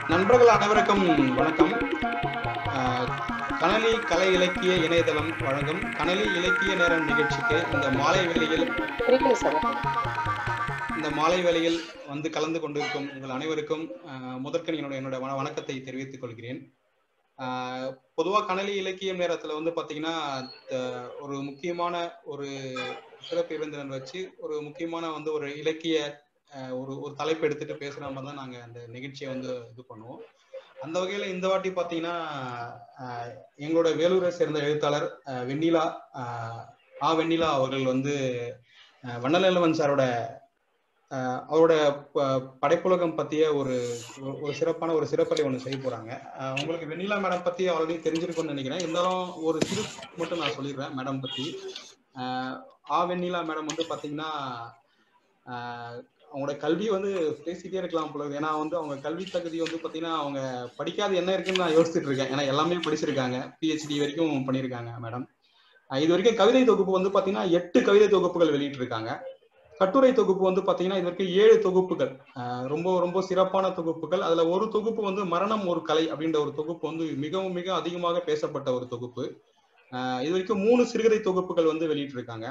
நண்பர்கள் அனைவருக்கும் வணக்கம் ஆஹ் கனலி கலை இலக்கிய இணையதளம் வழங்கும் கனலி இலக்கிய நேரம் நிகழ்ச்சிக்கு இந்த மாலை வேளையில் புரியுது சார் இந்த மாலை வேளையில் வந்து கலந்து கொண்டிருக்கும் உங்கள் அனைவருக்கும் ஆஹ் முதற்கண் என்னோட என்னோட வண- வணக்கத்தை தெரிவித்துக் கொள்கிறேன் ஆஹ் பொதுவா கனலி இலக்கியம் நேரத்துல வந்து பாத்தீங்கன்னா த- ஒரு முக்கியமான ஒரு சிறப்பு விருந்தினர் வச்சு ஒரு முக்கியமான வந்து ஒரு இலக்கிய ஆஹ் ஒரு ஒரு தலைப்பு எடுத்துட்டு பேசுற மாதிரி தான் நாங்க அந்த நிகழ்ச்சியை வந்து இது பண்ணுவோம் அந்த வகையில இந்த வாட்டி பாத்தீங்கன்னா ஆஹ் எங்களோட வேலூரை சேர்ந்த எழுத்தாளர் ஆஹ் வெண்ணிலா ஆஹ் ஆ வெண்ணிலா அவர்கள் வந்து ஆஹ் வண்ணநிலவன் சாரோட ஆஹ் அவரோட ப- படைப்புலகம் பத்திய ஒரு ஒரு- ஒரு சிறப்பான ஒரு சிறப்பலை ஒன்று செய்ய போறாங்க ஆஹ் உங்களுக்கு வெண்ணிலா மேடம் பத்தி ஆல்ரெடி தெரிஞ்சிருக்கும்னு நினைக்கிறேன் இருந்தாலும் ஒரு சிறு மட்டும் நான் சொல்லிடுறேன் மேடம் பத்தி ஆஹ் ஆ வெண்ணிலா மேடம் வந்து பாத்தீங்கன்னா ஆஹ் அவங்களோட கல்வி வந்து பேசிட்டே இருக்கலாம் போல இருக்கு. ஏன்னா வந்து அவங்க கல்வி தகுதி வந்து பாத்தீங்கன்னா அவங்க படிக்காத என்ன இருக்குன்னு நான் யோசிச்சுட்டு இருக்கேன் ஏன்னா எல்லாமே படிச்சிருக்காங்க பிஹெச்டி வரைக்கும் பண்ணியிருக்காங்க மேடம் இது வரைக்கும் கவிதை தொகுப்பு வந்து பாத்தீங்கன்னா எட்டு கவிதை தொகுப்புகள் வெளியிட்டிருக்காங்க கட்டுரை தொகுப்பு வந்து பாத்தீங்கன்னா இது வரைக்கும் ஏழு தொகுப்புகள் ஆஹ் ரொம்ப ரொம்ப சிறப்பான தொகுப்புகள் அதுல ஒரு தொகுப்பு வந்து மரணம் ஒரு கலை அப்படின்ற ஒரு தொகுப்பு வந்து மிகவும் மிக அதிகமாக பேசப்பட்ட ஒரு தொகுப்பு ஆஹ் இது வரைக்கும் மூணு சிறுகதை தொகுப்புகள் வந்து வெளியிட்டிருக்காங்க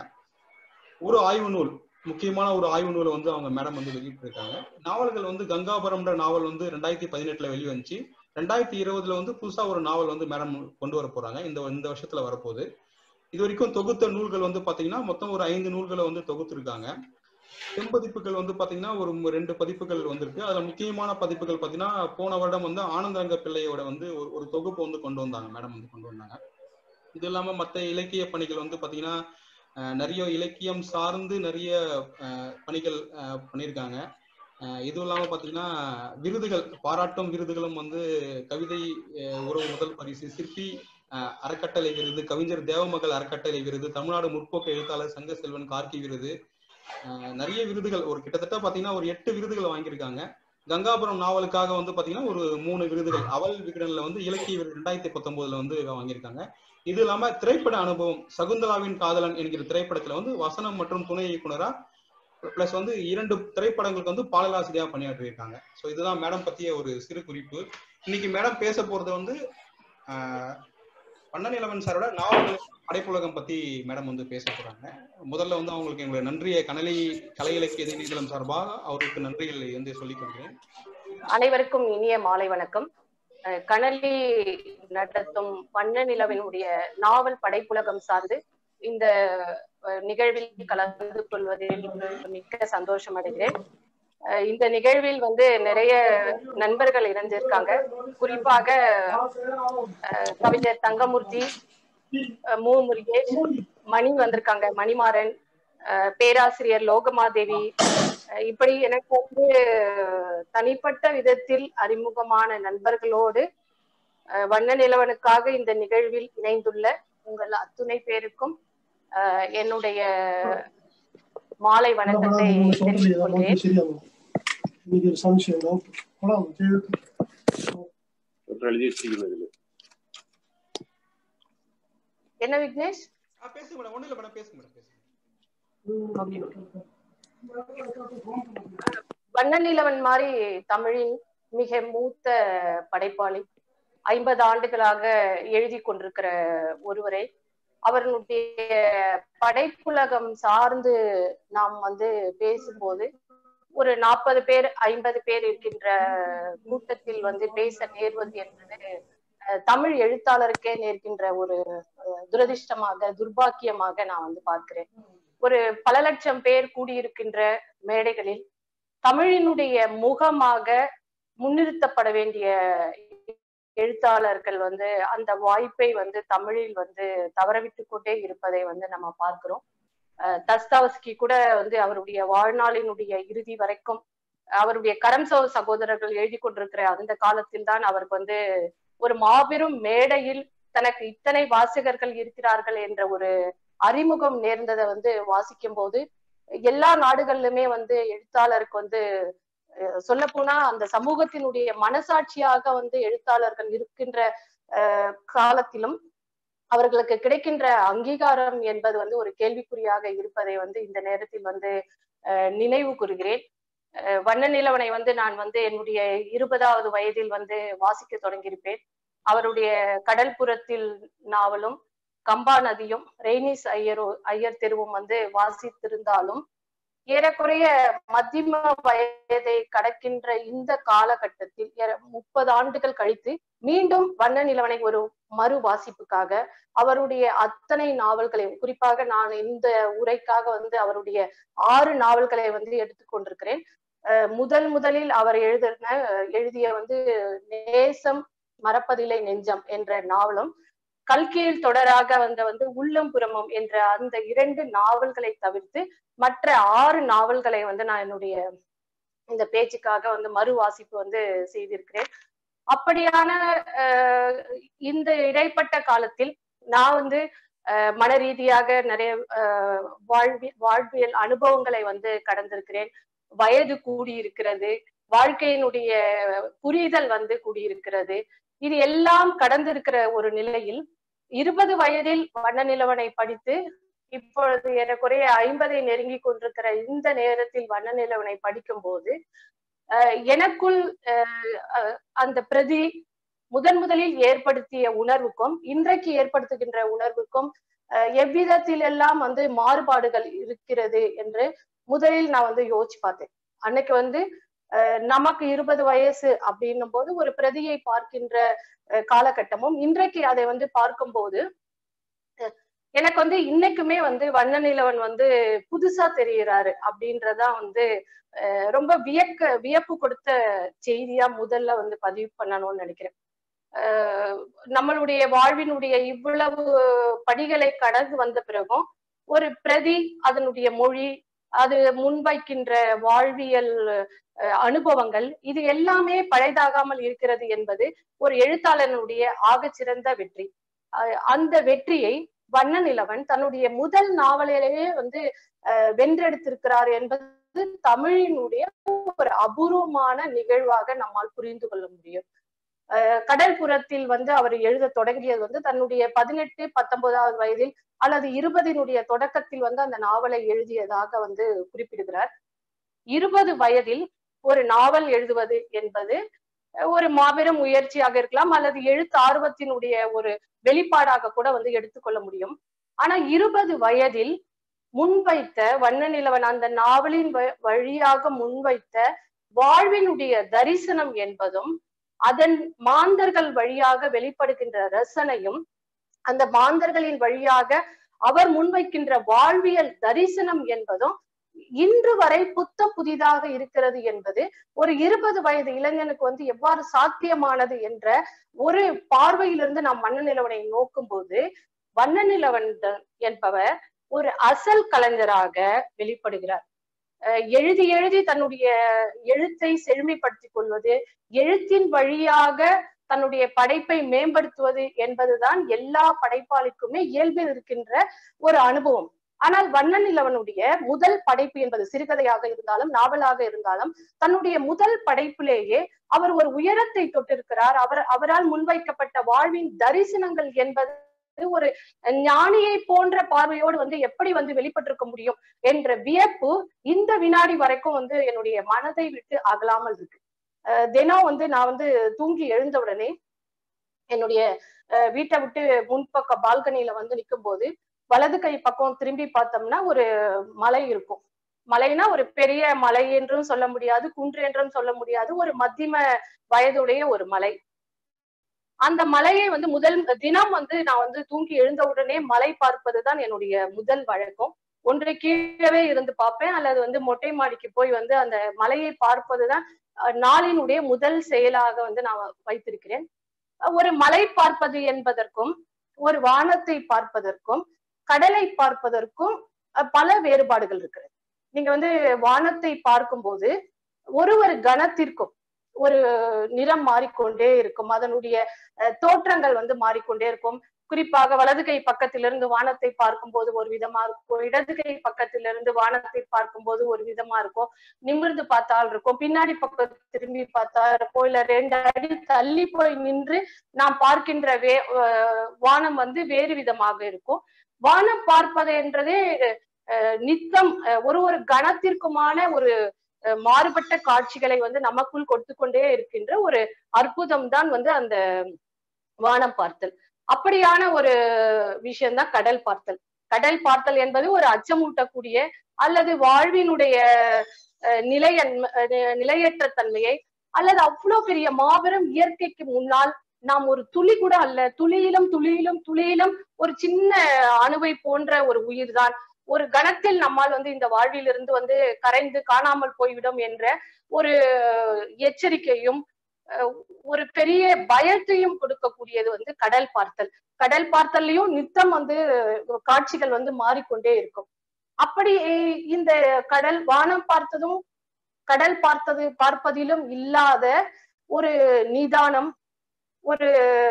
ஒரு ஆய்வு நூல் முக்கியமான ஒரு ஆய்வு நூலை வந்து அவங்க மேடம் வந்து வெளியிட்டிருக்காங்க நாவல்கள் வந்து கங்காபுரம்ன்ற நாவல் வந்து ரெண்டாயிரத்தி பதினெட்டுல வெளிவந்துச்சு ரெண்டாயிரத்தி இருபதுல வந்து புதுசா ஒரு நாவல் வந்து மேடம் கொண்டு வர போறாங்க இந்த இந்த வருஷத்துல வரப்போகுது இது வரைக்கும் தொகுத்த நூல்கள் வந்து பாத்தீங்கன்னா மொத்தம் ஒரு ஐந்து நூல்களை வந்து தொகுத்திருக்காங்க செம்பதிப்புகள் வந்து பாத்தீங்கன்னா ஒரு மு- ரெண்டு பதிப்புகள் வந்திருக்கு அதுல முக்கியமான பதிப்புகள் பாத்தீங்கன்னா போன வருடம் வந்து ஆனந்தரங்க பிள்ளையோட வந்து ஒரு ஒரு தொகுப்பு வந்து கொண்டு வந்தாங்க மேடம் வந்து கொண்டு வந்தாங்க இது இல்லாம மத்த இலக்கிய பணிகள் வந்து பாத்தீங்கன்னா அஹ், நிறைய இலக்கியம் சார்ந்து நிறைய அஹ், பணிகள் அஹ், பண்ணியிருக்காங்க அஹ், இதுவும் இல்லாம பாத்தீங்கன்னா விருதுகள் பாராட்டும் விருதுகளும் வந்து கவிதை அஹ், உறவு முதல் பரிசு சிற்பி அஹ், அறக்கட்டளை விருது கவிஞர் தேவமகள் அறக்கட்டளை விருது தமிழ்நாடு முற்போக்கு எழுத்தாளர் சங்க செல்வன் கார்கி விருது அஹ், நிறைய விருதுகள் ஒரு கிட்டத்தட்ட பாத்தீங்கன்னா ஒரு எட்டு விருதுகள் வாங்கியிருக்காங்க கங்காபுரம் நாவலுக்காக வந்து பாத்தீங்கன்னா ஒரு மூணு விருதுகள் அவல் விகடன்ல வந்து இலக்கிய விருது ரெண்டாயிரத்தி பத்தொன்பதுல வந்து வாங்கியிருக்காங்க இது இல்லாம திரைப்பட அனுபவம் சகுந்தலாவின் காதலன் என்கிற திரைப்படத்துல வந்து வசனம் மற்றும் துணை இயக்குனரா பிளஸ் வந்து இரண்டு திரைப்படங்களுக்கு வந்து பாடலாசிரியா பணியாற்றியிருக்காங்க ஸோ இதுதான் மேடம் பத்திய ஒரு சிறு குறிப்பு இன்னைக்கு மேடம் பேச போறது வந்து ஆஹ், வண்ணநிலவன் சாரோட நாவல்கள் படைப்புலகம் பத்தி மேடம் வந்து பேச போறாங்க முதல்ல வந்து அவங்களுக்கு எங்களுடைய நன்றியை கனலி கலை இலக்கிய இணையதளம் சார்பாக அவருக்கு நன்றிகளை வந்து சொல்லிக் கொள்கிறேன் அனைவருக்கும் இனிய மாலை வணக்கம் அஹ் கனலி நடத்தும் வண்ண நிலவினுடைய நாவல் படைப்புலகம் சார்ந்து இந்த அஹ், நிகழ்வில் கலந்து கொள்வதில் மிக்க சந்தோஷம் அடைகிறேன் அஹ் இந்த நிகழ்வில் வந்து நிறைய நண்பர்கள் இணைஞ்சிருக்காங்க குறிப்பாக அஹ், கவிஞர் தங்கமூர்த்தி அஹ், மு முருகேஷ் மணி வந்திருக்காங்க மணிமாறன் அஹ், பேராசிரியர் லோகமாதேவி அஹ், இப்படி எனக்கு வந்து தனிப்பட்ட விதத்தில் அறிமுகமான நண்பர்களோடு அஹ், வண்ண நிலவனுக்காக இந்த நிகழ்வில் இணைந்துள்ள உங்கள் அத்துணை பேருக்கும் அஹ், என்னுடைய மாலை வணக்கத்தை தெரிவித்துக் கொள்கிறேன் சரியாகும் இன்னைக்கு ஒரு சம்சயம் தான் போலாம் ஒன்று எழுதி வச்சிருக்கீங்க இதுல என்ன விக்னேஷ் ஆ, பேசுங்க மேடம் ஒண்ணு இல்ல மேடம் பேசுங்க மேடம் பேசுங்க வண்ண நிலவன் மாதிரி தமிழின் மிக மூத்த படைப்பாளி ஐம்பது ஆண்டுகளாக எழுதி கொண்டிருக்கிற ஒருவரை அவர்களுடைய படைப்புலகம் சார்ந்து நாம் வந்து பேசும்போது ஒரு நாற்பது பேர் ஐம்பது பேர் இருக்கின்ற கூட்டத்தில் வந்து பேச நேர்வது என்பது அஹ், தமிழ் எழுத்தாளருக்கே நேர்கின்ற ஒரு அஹ், துரதிர்ஷ்டமாக துர்பாக்கியமாக நான் வந்து பார்க்கிறேன் ஒரு பல லட்சம் பேர் கூடியிருக்கின்ற மேடைகளில் தமிழினுடைய முகமாக முன்னிறுத்தப்பட வேண்டிய எழுத்தாளர்கள் வந்து அந்த வாய்ப்பை வந்து தமிழில் வந்து தவறவிட்டு கொண்டே இருப்பதை வந்து நம்ம பார்க்கிறோம் அஹ் தஸ்தாவஸ்கி கூட வந்து அவருடைய வாழ்நாளினுடைய இறுதி வரைக்கும் அவருடைய கரம்சோ சகோதரர்கள் எழுதி கொண்டிருக்கிற அந்த காலத்தில் தான் அவருக்கு வந்து ஒரு மாபெரும் மேடையில் தனக்கு இத்தனை வாசகர்கள் இருக்கிறார்கள் என்ற ஒரு அறிமுகம் நேர்ந்ததை வந்து வாசிக்கும் போது எல்லா நாடுகள்லுமே வந்து எழுத்தாளருக்கு வந்து சொல்ல போனா அந்த சமூகத்தினுடைய மனசாட்சியாக வந்து எழுத்தாளர்கள் இருக்கின்ற அஹ், காலத்திலும் அவர்களுக்கு கிடைக்கின்ற அங்கீகாரம் என்பது வந்து ஒரு கேள்விக்குறியாக இருப்பதை வந்து இந்த நேரத்தில் வந்து அஹ், நினைவு கூறுகிறேன் அஹ் வண்ண நிலவனை வந்து நான் வந்து என்னுடைய இருபதாவது வயதில் வந்து வாசிக்க தொடங்கியிருப்பேன் அவருடைய கடல்புறத்தில் நாவலும் கம்பா நதியும் ரெய்னிஸ் ஐயரோ ஐயர் தெருவும் வந்து வாசித்திருந்தாலும் ஏறக்குறைய மத்தியம வயதை கடக்கின்ற இந்த காலகட்டத்தில் ஏற- முப்பது ஆண்டுகள் கழித்து மீண்டும் வண்ண நிலவனை ஒரு மறு வாசிப்புக்காக அவருடைய அத்தனை நாவல்களையும் குறிப்பாக நான் இந்த உரைக்காக வந்து அவருடைய ஆறு நாவல்களை வந்து எடுத்துக்கொண்டிருக்கிறேன் அஹ் முதல் முதலில் அவர் எழுதின எழுதிய வந்து நேசம் மறப்பதில்லை நெஞ்சம் என்ற நாவலும் கல்கியில் தொடராக வந்த வந்து உள்ளம் புறமும் என்ற அந்த இரண்டு நாவல்களை தவிர்த்து மற்ற ஆறு நாவல்களை வந்து நான் என்னுடைய இந்த பேச்சுக்காக வந்து மறு வாசிப்பு வந்து செய்திருக்கிறேன் அப்படியான அஹ், இந்த இடைப்பட்ட காலத்தில் நான் வந்து அஹ், மன ரீதியாக நிறைய அஹ், வாழ்வி வாழ்வியல் அனுபவங்களை வந்து கடந்திருக்கிறேன் வயது கூடியிருக்கிறது வாழ்க்கையினுடைய புரிதல் வந்து கூடியிருக்கிறது இது எல்லாம் கடந்திருக்கிற ஒரு நிலையில் இருபது வயதில் வண்ண நிலவனை படித்து இப்பொழுது ஏறக்குறைய ஐம்பதை நெருங்கி கொண்டிருக்கிற இந்த நேரத்தில் வண்ண நிலவனை படிக்கும் போது அஹ், எனக்குள் அஹ், அஹ், அந்த பிரதி முதன் முதலில் ஏற்படுத்திய உணர்வுக்கும் இன்றைக்கு ஏற்படுத்துகின்ற உணர்வுக்கும் அஹ், எவ்விதத்தில் எல்லாம் வந்து மாறுபாடுகள் இருக்கிறது என்று முதலில் நான் வந்து யோசிச்சு பார்த்தேன் அன்னைக்கு வந்து அஹ், நமக்கு இருபது வயசு அப்படின்னும் போது ஒரு பிரதியை பார்க்கின்ற அஹ், காலகட்டமும் இன்றைக்கு அதை வந்து பார்க்கும்போது அஹ், எனக்கு வந்து இன்னைக்குமே வந்து வண்ண நிலவன் வந்து புதுசா தெரிகிறாரு அப்படின்றதான் வந்து அஹ், ரொம்ப வியக்க வியப்பு கொடுத்த செய்தியா முதல்ல வந்து பதிவு பண்ணணும்னு நினைக்கிறேன் அஹ், நம்மளுடைய வாழ்வினுடைய இவ்வளவு படிகளை கடந்து வந்த பிறகும் ஒரு பிரதி அதனுடைய மொழி அது முன்வைக்கின்ற வாழ்வியல் அஹ், அனுபவங்கள் இது எல்லாமே பழைதாகாமல் இருக்கிறது என்பது ஒரு எழுத்தாளனுடைய ஆகச்சிறந்த வெற்றி அஹ், அந்த வெற்றியை வண்ண நிலவன் தன்னுடைய முதல் நாவலிலேயே வந்து அஹ், வென்றெடுத்திருக்கிறார் என்பது தமிழினுடைய ஒரு அபூர்வமான நிகழ்வாக நம்மால் புரிந்து கொள்ள முடியும் அஹ், கடல்புறத்தில் வந்து அவர் எழுத தொடங்கியது வந்து தன்னுடைய பதினெட்டு பத்தொன்பதாவது வயதில் அல்லது இருபதினுடைய தொடக்கத்தில் வந்து அந்த நாவலை எழுதியதாக வந்து குறிப்பிடுகிறார் இருபது வயதில் ஒரு நாவல் எழுதுவது என்பது அஹ், ஒரு மாபெரும் முயற்சியாக இருக்கலாம் அல்லது எழுத்து ஆர்வத்தினுடைய ஒரு வெளிப்பாடாக கூட வந்து எடுத்துக்கொள்ள முடியும் ஆனா இருபது வயதில் முன்வைத்த வண்ண நிலவன் அந்த நாவலின் வ- வழியாக முன்வைத்த வாழ்வினுடைய தரிசனம் என்பதும் அதன் மாந்தர்கள் வழியாக வெளிப்படுகின்ற ரசனையும் அந்த மாந்தர்களின் வழியாக அவர் முன்வைக்கின்ற வாழ்வியல் தரிசனம் என்பதும் இன்று வரை புத்த புதிதாக இருக்கிறது என்பது ஒரு இருபது வயது இளைஞனுக்கு வந்து எவ்வாறு சாத்தியமானது என்ற ஒரு பார்வையிலிருந்து நாம் வண்ண நிலவனை நோக்கும் போது வண்ண நிலவன் என்பவர் ஒரு அசல் கலைஞராக வெளிப்படுகிறார் அஹ் எழுதி எழுதி தன்னுடைய எழுத்தை செழுமைப்படுத்திக் கொள்வது எழுத்தின் வழியாக தன்னுடைய படைப்பை மேம்படுத்துவது என்பதுதான் எல்லா படைப்பாளிக்குமே இயல்பில் இருக்கின்ற ஒரு அனுபவம் ஆனால் வண்ண நிலவனுடைய முதல் படைப்பு என்பது சிறுகதையாக இருந்தாலும் நாவலாக இருந்தாலும் தன்னுடைய முதல் படைப்பிலேயே அவர் ஒரு உயரத்தை தொட்டிருக்கிறார் அவர் அவரால் முன்வைக்கப்பட்ட வாழ்வின் தரிசனங்கள் என்பது ஒரு ஞானியை போன்ற பார்வையோடு வந்து எப்படி வந்து வெளிப்பட்டிருக்க முடியும் என்ற வியப்பு இந்த வினாடி வரைக்கும் வந்து என்னுடைய மனதை விட்டு அகலாமல் இருக்கு அஹ் தினம் வந்து நான் வந்து தூங்கி எழுந்த உடனே என்னுடைய அஹ் வீட்டை விட்டு முன்பக்க பால்கனியில வந்து நிற்கும் போது வலது கை பக்கம் திரும்பி பார்த்தோம்னா ஒரு மலை இருக்கும் மலைனா ஒரு பெரிய மலை என்றும் சொல்ல முடியாது குன்று என்றும் சொல்ல முடியாது ஒரு மத்தியம வயதுடைய ஒரு மலை அந்த மலையை வந்து முதல் தினம் வந்து நான் வந்து தூங்கி எழுந்த உடனே மலை பார்ப்பதுதான் என்னுடைய முதல் வழக்கம் ஒன்று கீழவே இருந்து பார்ப்பேன் அல்லது வந்து மொட்டை மாடிக்கு போய் வந்து அந்த மலையை பார்ப்பதுதான் அஹ், நாளினுடைய முதல் செயலாக வந்து நான் வைத்திருக்கிறேன் அஹ், ஒரு மலை பார்ப்பது என்பதற்கும் ஒரு வானத்தை பார்ப்பதற்கும் கடலை பார்ப்பதற்கும் அஹ், பல வேறுபாடுகள் இருக்கிறது நீங்க வந்து வானத்தை பார்க்கும்போது ஒரு ஒரு கணத்திற்கும் ஒரு நிறம் மாறிக்கொண்டே இருக்கும் அதனுடைய அஹ், தோற்றங்கள் வந்து மாறிக்கொண்டே இருக்கும் குறிப்பாக வலது கை பக்கத்திலிருந்து வானத்தை பார்க்கும்போது ஒரு விதமா இருக்கும் இடது கை பக்கத்திலிருந்து வானத்தை பார்க்கும்போது ஒரு விதமா இருக்கும் நிமிர்ந்து பார்த்தால் இருக்கும் பின்னாடி பக்கம் திரும்பி பார்த்தா இருக்கும் இல்ல ரெண்டு அடி தள்ளி போய் நின்று நாம் பார்க்கின்ற வே அஹ் வானம் வந்து வேறு விதமாக இருக்கும் வானம் பார்ப்பது என்றதே அஹ் நித்தம் அஹ் ஒரு ஒரு கணத்திற்குமான ஒரு அஹ், மாறுபட்ட காட்சிகளை வந்து நமக்குள் கொடுத்து கொண்டே இருக்கின்ற ஒரு அற்புதம் தான் வந்து அந்த வானம் பார்த்தல் அப்படியான ஒரு விஷயம்தான் கடல் பார்த்தல் கடல் பார்த்தல் என்பது ஒரு அச்சமூட்டக்கூடிய அல்லது வாழ்வினுடைய அஹ், நிலையன் அஹ், நிலையற்ற தன்மையை அல்லது அவ்வளவு பெரிய மாபெரும் இயற்கைக்கு முன்னால் நாம் ஒரு துளி கூட அல்ல துளியிலும் துளியிலும் துளியிலும் ஒரு சின்ன அணுவை போன்ற ஒரு உயிர்தான் ஒரு கணத்தில் நம்மால் வந்து இந்த வாழ்விலிருந்து வந்து கரைந்து காணாமல் போய்விடும் என்ற ஒரு எச்சரிக்கையும் அஹ், ஒரு பெரிய பயத்தையும் கொடுக்கக்கூடியது வந்து கடல் பார்த்தல் கடல் பார்த்தல்லையும் நித்தம் வந்து காட்சிகள் வந்து மாறிக்கொண்டே இருக்கும் அப்படி இந்த கடல் வானம் பார்த்ததும் கடல் பார்த்தது பார்ப்பதிலும் இல்லாத ஒரு நிதானம் ஒரு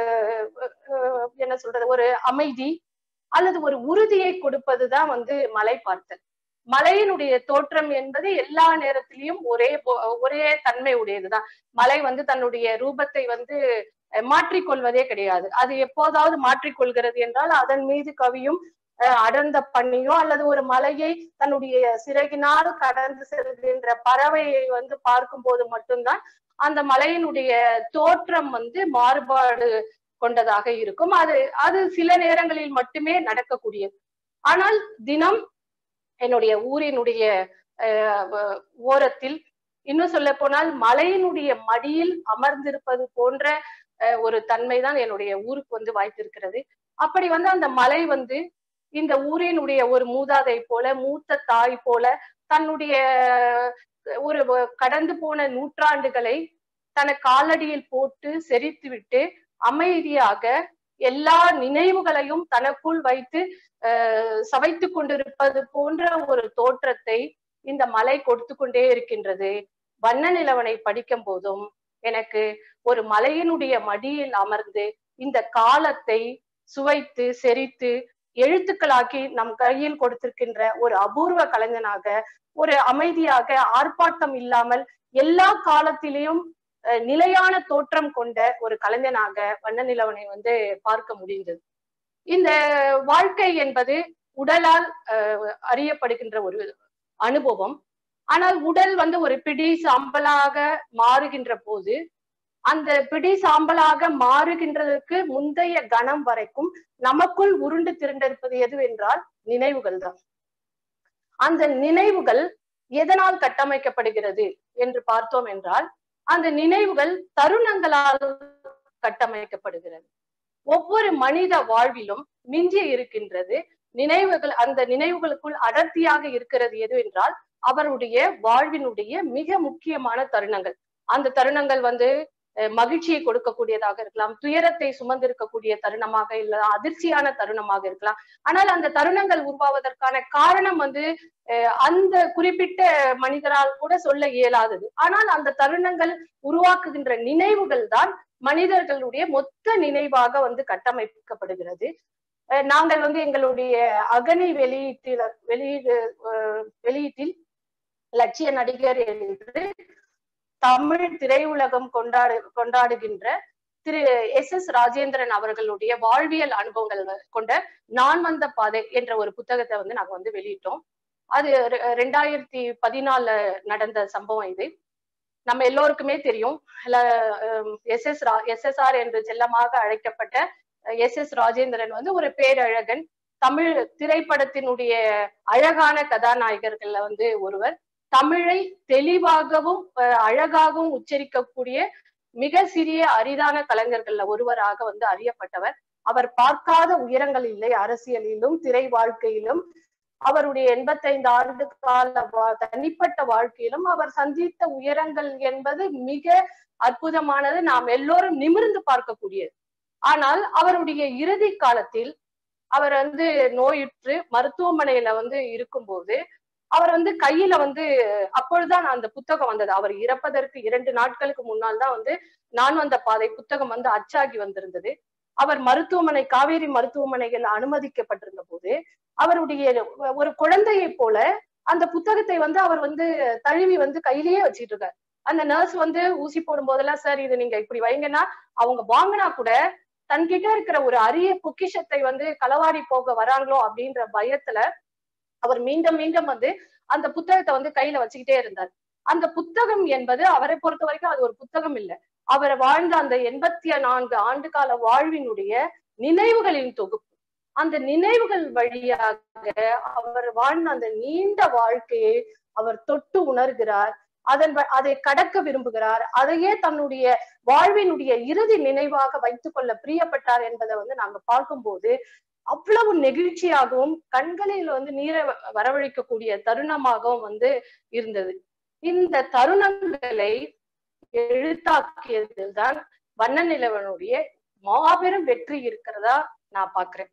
அஹ், என்ன சொல்றது ஒரு அமைதி அல்லது ஒரு உறுதியை கொடுப்பதுதான் வந்து மலை பார்த்தல் மலையினுடைய தோற்றம் என்பது எல்லா நேரத்திலையும் ஒரே போ- ஒரே தன்மை உடையதுதான் மலை வந்து தன்னுடைய ரூபத்தை வந்து அஹ், மாற்றிக்கொள்வதே கிடையாது அது எப்போதாவது மாற்றிக்கொள்கிறது என்றால் அதன் மீது கவியும் அஹ், அடர்ந்த பனியோ அல்லது ஒரு மலையை தன்னுடைய சிறகினால் கடந்து செல்கின்ற பறவையை வந்து பார்க்கும் போது மட்டும்தான் அந்த மலையினுடைய தோற்றம் வந்து மாறுபாடு கொண்டதாக இருக்கும் அது அது சில நேரங்களில் மட்டுமே நடக்கக்கூடியது ஆனால் தினம் என்னுடைய ஊரினுடைய அஹ், வ- ஓரத்தில் இன்னும் சொல்ல போனால் மலையினுடைய மடியில் அமர்ந்திருப்பது போன்ற அஹ், ஒரு தன்மைதான் என்னுடைய ஊருக்கு வந்து வாய்த்திருக்கிறது அப்படி வந்து அந்த மலை வந்து இந்த ஊரினுடைய ஒரு மூதாதை போல மூத்த தாய் போல தன்னுடைய அஹ், ஒரு வ- கடந்து போன நூற்றாண்டுகளை தன காலடியில் போட்டு செரித்து விட்டு அமைதியாக எல்லா நினைவுகளையும் தனக்குள் வைத்து அஹ், சவைத்து கொண்டிருப்பது போன்ற ஒரு தோற்றத்தை இந்த மலை கொடுத்து கொண்டே இருக்கின்றது வண்ண நிலவனை படிக்கும் போதும் எனக்கு ஒரு மலையினுடைய மடியில் அமர்ந்து இந்த காலத்தை சுவைத்து செரித்து எழுத்துக்களாக்கி நம் கையில் கொடுத்திருக்கின்ற ஒரு அபூர்வ கலைஞனாக ஒரு அமைதியாக ஆர்ப்பாட்டம் இல்லாமல் எல்லா காலத்திலையும் அஹ், நிலையான தோற்றம் கொண்ட ஒரு கலைஞனாக வண்ண நிலவனை வந்து பார்க்க முடிந்தது இந்த வாழ்க்கை என்பது உடலால் அஹ், அறியப்படுகின்ற ஒரு அனுபவம் ஆனால் உடல் வந்து ஒரு பிடி சாம்பலாக மாறுகின்ற போது அந்த பிடி சாம்பலாக மாறுகின்றதற்கு முந்தைய கணம் வரைக்கும் நமக்குள் உருண்டு திரண்டிருப்பது எதுவென்றால் நினைவுகள் தான் அந்த நினைவுகள் எதனால் கட்டமைக்கப்படுகிறது என்று பார்த்தோம் என்றால் அந்த நினைவுகள் தருணங்களால் கட்டமைக்கப்படுகிறது ஒவ்வொரு மனித வாழ்விலும் மிஞ்சி இருக்கின்றது நினைவுகள் அந்த நினைவுகளுக்குள் அடர்த்தியாக இருக்கிறது எது என்றால் அவருடைய வாழ்வினுடைய மிக முக்கியமான தருணங்கள் அந்த தருணங்கள் வந்து அஹ், மகிழ்ச்சியை கொடுக்கக்கூடியதாக இருக்கலாம் துயரத்தை சுமந்திருக்கக்கூடிய தருணமாக இல்ல அதிர்ச்சியான தருணமாக இருக்கலாம் ஆனால் அந்த தருணங்கள் உருவாவதற்கான காரணம் வந்து அஹ், அந்த குறிப்பிட்ட மனிதரால் கூட சொல்ல இயலாதது ஆனால் அந்த தருணங்கள் உருவாக்குகின்ற நினைவுகள் தான் மனிதர்களுடைய மொத்த நினைவாக வந்து கட்டமைக்கப்படுகிறது அஹ், நாங்கள் வந்து எங்களுடைய அகனி வெளியீட்டில் வெளியீடு அஹ், வெளியீட்டில் லட்சிய நடிகர் என்று தமிழ் திரையுலகம் கொண்டாடு கொண்டாடுகின்ற திரு எஸ் எஸ் ராஜேந்திரன் அவர்களுடைய வாழ்வியல் அனுபவங்கள் வ- கொண்ட நான் வந்த பாதை என்ற ஒரு புத்தகத்தை வந்து நாங்க வந்து வெளியிட்டோம் அது ரெ- ரெண்டாயிரத்தி பதினாலுல நடந்த சம்பவம் இது நம்ம எல்லோருக்குமே தெரியும் S S S S R என்று செல்லமாக அழைக்கப்பட்ட எஸ் எஸ் ராஜேந்திரன் வந்து ஒரு பேரழகன் தமிழ் திரைப்படத்தினுடைய அழகான கதாநாயகர்கள்ல வந்து ஒருவர் தமிழை தெளிவாகவும் அஹ், அழகாகவும் உச்சரிக்கக்கூடிய மிக சிறிய அரிதான கலைஞர்கள்ல ஒருவராக வந்து அறியப்பட்டவர் அவர் பார்க்காத உயரங்கள் இல்லை அரசியலிலும் திரை வாழ்க்கையிலும் அவருடைய எண்பத்தைந்து ஆண்டு கால வா- தனிப்பட்ட வாழ்க்கையிலும் அவர் சந்தித்த உயரங்கள் என்பது மிக அற்புதமானது நாம் எல்லோரும் நிமிர்ந்து பார்க்கக்கூடியது ஆனால் அவருடைய இறுதி காலத்தில் அவர் வந்து நோயுற்று மருத்துவமனையில வந்து இருக்கும்போது அவர் வந்து கையில வந்து அப்பொழுதுதான் அந்த புத்தகம் வந்தது அவர் இறப்பதற்கு இரண்டு நாட்களுக்கு முன்னால் தான் வந்து நான் வந்த பாதை புத்தகம் வந்து அச்சாகி வந்திருந்தது அவர் மருத்துவமனை காவேரி மருத்துவமனையில் அனுமதிக்கப்பட்டிருந்த போது அவருடைய ஒரு குழந்தையை போல அந்த புத்தகத்தை வந்து அவர் வந்து தழுவி வந்து கையிலேயே வச்சுட்டு இருக்காரு அந்த நர்ஸ் வந்து ஊசி போடும் போதெல்லாம் சார் இது நீங்க இப்படி வைங்கன்னா அவங்க வாங்கினா கூட தன்கிட்ட இருக்கிற ஒரு அரிய பொக்கிஷத்தை வந்து களவாடி போக வராங்களோ அப்படின்ற பயத்துல அவர் மீண்டும் மீண்டும் வந்து அந்த புத்தகத்தை வந்து கையில வச்சுக்கிட்டே இருந்தார் அந்த புத்தகம் என்பது அவரை பொறுத்த வரைக்கும் அது ஒரு புத்தகம் இல்லை அவர் வாழ்ந்த அந்த எண்பத்தி நான்கு ஆண்டு கால வாழ்வினுடைய நினைவுகளின் தொகுப்பு அந்த நினைவுகள் வழியாக அவர் வாழ்ந்த அந்த நீண்ட வாழ்க்கையை அவர் தொட்டு உணர்கிறார் அதன் அதை கடக்க விரும்புகிறார் அதையே தன்னுடைய வாழ்வினுடைய இறுதி நினைவாக வைத்துக் கொள்ள பிரியப்பட்டார் என்பதை வந்து நாங்க பார்க்கும்போது அவ்வளவு நெகிழ்ச்சியாகவும் கண்களில் வந்து நீரை வரவழைக்கக்கூடிய தருணமாகவும் வந்து இருந்தது இந்த தருணங்களை எழுத்தாக்கியதில் தான் வண்ண நிலவனுடைய மாபெரும் வெற்றி இருக்கிறதா நான் பாக்குறேன்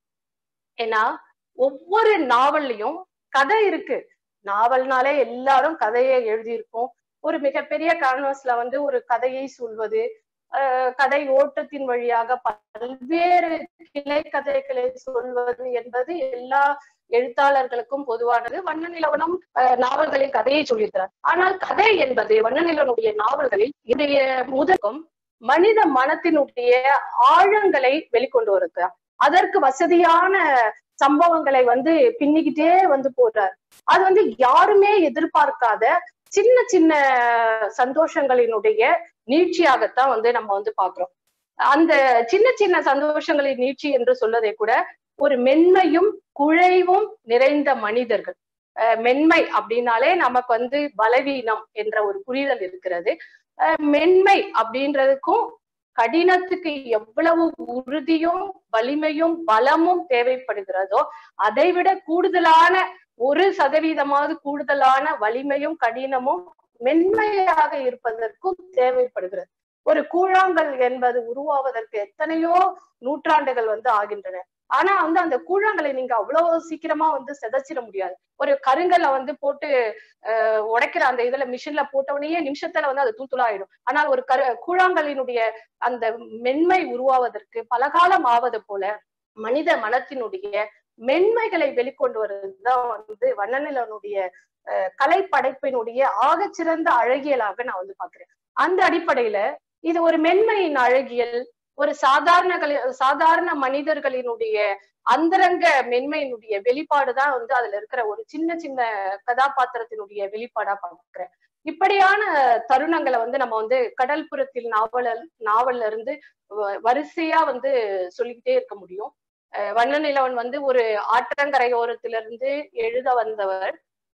ஏன்னா ஒவ்வொரு நாவல்லையும் கதை இருக்கு நாவல்னாலே எல்லாரும் கதையை எழுதியிருக்கோம் ஒரு மிகப்பெரிய கேன்வாஸ்ல வந்து ஒரு கதையை சொல்வது கதை ஓட்டத்தின் வழியாக பல்வேறு கிளை கதைகளை சொல்வது என்பது எல்லா எழுத்தாளர்களுக்கும் பொதுவானது வண்ண நிலவனம் நாவல்களில் கதையை சொல்லியிருக்கிறார் ஆனால் கதை என்பது வண்ண நிலவனுடைய நாவல்களில் இதைய முதலும் மனித மனத்தினுடைய ஆழங்களை வெளிக்கொண்டு வருகிறார் அதற்கு வசதியான சம்பவங்களை வந்து பின்னிக்கிட்டே வந்து போறார் அது வந்து யாருமே எதிர்பார்க்காத சின்ன சின்ன சந்தோஷங்களினுடைய நீட்சியாகத்தான் வந்து நம்ம வந்து பாக்குறோம் அந்த சின்ன சின்ன சந்தோஷங்களின் நீட்சி என்று சொல்லதை கூட ஒரு மென்மையும் குழைவும் நிறைந்த மனிதர்கள் மென்மை அப்படின்னாலே நமக்கு வந்து பலவீனம் என்ற ஒரு புரிதல் இருக்கிறது மென்மை அப்படின்றதுக்கும் கடினத்துக்கு எவ்வளவு உறுதியும் வலிமையும் பலமும் தேவைப்படுகிறதோ அதை விட கூடுதலான ஒரு சதவீதமாவது கூடுதலான வலிமையும் கடினமும் மென்மையாக இருப்பதற்கும் தேவைப்படுகிறது ஒரு கூழாங்கல் என்பது உருவாவதற்கு எத்தனையோ நூற்றாண்டுகள் வந்து ஆகின்றன ஆனா வந்து அந்த கூழாங்கலை நீங்க அவ்வளவு சீக்கிரமா வந்து செதைச்சிட முடியாது ஒரு கருங்கல்ல வந்து போட்டு அஹ் உடைக்கிற அந்த இதுல மிஷின்ல போட்டவனையே நிமிஷத்துல வந்து அது தூத்துலாயிடும் ஆனால் ஒரு கரு கூழாங்கலினுடைய அந்த மென்மை உருவாவதற்கு பலகாலம் ஆவது போல மனித மனத்தினுடைய மென்மைகளை வெளிக்கொண்டு வருவதுதான் வந்து வண்ணநிலனுடைய கலை படைப்பினுடைய ஆகச்சிறந்த அழகியலாக நான் வந்து பாக்குறேன் அந்த அடிப்படையில இது ஒரு மென்மையின் அழகியல் ஒரு சாதாரண சாதாரண மனிதர்களினுடைய அந்தரங்க மென்மையினுடைய வெளிப்பாடுதான் வந்து அதுல இருக்கிற ஒரு சின்ன சின்ன கதாபாத்திரத்தினுடைய வெளிப்பாடா பார்க்கிறேன் இப்படியான தருணங்களை வந்து நம்ம வந்து கடல்புறத்தில் நாவல நாவல்ல இருந்து வரிசையா வந்து சொல்லிக்கிட்டே இருக்க முடியும் வண்ண நிலவன் வந்து ஒரு ஆற்றங்கரையோரத்திலிருந்து எழுத வந்தவர்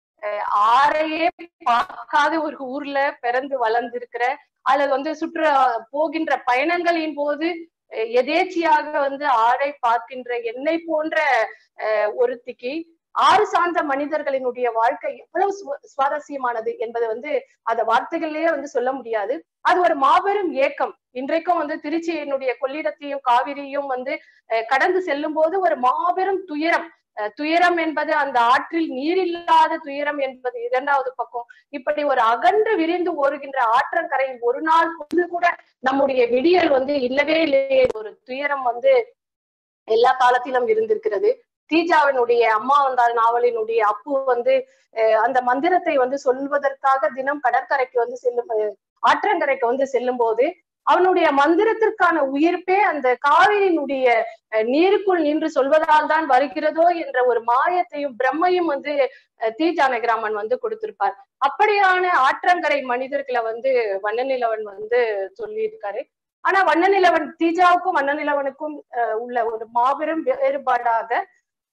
ஆறையே பார்க்காத ஒரு ஊர்ல பிறந்து வளர்ந்திருக்கிற அல்லது வந்து சுற்று போகின்ற பயணங்களின் போது எதேச்சியாக வந்து ஆடை பார்க்கின்ற என்னை போன்ற ஒருத்திக்கு ஆறு சார்ந்த மனிதர்களினுடைய வாழ்க்கை எவ்வளவு சுவாரஸ்யமானது என்பது வந்து அந்த வார்த்தைகளிலேயே வந்து சொல்ல முடியாது அது ஒரு மாபெரும் ஏக்கம் இன்றைக்கும் வந்து திருச்சியினுடைய கொள்ளிடத்தையும் காவிரியும் வந்து கடந்து செல்லும் போது ஒரு மாபெரும் துயரம் துயரம் என்பது அந்த ஆற்றில் நீர் இல்லாத துயரம் என்பது இரண்டாவது பக்கம் இப்படி ஒரு அகன்று விரிந்து ஓடுகின்ற ஆற்றங்கரையில் ஒரு நாள் பொழுது கூட நம்முடைய விடியல் வந்து இல்லவே இல்லையே ஒரு துயரம் வந்து எல்லா காலத்திலும் இருந்திருக்கிறது தீஜாவினுடைய அம்மா வந்தால் நாவலினுடைய அப்பு வந்து அந்த மந்திரத்தை வந்து சொல்வதற்காக தினம் கடற்கரைக்கு வந்து செல்லும் ஆற்றங்கரைக்கு வந்து செல்லும் போது அவனுடைய மந்திரத்திற்கான உயிர்ப்பே அந்த காவிரியினுடைய நீருக்குள் நின்று சொல்வதால் தான் வருகிறதோ என்ற ஒரு மாயத்தையும் பிரம்மையும் வந்து தி ஜானகிராமன் வந்து கொடுத்திருப்பார் அப்படியான ஆற்றங்கரை மனிதர்களை வந்து வண்ணநிலவன் வந்து சொல்லியிருக்காரு ஆனா வண்ணநிலவன் தீஜாவுக்கும் வண்ணநிலவனுக்கும் உள்ள ஒரு மாபெரும் வேறுபாடாக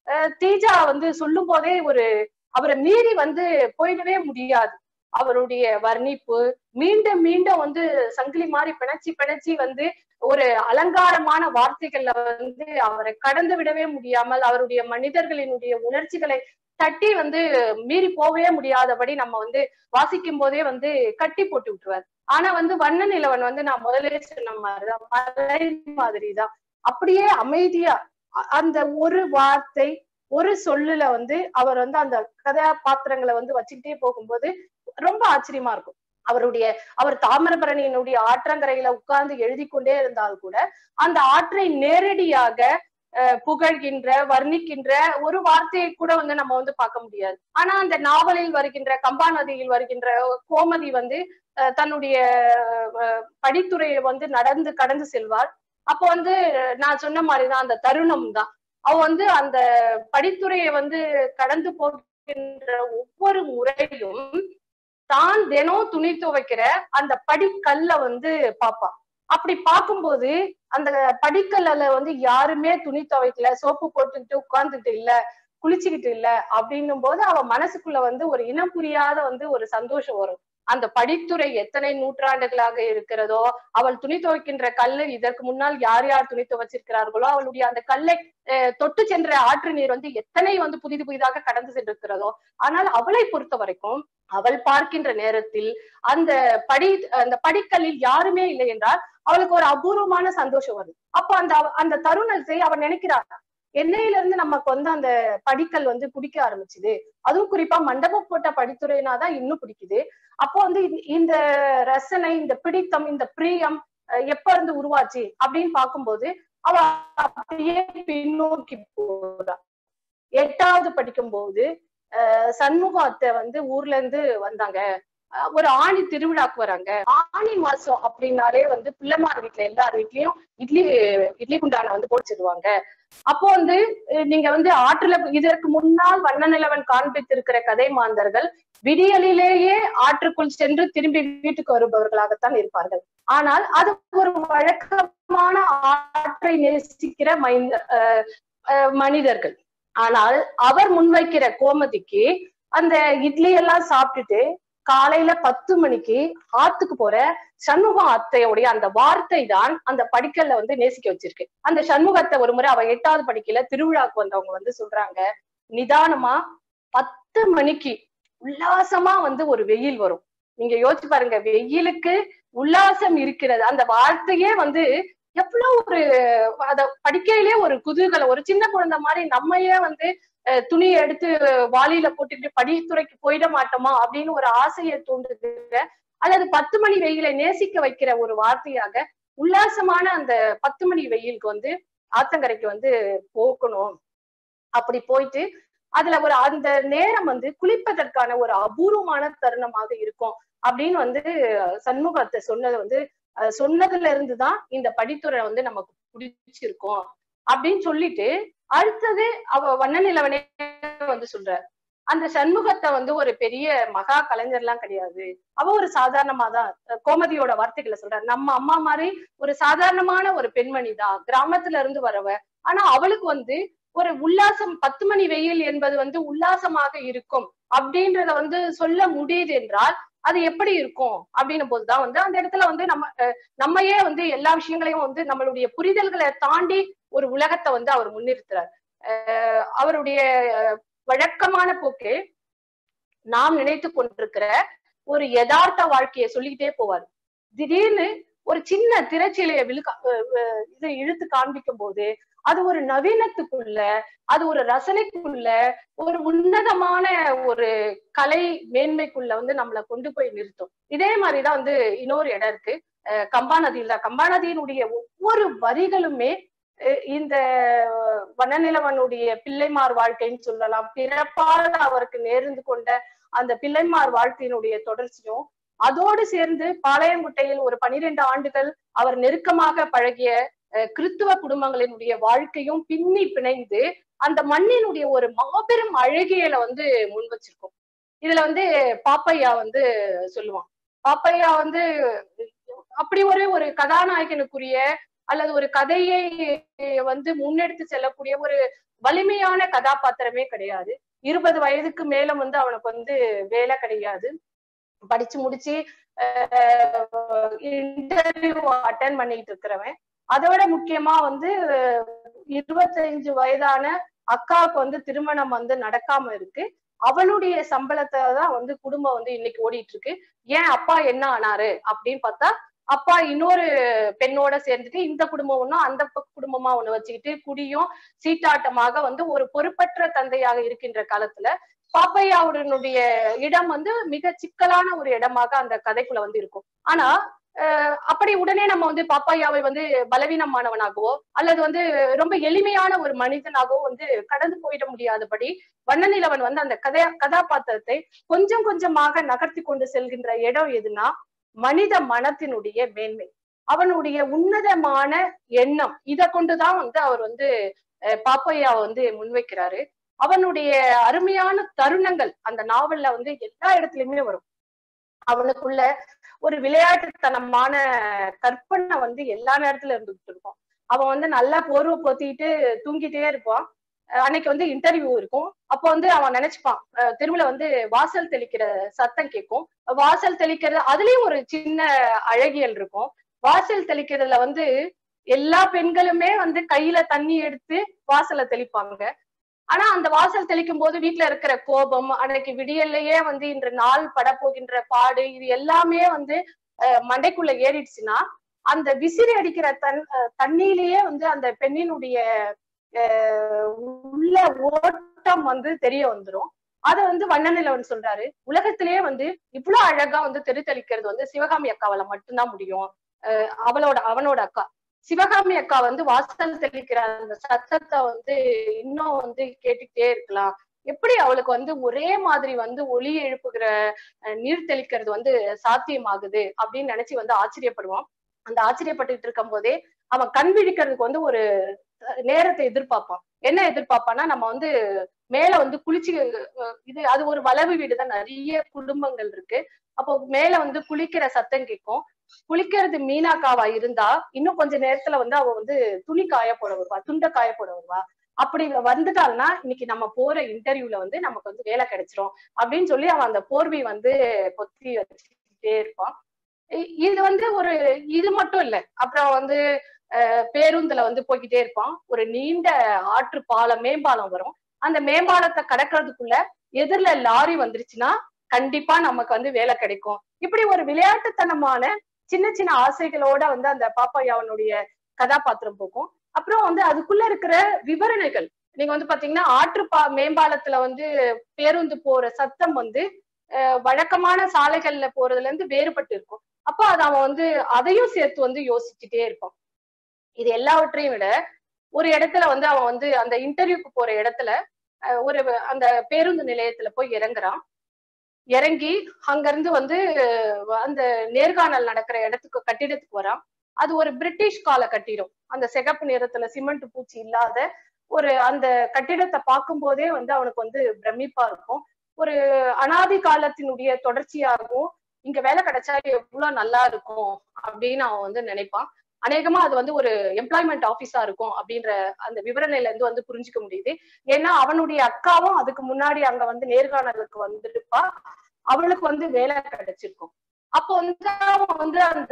தீஜா வந்து சொல்லும் போதே ஒரு அவரை மீறி வந்து போயிடவே முடியாது அவருடைய வர்ணிப்பு மீண்டும் மீண்டும் வந்து சங்கிலி மாதிரி பிணைச்சி பிணைச்சி வந்து ஒரு அலங்காரமான வார்த்தைகள்ல வந்து அவரை கடந்து விடவே முடியாமல் அவருடைய மனிதர்களினுடைய உணர்ச்சிகளை தட்டி வந்து மீறி போகவே முடியாதபடி நம்ம வந்து வாசிக்கும் போதே வந்து கட்டி போட்டு விட்டுருவார் ஆனா வந்து வண்ண நிலவன் வந்து நான் முதலே சொன்ன மாதிரிதான் மலை மாதிரிதான் அப்படியே அமைதியா அந்த ஒரு வார்த்தை ஒரு சொல்லுல வந்து அவர் வந்து அந்த கதாபாத்திரங்களை வந்து வச்சுக்கிட்டே போகும்போது ரொம்ப ஆச்சரியமா இருக்கும் அவருடைய அவர் தாமிரபரணியினுடைய ஆற்றங்கரையில உட்கார்ந்து எழுதி கொண்டே இருந்தால் கூட அந்த ஆற்றை நேரடியாக புகழ்கின்ற வர்ணிக்கின்ற ஒரு வார்த்தையை கூட வந்து நம்ம வந்து பார்க்க முடியாது ஆனா அந்த நாவலில் வருகின்ற கம்பா நதியில் வருகின்ற கோமதி வந்து தன்னுடைய படித்துறையை வந்து நடந்து கடந்து செல்வார் அப்போ வந்து நான் சொன்ன மாதிரிதான் அந்த தருணம் தான் அவ வந்து அந்த படித்துறையை வந்து கடந்து போகின்ற ஒவ்வொரு முறையும் தான் தினம் துணி துவைக்கிற அந்த படிக்கல்ல வந்து பாப்பான் அப்படி பார்க்கும்போது அந்த படிக்கல்ல வந்து யாருமே துணி துவைக்கல சோப்பு போட்டுக்கிட்டு உட்கார்ந்துட்டு இல்ல குளிச்சுக்கிட்டு இல்ல அப்படின்னும் போது அவ மனசுக்குள்ள வந்து ஒரு இனம் புரியாத வந்து ஒரு சந்தோஷம் வரும் அந்த படித்துறை எத்தனை நூற்றாண்டுகளாக இருக்கிறதோ அவள் துணி துவைக்கின்ற கல்லு இதற்கு முன்னால் யார் யார் துணி துவைச்சிருக்கிறார்களோ அவளுடைய அந்த கல்லை அஹ், தொட்டு சென்ற ஆற்று நீர் வந்து எத்தனை வந்து புதிது புதிதாக கடந்து சென்றிருக்கிறதோ ஆனால் அவளை பொறுத்த வரைக்கும் அவள் பார்க்கின்ற நேரத்தில் அந்த படி அந்த படிக்கல்லில் யாருமே இல்லை என்றால் அவளுக்கு ஒரு அபூர்வமான சந்தோஷம் வருது அப்போ அந்த அந்த தருணத்தை அவன் நினைக்கிறாள் என்னையில இருந்து நமக்கு வந்து அந்த படிக்கல் வந்து பிடிக்க ஆரம்பிச்சுது அதுவும் குறிப்பா மண்டபம் போட்ட படித்துறைனா தான் இன்னும் பிடிக்குது அப்போ வந்து இந்த- இந்த ரசனை இந்த பிடித்தம் இந்த பிரியம் அஹ், எப்ப இருந்து உருவாச்சு அப்படின்னு பார்க்கும்போது அவ அப்படியே பின்னோக்கி போறா எட்டாவது படிக்கும்போது அஹ், சண்முக அத்தை வந்து ஊர்ல இருந்து வந்தாங்க அஹ், ஒரு ஆணி திருவிழாக்கு வராங்க ஆணி மாசம் அப்படின்னாலே வந்து பிள்ளைமார் வீட்டுல எல்லார் வீட்லயும் இட்லி இட்லி குண்டான வந்து போட்டுச்சிடுவாங்க அப்போ வந்து அஹ், நீங்க வந்து ஆற்றுல இதற்கு முன்னால் வண்ண நிலவன் காண்பித்திருக்கிற கதை மாந்தர்கள் விடியலிலேயே ஆற்றுக்குள் சென்று திரும்பி வீட்டுக்கு வருபவர்களாகத்தான் இருப்பார்கள் ஆனால் அது ஒரு வழக்கமான ஆற்றை நேசிக்கிற மைந்த அஹ், அஹ், மனிதர்கள் ஆனால் அவர் முன்வைக்கிற கோமதிக்கு அந்த இட்லி எல்லாம் சாப்பிட்டுட்டு காலையில பத்து மணிக்கு ஆத்துக்கு போற சண்முகம் அத்தையோடைய அந்த வார்த்தை தான் அந்த படிக்கல்ல வந்து நேசிக்க வச்சிருக்கு அந்த சண்முகத்தை ஒரு முறை அவ எட்டாவது படிக்கல திருவிழாக்கு வந்தவங்க வந்து சொல்றாங்க நிதானமா பத்து மணிக்கு உல்லாசமா வந்து ஒரு வெயில் வரும் நீங்க யோசிச்சு பாருங்க வெயிலுக்கு உல்லாசம் இருக்கிறது அந்த வார்த்தையே வந்து எவ்வளவு ஒரு அத படிக்கையிலே ஒரு குதூகலம் ஒரு சின்ன குழந்தை மாதிரி நம்மையே வந்து அஹ், துணியை எடுத்து வாளியில போட்டுட்டு படித்துறைக்கு போயிட மாட்டோமா அப்படின்னு ஒரு ஆசையை தூண்டுகிற அல்லது பத்து மணி வெயிலை நேசிக்க வைக்கிற ஒரு வார்த்தையாக உல்லாசமான அந்த பத்து மணி வெயிலுக்கு வந்து ஆத்தங்கரைக்கு வந்து போக்கணும் அப்படி போயிட்டு அதுல ஒரு அந்த நேரம் வந்து குளிப்பதற்கான ஒரு அபூர்வமான தருணமாக இருக்கும் அப்படின்னு வந்து சண்முகத்தை சொன்னது வந்து அஹ், சொன்னதுல இருந்துதான் இந்த படித்துறை வந்து நமக்கு பிடிச்சிருக்கும் அப்படின்னு சொல்லிட்டு அடுத்தது அவ வண்ண நிலவனே வந்து சொல்ற அந்த சண்முகத்தை வந்து ஒரு பெரிய மகா கலைஞர்லாம் கிடையாது அவ ஒரு சாதாரணமா தான் அஹ், கோமதியோட வார்த்தைகளை சொல்ற நம்ம அம்மா மாதிரி ஒரு சாதாரணமான ஒரு பெண்மணி தான் கிராமத்துல இருந்து வரவ ஆனா அவளுக்கு வந்து ஒரு உல்லாசம் பத்து மணி வெயில் என்பது வந்து உல்லாசமாக இருக்கும் அப்படின்றத வந்து சொல்ல முடியுது என்றால் அது எப்படி இருக்கும் அப்படின்னும் போதுதான் வந்து அந்த இடத்துல வந்து நம்ம அஹ், நம்மையே வந்து எல்லா விஷயங்களையும் வந்து நம்மளுடைய புரிதல்களை தாண்டி ஒரு உலகத்தை வந்து அவர் முன்னிறுத்துறார் அஹ், அவருடைய அஹ், வழக்கமான போக்கு நாம் நினைத்து கொண்டிருக்கிற ஒரு யதார்த்த வாழ்க்கையை சொல்லிக்கிட்டே போவார் திடீர்னு ஒரு சின்ன திரைச்சீலையை விழுக்க அஹ், அஹ், இது இழுத்து காண்பிக்கும் போது அது ஒரு நவீனத்துக்குள்ள அது ஒரு ரசனைக்குள்ள ஒரு உன்னதமான ஒரு கலை மேன்மைக்குள்ள வந்து நம்மளை கொண்டு போய் நிறுத்தும் இதே மாதிரிதான் வந்து இன்னொரு இடம் இருக்கு அஹ் கம்பா நதியில் தான் கம்பா நதியினுடைய ஒவ்வொரு வரிகளுமே அஹ் இந்த வனநிலவனுடைய பிள்ளைமார் வாழ்க்கைன்னு சொல்லலாம் பிறப்பால் அவருக்கு நேர்ந்து கொண்ட அந்த பிள்ளைமார் வாழ்க்கையினுடைய தொடர்ச்சியும் அதோடு சேர்ந்து பாளையங்குட்டையில் ஒரு பனிரெண்டு ஆண்டுகள் அவர் நெருக்கமாக பழகிய அஹ் கிறித்துவ குடும்பங்களினுடைய வாழ்க்கையும் பின்னி பிணைந்து அந்த மண்ணினுடைய ஒரு மாபெரும் அழகியலை வந்து முன் வச்சிருக்கும் இதுல வந்து பாப்பையா வந்து சொல்லுவான் பாப்பையா வந்து அப்படி ஒரு ஒரு கதாநாயகனுக்குரிய அல்லது ஒரு கதையை வந்து முன்னெடுத்து செல்லக்கூடிய ஒரு வலிமையான கதாபாத்திரமே கிடையாது இருபது வயதுக்கு மேல வந்து அவனுக்கு வந்து வேலை கிடையாது படிச்சு முடிச்சு இன்டர்வியூ அட்டன் பண்ணிட்டு இருக்கிறவன் அதை விட முக்கியமா வந்து இருபத்தஞ்சு வயதான அக்காவுக்கு வந்து திருமணம் வந்து நடக்காம இருக்கு அவளுடைய சம்பளத்தை தான் வந்து குடும்பம் வந்து இன்னைக்கு ஓடிட்டு இருக்கு ஏன் அப்பா என்ன ஆனாரு அப்படின்னு பார்த்தா அப்பா இன்னொரு பெண்ணோட சேர்ந்துட்டு இந்த குடும்பம் ஒண்ணும் அந்த குடும்பமா ஒண்ணு வச்சுக்கிட்டு குடியும் சீட்டாட்டமாக வந்து ஒரு பொறுப்பற்ற தந்தையாக இருக்கின்ற காலத்துல பாப்பையாவுடனுடைய இடம் வந்து மிக சிக்கலான ஒரு இடமாக அந்த கதைக்குள்ள வந்து இருக்கும் ஆனா அப்படி உடனே நம்ம வந்து பாப்பாயாவை வந்து பலவீனமானவனாகவோ அல்லது வந்து ரொம்ப எளிமையான ஒரு மனிதனாகவோ வந்து கடந்து போயிட முடியாதபடி வண்ணநிலவன் வந்து அந்த கதை கதாபாத்திரத்தை கொஞ்சம் கொஞ்சமாக நகர்த்தி கொண்டு செல்கின்ற இடம் எதுனா மனித மனத்தினுடைய மேன்மை அவனுடைய உன்னதமான எண்ணம் இதை கொண்டுதான் வந்து அவர் வந்து பாப்பையாவை வந்து முன்வைக்கிறாரு அவனுடைய அருமையான தருணங்கள் அந்த நாவல்ல வந்து எல்லா இடத்துலயுமே வரும் அவனுக்குள்ள ஒரு விளையாட்டுத்தனமான கற்பனை வந்து எல்லா நேரத்துல இருந்துகிட்டு இருக்கும் அவன் வந்து நல்லா போர்வை பொத்திட்டு தூங்கிட்டே இருப்பான் அஹ் அன்னைக்கு வந்து இன்டர்வியூ இருக்கும் அப்போ வந்து அவன் நினைச்சுப்பான் அஹ் தெருவுல வந்து வாசல் தெளிக்கிற சத்தம் கேட்கும் வாசல் தெளிக்கிறது அதுலயும் ஒரு சின்ன அழகியல் இருக்கும் வாசல் தெளிக்கிறதுல வந்து எல்லா பெண்களுமே வந்து கையில தண்ணி எடுத்து வாசலை தெளிப்பாங்க ஆனா அந்த வாசல் தெளிக்கும் போது வீட்டுல இருக்கிற கோபம் அன்னைக்கு விடியல்லையே வந்து இன்று நாள் படப்போகின்ற பாடு இது எல்லாமே வந்து அஹ், மண்டைக்குள்ள ஏறிடுச்சுன்னா அந்த விசிறி அடிக்கிற தன் அஹ், தண்ணியிலேயே வந்து அந்த பெண்ணினுடைய அஹ், உள்ள ஓட்டம் வந்து தெரிய வந்துரும் அத வந்து வண்ணநிலவன் சொல்றாரு உலகத்திலேயே வந்து இவ்வளவு அழகா வந்து தெளிக்கிறது வந்து சிவகாமி அக்காவால மட்டும்தான் முடியும் அஹ், அவளோட அவனோட அக்கா சிவகாமி அக்கா வந்து வாசல் தெளிக்கிற அந்த சத்தத்தை வந்து இன்னும் வந்து கேட்டுக்கிட்டே இருக்கலாம் எப்படி அவளுக்கு வந்து ஒரே மாதிரி வந்து ஒளி எழுப்புகிற அஹ், நீர் தெளிக்கிறது வந்து சாத்தியமாகுது அப்படின்னு நினைச்சு வந்து ஆச்சரியப்படுவான் அந்த ஆச்சரியப்பட்டுட்டு இருக்கும் போதே அவன் கண் விழிக்கிறதுக்கு வந்து ஒரு அஹ், நேரத்தை எதிர்பார்ப்பான் என்ன எதிர்பார்ப்பான்னா நம்ம வந்து மேல வந்து குளிச்சு அஹ், இது அது ஒரு வளவு வீடுதான் நிறைய குடும்பங்கள் இருக்கு அப்போ மேல வந்து குளிக்கிற சத்தம் கேட்கும் குளிக்கிறது மீனாக்காவா இருந்தா இன்னும் கொஞ்ச நேரத்துல வந்து அவ வந்து துணி காய போட வருவா துண்டை காய போட வருவா அப்படி இவ வந்துட்டாள்னா இன்னைக்கு நம்ம போற இன்டர்வியூல வந்து நமக்கு வந்து வேலை கிடைச்சிரும் அப்படின்னு சொல்லி அவன் அந்த போர்வை வந்து பொத்தி வச்சுக்கிட்டே இருப்பான் இ- இது வந்து ஒரு இது மட்டும் இல்ல அப்புறம் வந்து அஹ், பேருந்துல வந்து போய்கிட்டே இருப்பான் ஒரு நீண்ட ஆற்று பாலம் மேம்பாலம் வரும் அந்த மேம்பாலத்தை கடக்கிறதுக்குள்ள எதிரில லாரி வந்துருச்சுன்னா கண்டிப்பா நமக்கு வந்து வேலை கிடைக்கும் இப்படி ஒரு விளையாட்டுத்தனமான சின்ன சின்ன ஆசைகளோட வந்து அந்த பாப்பாயாவனுடைய கதாபாத்திரம் போகும் அப்புறம் வந்து அதுக்குள்ள இருக்கிற விவரணைகள் நீங்க வந்து பாத்தீங்கன்னா ஆற்று பா மேம்பாலத்துல வந்து பேருந்து போற சத்தம் வந்து அஹ், வழக்கமான சாலைகள்ல போறதுல இருந்து வேறுபட்டு இருக்கும் அப்ப அது அவன் வந்து அதையும் சேர்த்து வந்து யோசிச்சுட்டே இருப்பான் இது எல்லாவற்றையும் விட ஒரு இடத்துல வந்து அவன் வந்து அந்த இன்டர்வியூக்கு போற இடத்துல அஹ், ஒரு அந்த பேருந்து நிலையத்துல போய் இறங்குறான் இறங்கி அங்கிருந்து வந்து அஹ், அந்த நேர்காணல் நடக்கிற இடத்துக்கு கட்டிடத்துக்கு வரான் அது ஒரு பிரிட்டிஷ் கால கட்டிடம் அந்த சிகப்பு நிறத்துல சிமெண்ட் பூச்சி இல்லாத ஒரு அந்த கட்டிடத்தை பார்க்கும் போதே வந்து அவனுக்கு வந்து பிரமிப்பா இருக்கும் ஒரு அனாதி காலத்தினுடைய தொடர்ச்சியாகவும் இங்க வேலை கிடைச்சா எவ்வளவு நல்லா இருக்கும் அப்படின்னு அவன் வந்து நினைப்பான் அநேகமா அது வந்து ஒரு எம்ப்ளாய்மெண்ட் ஆபீஸா இருக்கும் அப்படின்ற அந்த விவரணையில இருந்து வந்து புரிஞ்சுக்க முடியுது ஏன்னா அவனுடைய அக்காவும் அதுக்கு முன்னாடி அங்க வந்து நேர்காணலுக்கு வந்திருப்பா அவளுக்கு வந்து வேலை கிடைச்சிருக்கும் அப்போ வந்து அவன் வந்து அந்த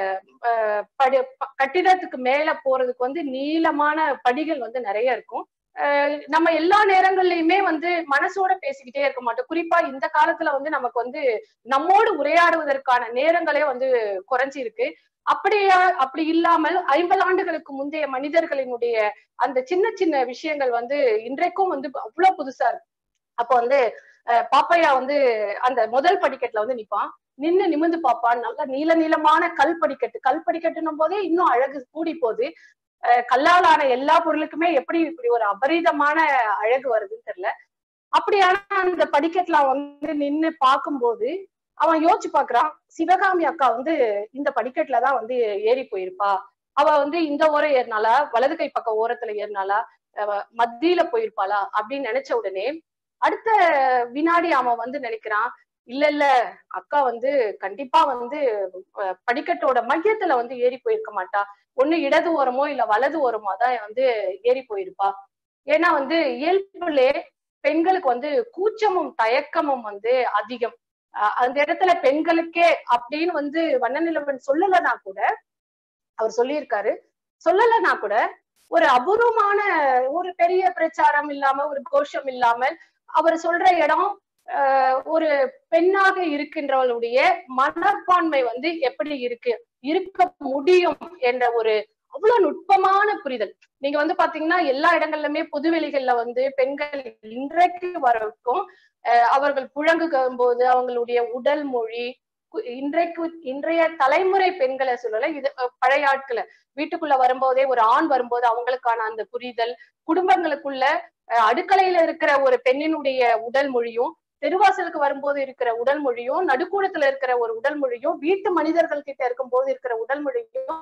அஹ், படி ப- கட்டிடத்துக்கு மேல போறதுக்கு வந்து நீளமான படிகள் வந்து நிறைய இருக்கும் அஹ், நம்ம எல்லா நேரங்கள்லயுமே வந்து மனசோட பேசிக்கிட்டே இருக்க மாட்டோம் குறிப்பா இந்த காலத்துல வந்து நமக்கு வந்து நம்மோடு உரையாடுவதற்கான நேரங்களே வந்து குறைஞ்சிருக்கு அப்படியா அப்படி இல்லாமல் ஐம்பது ஆண்டுகளுக்கு முந்தைய மனிதர்களினுடைய அந்த சின்ன சின்ன விஷயங்கள் வந்து இன்றைக்கும் வந்து அவ்வளவு புதுசா இருக்கு அப்போ வந்து அஹ், பாப்பையா வந்து அந்த முதல் படிக்கட்டுல வந்து நிப்பான் நின்னு நிமிந்து பாப்பான் நல்ல நீல நீளமான கல் படிக்கட்டு கல் படிக்கட்டுன்னும் போதே இன்னும் அழகு கூடி போகுது அஹ், கல்லாலான எல்லா பொருளுக்குமே எப்படி இப்படி ஒரு அபரிதமான அழகு வருதுன்னு தெரியல அப்படியான அந்த படிக்கட்டுல அவன் வந்து நின்னு பார்க்கும்போது அவன் யோசிச்சு பாக்குறான் சிவகாமி அக்கா வந்து இந்த படிக்கட்டுலதான் வந்து ஏறி போயிருப்பா அவ வந்து இந்த ஓரம் ஏறினாலா வலது கை பக்கம் ஓரத்துல ஏறினாலா அவ மத்தியில போயிருப்பாளா அப்படின்னு நினைச்ச உடனே அடுத்த வினாடி அவன் வந்து நினைக்கிறான் இல்ல இல்ல அக்கா வந்து கண்டிப்பா வந்து அஹ், படிக்கட்டோட மையத்துல வந்து ஏறி போயிருக்க மாட்டா ஒண்ணு இடது ஓரமோ இல்ல வலது ஓரமோ தான் வந்து ஏறி போயிருப்பா ஏன்னா வந்து இயல்புலே பெண்களுக்கு வந்து கூச்சமும் தயக்கமும் வந்து அதிகம் அஹ் அந்த இடத்துல பெண்களுக்கே அப்படின்னு வந்து வண்ணநிலவன் சொல்லலைன்னா கூட அவர் சொல்லியிருக்காரு சொல்லலைன்னா கூட ஒரு அபூர்வமான ஒரு பெரிய பிரச்சாரம் இல்லாம ஒரு கோஷம் இல்லாமல் அவர் சொல்ற இடம் ஆஹ் ஒரு பெண்ணாக இருக்கின்றவளுடைய மனப்பான்மை வந்து எப்படி இருக்கு இருக்க முடியும் என்ற ஒரு அவ்வளவு நுட்பமான புரிதல் நீங்க வந்து பாத்தீங்கன்னா எல்லா இடங்கள்லுமே பொதுவெளிகள்ல வந்து பெண்கள் இன்றைக்கு வரைக்கும் ஆஹ் அவர்கள் புழங்குகும் போது அவங்களுடைய உடல் மொழி கு- இன்றைக்கு இன்றைய தலைமுறை பெண்களை சொல்லல இது அஹ், பழைய ஆட்களை வீட்டுக்குள்ள வரும்போதே ஒரு ஆண் வரும்போது அவங்களுக்கான அந்த புரிதல் குடும்பங்களுக்குள்ள அஹ், அடுக்கலையில இருக்கிற ஒரு பெண்ணினுடைய உடல் மொழியும் தெருவாசலுக்கு வரும்போது இருக்கிற உடல் மொழியும் நடுக்கூடத்துல இருக்கிற ஒரு உடல் மொழியும் வீட்டு மனிதர்கள் கிட்ட இருக்கும்போது இருக்கிற உடல் மொழியும்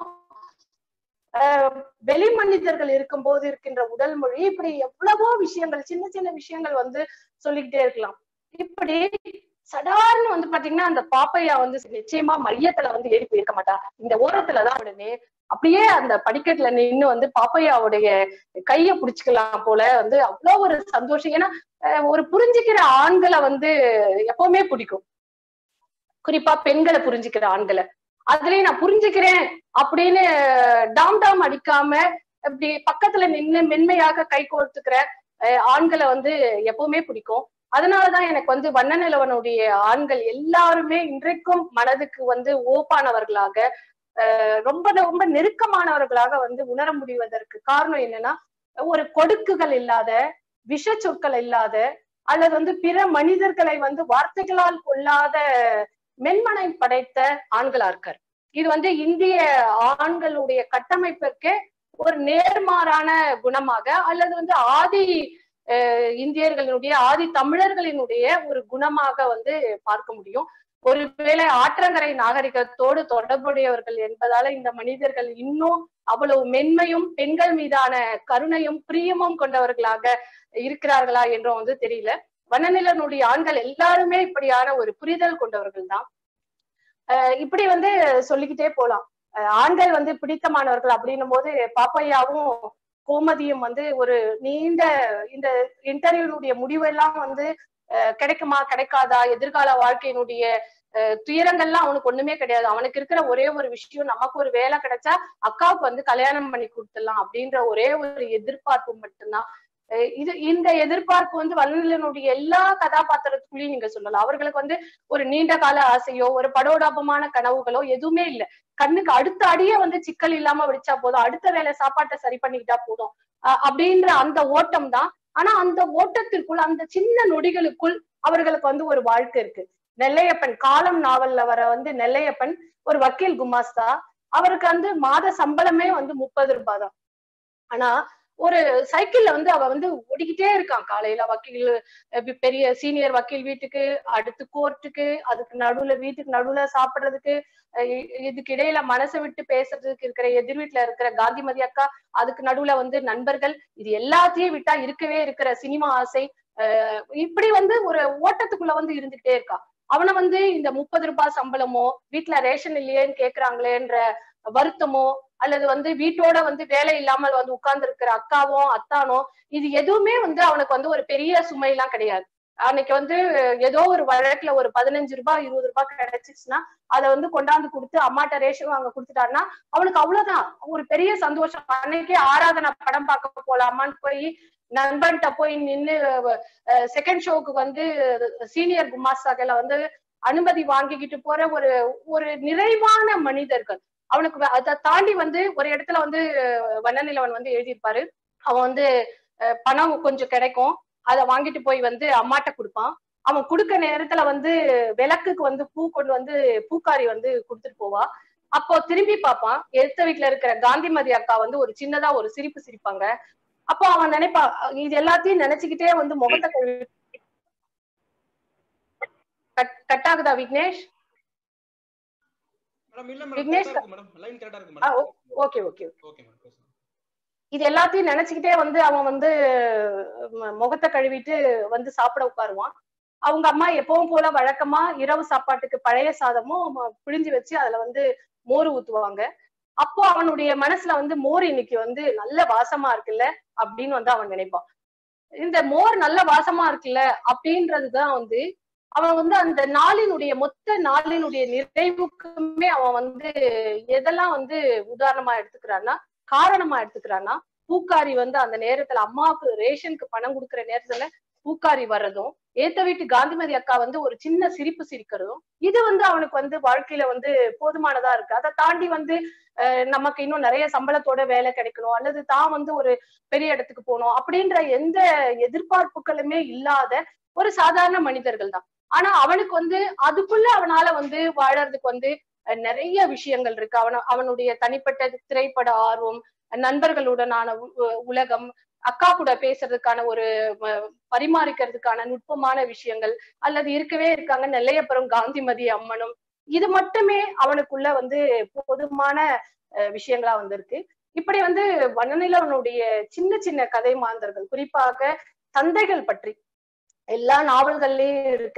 ஆஹ் வெளி மனிதர்கள் இருக்கும்போது இருக்கின்ற உடல் மொழி இப்படி எவ்வளவோ விஷயங்கள் சின்ன சின்ன விஷயங்கள் வந்து சொல்லிக்கிட்டே இருக்கலாம் இப்படி சடார்னு வந்து பாத்தீங்கன்னா அந்த பாப்பையா வந்து நிச்சயமா மையத்துல வந்து ஏறி போயிருக்க மாட்டா இந்த ஓரத்துலதான் உடனே அப்படியே அந்த படிக்கட்டுல நின்னு வந்து பாப்பையாவுடைய கைய புடிச்சுக்கலாம் போல வந்து அவ்வளவு ஒரு சந்தோஷம் ஏன்னா அஹ், ஒரு புரிஞ்சுக்கிற ஆண்களை வந்து எப்பவுமே பிடிக்கும் குறிப்பா பெண்களை புரிஞ்சுக்கிற ஆண்களை அதுலயும் நான் புரிஞ்சுக்கிறேன் அப்படின்னு டாம் டாம் அடிக்காம இப்படி பக்கத்துல நின்னு மென்மையாக கை கோர்த்துக்கிற அஹ், ஆண்களை வந்து எப்பவுமே பிடிக்கும் அதனாலதான் எனக்கு வந்து வண்ண நிலவனுடைய ஆண்கள் எல்லாருமே இன்றைக்கும் மனதுக்கு வந்து ஓப்பானவர்களாக அஹ், ரொம்ப ரொம்ப நெருக்கமானவர்களாக வந்து உணர முடிவதற்கு காரணம் என்னன்னா ஒரு கொடுக்குகள் இல்லாத விஷ சொற்கள் இல்லாத அல்லது வந்து பிற மனிதர்களை வந்து வார்த்தைகளால் கொள்ளாத மென்மனை படைத்த ஆண்களா இருக்கார் இது வந்து இந்திய ஆண்களுடைய கட்டமைப்பிற்கு ஒரு நேர்மாறான குணமாக அல்லது வந்து ஆதி அஹ், இந்தியர்களுடைய ஆதி தமிழர்களினுடைய ஒரு குணமாக வந்து பார்க்க முடியும் ஒருவேளை ஆற்றங்கரை நாகரிகத்தோடு தொடர்புடையவர்கள் என்பதால இந்த மனிதர்கள் இன்னும் அவ்வளவு மென்மையும் பெண்கள் மீதான கருணையும் பிரியமும் கொண்டவர்களாக இருக்கிறார்களா என்றும் வந்து தெரியல வண்ணநிலனுடைய ஆண்கள் எல்லாருமே இப்படியான ஒரு புரிதல் கொண்டவர்கள் தான் அஹ் இப்படி வந்து சொல்லிக்கிட்டே போலாம் அஹ் ஆண்கள் வந்து பிடித்தமானவர்கள் அப்படின்னும் போது பாப்பையாவும் கோமதியும் வந்து ஒரு நீண்ட இந்த இன்டர்வியூனுடைய முடிவெல்லாம் வந்து அஹ் கிடைக்குமா கிடைக்காதா எதிர்கால வாழ்க்கையினுடைய அஹ் துயரங்கள்லாம் அவனுக்கு ஒண்ணுமே கிடையாது அவனுக்கு இருக்கிற ஒரே ஒரு விஷயம் நமக்கு ஒரு வேலை கிடைச்சா அக்காவுக்கு வந்து கல்யாணம் பண்ணி கொடுத்துடலாம் அப்படின்ற ஒரே ஒரு எதிர்பார்ப்பு மட்டும்தான் அஹ் இது இந்த எதிர்பார்ப்பு வந்து வல்லனுடைய எல்லா கதாபாத்திரத்துக்குள்ளயும் நீங்க சொல்லலாம் அவர்களுக்கு வந்து ஒரு நீண்ட கால ஆசையோ ஒரு படோடாபமான கனவுகளோ எதுவுமே இல்ல கண்ணுக்கு அடுத்த அடியே வந்து சிக்கல் இல்லாம வெடிச்சா போதும் அடுத்த வேலை சாப்பாட்டை சரி பண்ணிக்கிட்டா போதும் அஹ் அப்படின்ற அந்த ஓட்டம் தான் ஆனா அந்த ஓட்டத்திற்குள் அந்த சின்ன நொடிகளுக்குள் அவர்களுக்கு வந்து ஒரு வாழ்க்கை இருக்கு நெல்லையப்பன் காலம் நாவல்ல வர வந்து நெல்லையப்பன் ஒரு வக்கீல் குமாஸ்தா அவருக்கு வந்து மாத சம்பளமே வந்து முப்பது ரூபாய் தான் ஆனா ஒரு சைக்கிள்ல வந்து அவ வந்து ஓடிக்கிட்டே இருக்கான் காலையில வக்கீல் அஹ் பெரிய சீனியர் வக்கீல் வீட்டுக்கு அடுத்து கோர்ட்டுக்கு அதுக்கு நடுவுல வீட்டுக்கு நடுவுல சாப்பிடுறதுக்கு அஹ் இ- இதுக்கு இடையில மனசை விட்டு பேசுறதுக்கு இருக்கிற எதிர் வீட்டுல இருக்கிற காந்திமதி அக்கா அதுக்கு நடுவுல வந்து நண்பர்கள் இது எல்லாத்தையும் விட்டா இருக்கவே இருக்கிற சினிமா ஆசை அஹ் இப்படி வந்து ஒரு ஓட்டத்துக்குள்ள வந்து இருந்துகிட்டே இருக்கான் அவனை வந்து இந்த முப்பது ரூபாய் சம்பளமோ வீட்டுல ரேஷன் இல்லையேன்னு கேக்குறாங்களேன்ற வருத்தமோ அல்லது வந்து வீட்டோட வந்து வேலை இல்லாமல் வந்து உட்கார்ந்து இருக்கிற அக்காவோ அத்தானோ இது எதுவுமே வந்து அவனுக்கு வந்து ஒரு பெரிய சுமையெல்லாம் கிடையாது அன்னைக்கு வந்து ஏதோ ஒரு வழக்குல ஒரு பதினஞ்சு ரூபாய் இருபது ரூபாய் கிடைச்சிச்சுன்னா அதை வந்து கொண்டாந்து கொடுத்து அம்மாட்ட ரேஷன் வாங்க கொடுத்துட்டாருன்னா அவனுக்கு அவ்வளவுதான் ஒரு பெரிய சந்தோஷம் அன்னைக்கே ஆராதனை படம் பார்க்க போலாமான்னு போய் நண்பன்கிட்ட போய் நின்னு செகண்ட் ஷோக்கு வந்து சீனியர் குமாஸ்தாக்களை வந்து அனுமதி வாங்கிக்கிட்டு போற ஒரு ஒரு நிறைவான மனிதர்கள் அவனுக்கு வ- அதை தாண்டி வந்து ஒரு இடத்துல வந்து அஹ், வண்ணநிலவன் வந்து எழுதியிருப்பாரு அவன் வந்து அஹ், பணம் கொஞ்சம் கிடைக்கும் அதை வாங்கிட்டு போய் வந்து அம்மாட்ட கொடுப்பான் அவன் கொடுக்க நேரத்துல வந்து விளக்குக்கு வந்து பூ கொண்டு வந்து பூக்காரி வந்து கொடுத்துட்டு போவா அப்போ திரும்பி பார்ப்பான் எடுத்த வீட்டுல இருக்கிற காந்திமதி அக்கா வந்து ஒரு சின்னதா ஒரு சிரிப்பு சிரிப்பாங்க அப்போ அவன் நினைப்பான் இது எல்லாத்தையும் நினைச்சுக்கிட்டே வந்து முகத்தை கழுவி கட் கட் ஆகுதா விக்னேஷ் மேடம் இல்ல மேடம் விக்னேஷ் கரெக்டா இருக்கு மேடம் லைன் கரெக்டா இருக்கு ஆ, madam okay okay okay madam பேசுங்க இது எல்லாத்தையும் நினைச்சுக்கிட்டே வந்து அவன் வந்து ம- முகத்தை கழுவிட்டு வந்து சாப்பிட உட்காருவான் அவங்க அம்மா எப்பவும் போல வழக்கமா இரவு சாப்பாட்டுக்கு பழைய சாதமும் ம- பிழிஞ்சு வச்சு அதுல வந்து மோர் ஊத்துவாங்க அப்போ அவனுடைய மனசுல வந்து மோர் இன்னைக்கு வந்து நல்ல வாசமா இருக்குல்ல அப்படின்னு வந்து அவன் நினைப்பான் இந்த மோர் நல்ல வாசமா இருக்குல்ல அப்படின்றதுதான் வந்து அவன் வந்து அந்த நாளினுடைய மொத்த நாளினுடைய நிறைவுக்குமே அவன் வந்து எதெல்லாம் வந்து உதாரணமா எடுத்துக்கிறான்னா காரணமா எடுத்துக்கிறான்னா பூக்காரி வந்து அந்த நேரத்துல அம்மாவுக்கு ரேஷனுக்கு பணம் கொடுக்கிற நேரத்துல பூக்காரி வர்றதும் ஏத்த வீட்டு காந்திமதி அக்கா வந்து ஒரு சின்ன சிரிப்பு சிரிக்கிறதும் இது வந்து அவனுக்கு வந்து வாழ்க்கையில வந்து போதுமானதா இருக்கு அதை தாண்டி வந்து அஹ், நமக்கு இன்னும் நிறைய சம்பளத்தோட வேலை கிடைக்கணும் அல்லது தான் வந்து ஒரு பெரிய இடத்துக்கு போகணும் அப்படின்ற எந்த எதிர்பார்ப்புகளுமே இல்லாத ஒரு சாதாரண மனிதர்கள் தான் ஆனா அவனுக்கு வந்து அதுக்குள்ள அவனால வந்து வாழறதுக்கு வந்து அஹ், நிறைய விஷயங்கள் இருக்கு அவன அவனுடைய தனிப்பட்ட திரைப்பட ஆர்வம் நண்பர்களுடனான உ- உ- உலகம் அக்கா கூட பேசுறதுக்கான ஒரு அஹ், பரிமாறிக்கிறதுக்கான நுட்பமான விஷயங்கள் அல்லது இருக்கவே இருக்காங்க நெல்லையப்புறம் காந்திமதி அம்மனும் இது மட்டுமே அவனுக்குள்ள வந்து போதுமான அஹ், விஷயங்களா வந்திருக்கு இப்படி வந்து வண்ணநிலவனுடைய சின்ன சின்ன கதை மாந்தர்கள் குறிப்பாக தந்தைகள் பற்றி எல்லா நாவல்கள்லயும் இருக்க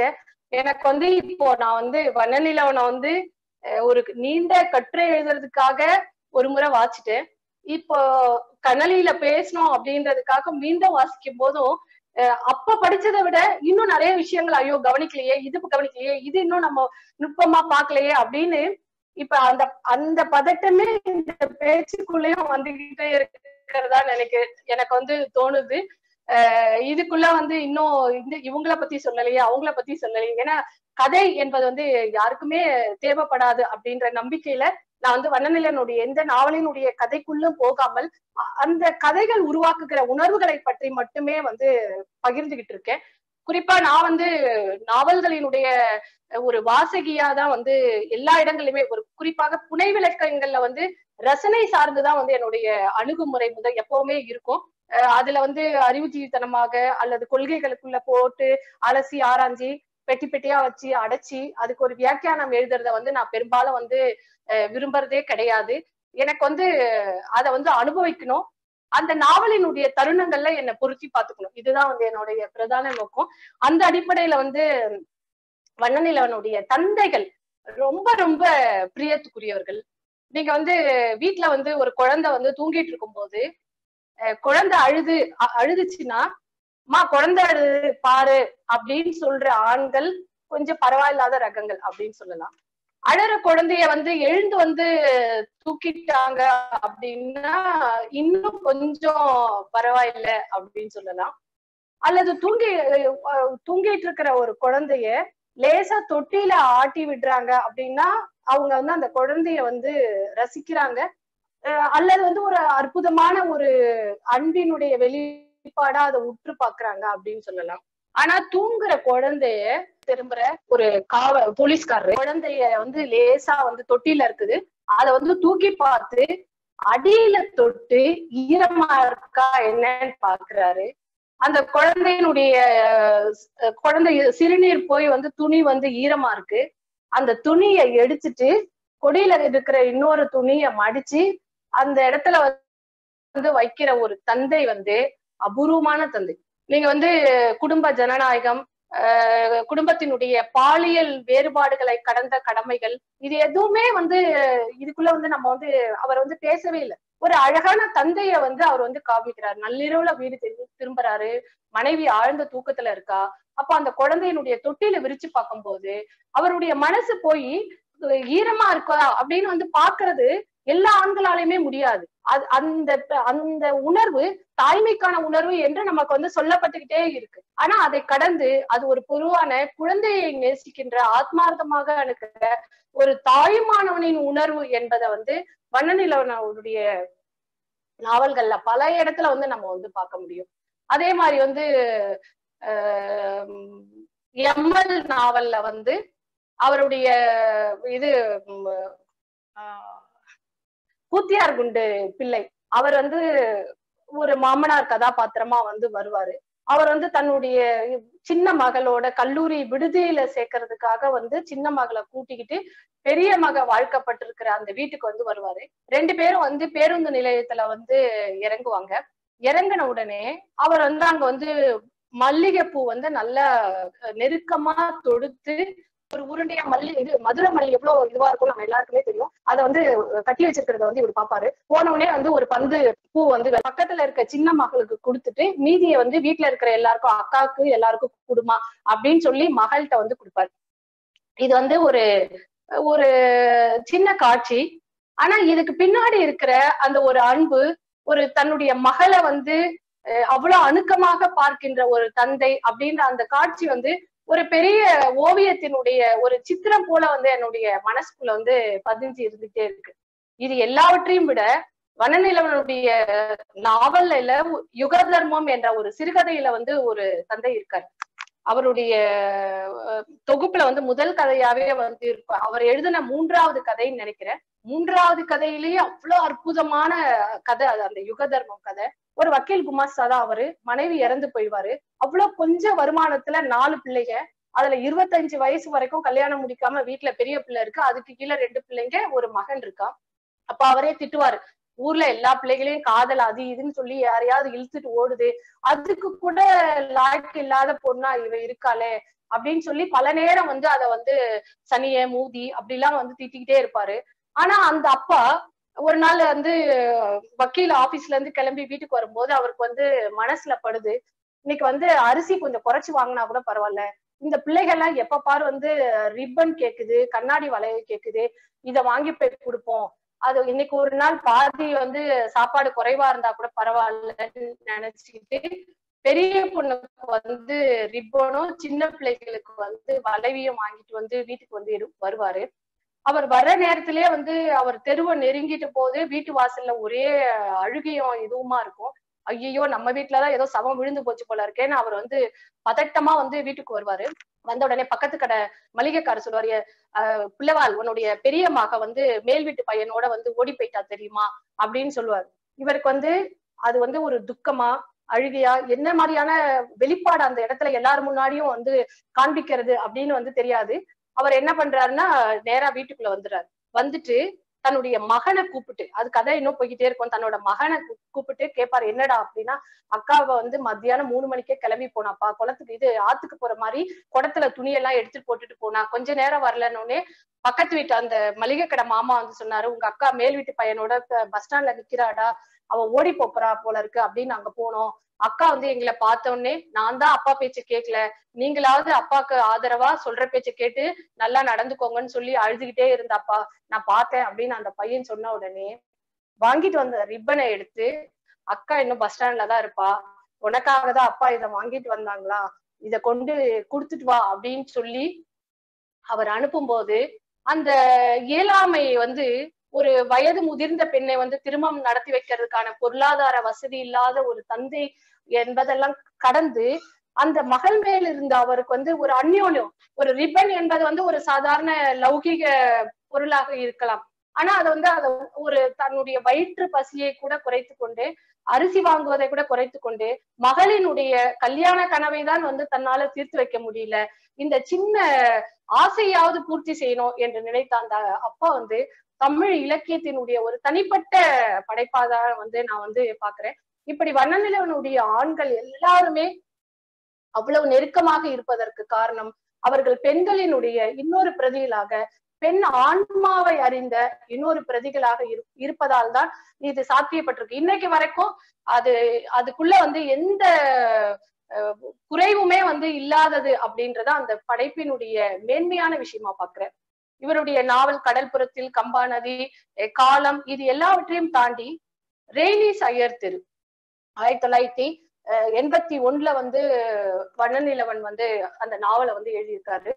எனக்கு வந்து இப்போ நான் வந்து வண்ணநிலவனை வந்து அஹ், ஒரு நீண்ட கட்டுரை எழுதுறதுக்காக ஒரு முறை வாசிட்டேன் இப்போ கனலியில பேசணும் அப்படின்றதுக்காக மீண்டும் வாசிக்கும் போதும் அஹ், அப்ப படிச்சதை விட இன்னும் நிறைய விஷயங்கள் ஐயோ கவனிக்கலையே இது கவனிக்கலையே இது இன்னும் நம்ம நுட்பமா பார்க்கலையே அப்படின்னு இப்ப அந்த அந்த பதட்டமே இந்த பேச்சுக்குள்ளேயும் வந்துகிட்டே இருக்கிறதா நினைக்க எனக்கு வந்து தோணுது அஹ் இதுக்குள்ள வந்து இன்னும் இந்த இவங்கள பத்தி சொல்லலையே அவங்கள பத்தி சொல்லலையே ஏன்னா கதை என்பது வந்து யாருக்குமே தேவைப்படாது அப்படின்ற நம்பிக்கையில நான் வந்து வண்ணநிலனுடைய எந்த நாவலினுடைய கதைக்குள்ளும் போகாமல் அ- அந்த கதைகள் உருவாக்குகிற உணர்வுகளை பற்றி மட்டுமே வந்து பகிர்ந்துகிட்டு இருக்கேன் குறிப்பா நான் வந்து நாவல்களினுடைய ஒரு வாசகியா தான் வந்து எல்லா இடங்களிலுமே ஒரு குறிப்பாக புனை விளக்கங்கள்ல வந்து ரசனை சார்ந்துதான் வந்து என்னுடைய அணுகுமுறை முதல் எப்பவுமே இருக்கும் அஹ் அதுல வந்து அறிவுஜீவித்தனமாக அல்லது கொள்கைகளுக்குள்ள போட்டு அலசி ஆராய்ஞ்சி பெட்டி பெட்டியா வச்சு அடைச்சி அதுக்கு ஒரு வியாக்கியானம் எழுதுறத வந்து நான் பெரும்பாலும் வந்து அஹ் விரும்புறதே கிடையாது எனக்கு வந்து அதை வந்து அனுபவிக்கணும் அந்த நாவலினுடைய தருணங்கள்ல என்னை பொருத்தி பார்த்துக்கணும் இதுதான் வந்து என்னுடைய பிரதான நோக்கம் அந்த அடிப்படையில வந்து வண்ணநிலவனுடைய தந்தைகள் ரொம்ப ரொம்ப பிரியத்துக்குரியவர்கள் நீங்க வந்து வீட்ல வந்து ஒரு குழந்தை வந்து தூங்கிட்டு இருக்கும்போது அஹ் குழந்தை அழுது அ- அழுதுச்சுன்னா மா குழந்தை அழுது பாரு அப்படின்னு சொல்ற ஆண்கள் கொஞ்சம் பரவாயில்லாத ரகங்கள் அப்படின்னு சொல்லலாம் அழற குழந்தைய வந்து எழுந்து வந்து தூக்கிட்டாங்க அப்படின்னா இன்னும் கொஞ்சம் பரவாயில்ல அப்படின்னு சொல்லலாம் அல்லது தூங்கி அஹ் தூங்கிட்டு இருக்கிற ஒரு குழந்தைய லேசா தொட்டியில ஆட்டி விடுறாங்க அப்படின்னா அவங்க வந்து அந்த குழந்தைய வந்து ரசிக்கிறாங்க அஹ் அல்லது வந்து ஒரு அற்புதமான ஒரு அன்பினுடைய வெளிப்பாடா அதை உற்று பாக்குறாங்க அப்படின்னு சொல்லலாம் ஆனா தூங்குற குழந்தைய திரும்புற ஒரு காவ போலீஸ்காரர் குழந்தைய வந்து லேசா வந்து தொட்டில இருக்குது அத வந்து தூக்கி பார்த்து அடியில தொட்டு ஈரமா இருக்கா என்னன்னு பாக்குறாரு அந்த குழந்தையினுடைய அஹ், குழந்தை சிறுநீர் போய் வந்து துணி வந்து ஈரமா இருக்கு அந்த துணியை எடுத்துட்டு கொடியில இருக்கிற இன்னொரு துணியை மடிச்சு அந்த இடத்துல வந்து வைக்கிற ஒரு தந்தை வந்து அபூர்வமான தந்தை நீங்க வந்து குடும்ப ஜனநாயகம் ஆஹ் குடும்பத்தினுடைய பாலியல் வேறுபாடுகளை கடந்த கடமைகள் இது எதுவுமே வந்து இதுக்குள்ள வந்து நம்ம வந்து அவர் வந்து பேசவே இல்லை ஒரு அழகான தந்தைய வந்து அவர் வந்து காமிக்கிறார் நள்ளிரவுல வீடு திரும்பி திரும்புறாரு மனைவி ஆழ்ந்த தூக்கத்துல இருக்கா அப்ப அந்த குழந்தையினுடைய தொட்டில விரிச்சு பார்க்கும்போது அவருடைய மனசு போய் ஈரமா இருக்கா அப்படின்னு வந்து பாக்குறது எல்லா ஆண்களாலையுமே முடியாது அது அந்த அந்த உணர்வு தாய்மைக்கான உணர்வு என்று நமக்கு வந்து சொல்லப்பட்டுக்கிட்டே இருக்கு ஆனா அதை கடந்து அது ஒரு பொதுவான குழந்தையை நேசிக்கின்ற ஆத்மார்த்தமாக அணுகிற ஒரு தாயுமானவனின் உணர்வு என்பதை வந்து வண்ணநிலவனுடைய நாவல்கள்ல பல இடத்துல வந்து நம்ம வந்து பார்க்க முடியும் அதே மாதிரி வந்து எம்எல் நாவல்ல வந்து அவருடைய இது உம், ஆஹ், கூத்தியார் குண்டு பிள்ளை அவர் வந்து ஒரு மாமனார் கதாபாத்திரமா வந்து வருவாரு அவர் வந்து தன்னுடைய சின்ன மகளோட கல்லூரி விடுதியில சேர்க்கறதுக்காக வந்து சின்ன மகளை கூட்டிக்கிட்டு பெரிய மக வாழ்க்கப்பட்டிருக்கிற அந்த வீட்டுக்கு வந்து வருவாரு ரெண்டு பேரும் வந்து பேருந்து நிலையத்துல வந்து இறங்குவாங்க இறங்கின உடனே அவர் வந்து அங்க வந்து மல்லிகைப்பூ வந்து நல்லா நெருக்கமா தொடுத்து ஒரு உருண்டையா மல்லி இது மதுரை மல்லி எவ்வளவு இதுவா இருக்கும் நம்ம எல்லாருக்குமே தெரியும் அதை வந்து கட்டி வச்சிருக்கிறத வந்து இவர் பாப்பாரு போன உடனே வந்து ஒரு பந்து பூ வந்து பக்கத்துல இருக்க சின்ன மகளுக்கு கொடுத்துட்டு மீதியை வந்து வீட்டுல இருக்கிற எல்லாருக்கும் அக்காவுக்கு எல்லாருக்கும் கொடுமா அப்படின்னு சொல்லி மகள்கிட்ட வந்து கொடுப்பாரு இது வந்து ஒரு ஒரு சின்ன காட்சி ஆனா இதுக்கு பின்னாடி இருக்கிற அந்த ஒரு அன்பு ஒரு தன்னுடைய மகளை வந்து அஹ், அவ்வளவு அணுக்கமாக பார்க்கின்ற ஒரு தந்தை அப்படின்ற அந்த காட்சி வந்து ஒரு பெரிய ஓவியத்தினுடைய ஒரு சித்திரம் போல வந்து என்னுடைய மனசுக்குள்ள வந்து பதிஞ்சு இருந்துட்டே இருக்கு இது எல்லாவற்றையும் விட வனநிலவனுடைய நாவல்ல யுக தர்மம் என்ற ஒரு சிறுகதையில வந்து ஒரு தந்தை இருக்காரு அவருடைய அஹ், தொகுப்புல வந்து முதல் கதையாவே வந்து இருக்கும் அவர் எழுதின மூன்றாவது கதைன்னு நினைக்கிறேன் மூன்றாவது கதையிலேயே அவ்வளவு அற்புதமான கதை அது அந்த யுக தர்மம் கதை ஒரு வக்கீல் குமாஸ்தா தான் அவரு மனைவி இறந்து போயிடுவாரு அவ்வளவு கொஞ்சம் வருமானத்துல நாலு பிள்ளைங்க அதுல இருபத்தஞ்சு வயசு வரைக்கும் கல்யாணம் முடிக்காம வீட்டுல பெரிய பிள்ளை இருக்கு அதுக்கு கீழே ரெண்டு பிள்ளைங்க ஒரு மகன் இருக்கான் அப்ப அவரே திட்டுவாரு ஊர்ல எல்லா பிள்ளைகளையும் காதல் அது இதுன்னு சொல்லி யாரையாவது இழுத்துட்டு ஓடுது அதுக்கு கூட லாய்க்கு இல்லாத பொண்ணா இவ இருக்காளே அப்படின்னு சொல்லி பல நேரம் வந்து அதை வந்து சனிய மூதி அப்படிலாம் வந்து திட்டிக்கிட்டே இருப்பாரு ஆனா அந்த அப்பா ஒரு நாள் வந்து வக்கீல் ஆபீஸ்ல இருந்து கிளம்பி வீட்டுக்கு வரும்போது அவருக்கு வந்து மனசுல படுது இன்னைக்கு வந்து அரிசி கொஞ்சம் குறைச்சு வாங்கினா கூட பரவாயில்ல இந்த பிள்ளைகள்லாம் எப்ப பாரு வந்து ரிப்பன் கேக்குது கண்ணாடி வளைய கேக்குது இத வாங்கி போய் கொடுப்போம் அது இன்னைக்கு ஒரு நாள் பாதி வந்து சாப்பாடு குறைவா இருந்தா கூட பரவாயில்லன்னு நினைச்சுக்கிட்டு பெரிய பொண்ணுக்கு வந்து ரிப்பனும் சின்ன பிள்ளைகளுக்கு வந்து வளைவியும் வாங்கிட்டு வந்து வீட்டுக்கு வந்து இரு- வருவாரு அவர் வர்ற நேரத்திலேயே வந்து அவர் தெருவை நெருங்கிட்டு போது வீட்டு வாசல்ல ஒரே அழுகையும் இதுவுமா இருக்கும் ஐயோ நம்ம வீட்டுலதான் ஏதோ சவம் விழுந்து போச்சு போல இருக்கேன்னு அவர் வந்து பதட்டமா வந்து வீட்டுக்கு வருவாரு வந்த உடனே பக்கத்து கடை மளிகைக்காரர் சொல்லுவாரு "அஹ், பிள்ளைவாள் உன்னுடைய பெரிய மக வந்து மேல் வீட்டு பையனோட வந்து ஓடி போயிட்டா தெரியுமா அப்படின்னு சொல்லுவாரு இவருக்கு வந்து அது வந்து ஒரு துக்கமா அழுகையா என்ன மாதிரியான வெளிப்பாடு அந்த இடத்துல எல்லார் முன்னாடியும் வந்து காண்பிக்கிறது அப்படின்னு வந்து தெரியாது அவர் என்ன பண்றாருன்னா நேரா வீட்டுக்குள்ள வந்துடுறாரு வந்துட்டு தன்னுடைய மகனை கூப்பிட்டு அது கதை இன்னும் போய்கிட்டே இருக்கும் தன்னோட மகனை கூ- கூப்பிட்டு கேட்பாரு என்னடா அப்படின்னா அக்காவை வந்து மத்தியானம் மூணு மணிக்கே கிளம்பி போனாப்பா குளத்துக்கு இது ஆத்துக்கு போற மாதிரி குடத்துல துணியெல்லாம் எடுத்துட்டு போட்டுட்டு போனா கொஞ்ச நேரம் வரலன்னொடனே பக்கத்து வீட்டு அந்த மளிகை கடை மாமா வந்து சொன்னாரு உங்க அக்கா மேல் வீட்டு பையனோட பஸ் ஸ்டாண்ட்ல நிக்கிறாடா அவ ஓடி போறா போல இருக்கு அப்படின்னு அங்க போனோம் அக்கா வந்து எங்களை பார்த்த உடனே நான் தான் அப்பா பேச்சு கேட்கல நீங்களாவது அப்பாக்கு ஆதரவா சொல்ற பேச்ச கேட்டு நல்லா நடந்துக்கோங்கன்னு சொல்லி அழுதுகிட்டே இருந்தாப்பா நான் பார்த்தேன் அப்படின்னு அந்த பையன் சொன்ன உடனே வாங்கிட்டு வந்த ரிப்பனை எடுத்து அக்கா இன்னும் பஸ் ஸ்டாண்ட்ல தான் இருப்பா உனக்காக தான் அப்பா இதை வாங்கிட்டு வந்தாங்களா இத கொண்டு கொடுத்துட்டு வா அப்படின்னு சொல்லி அவர் அனுப்பும்போது அந்த இயலாமை வந்து ஒரு வயது முதிர்ந்த பெண்ணை வந்து திருமணம் நடத்தி வைக்கிறதுக்கான பொருளாதார வசதி இல்லாத ஒரு தந்தை என்பதெல்லாம் கடந்து அந்த மகள் மேல் இருந்த அவருக்கு வந்து ஒரு அந்யோன்யம் ஒரு ரிப்பன் என்பது வந்து ஒரு சாதாரண லௌகிக பொருளாக இருக்கலாம் ஆனா அதை வந்து அதை ஒரு தன்னுடைய வயிற்று பசியை கூட குறைத்து கொண்டு அரிசி வாங்குவதை கூட குறைத்து கொண்டு மகளினுடைய கல்யாண கனவை தான் வந்து தன்னால தீர்த்து வைக்க முடியல இந்த சின்ன ஆசையாவது பூர்த்தி செய்யணும் என்று நினைத்த அந்த அப்பா வந்து தமிழ் இலக்கியத்தினுடைய ஒரு தனிப்பட்ட படைப்பாதான் வந்து நான் வந்து பாக்குறேன் இப்படி வண்ணநிலவனுடைய ஆண்கள் எல்லாருமே அவ்வளவு நெருக்கமாக இருப்பதற்கு காரணம் அவர்கள் பெண்களினுடைய இன்னொரு பிரதிகளாக பெண் ஆன்மாவை அறிந்த இன்னொரு பிரதிகளாக இரு- இருப்பதால் தான் இது சாத்தியப்பட்டிருக்கு இன்னைக்கு வரைக்கும் அது அதுக்குள்ள வந்து எந்த அஹ், குறைவுமே வந்து இல்லாதது அப்படின்றத அந்த படைப்பினுடைய மேன்மையான விஷயமா பாக்குறேன் இவருடைய நாவல் கடல்புறத்தில் கம்பா நதி அஹ், காலம் இது எல்லாவற்றையும் தாண்டி ரெய்னிஸ் ஐயர் தெரு ஆயிரத்தி தொள்ளாயிரத்தி அஹ், எண்பத்தி ஒண்ணுல வந்து வண்ணநிலவன் வந்து அந்த நாவலை வந்து எழுதியிருக்காரு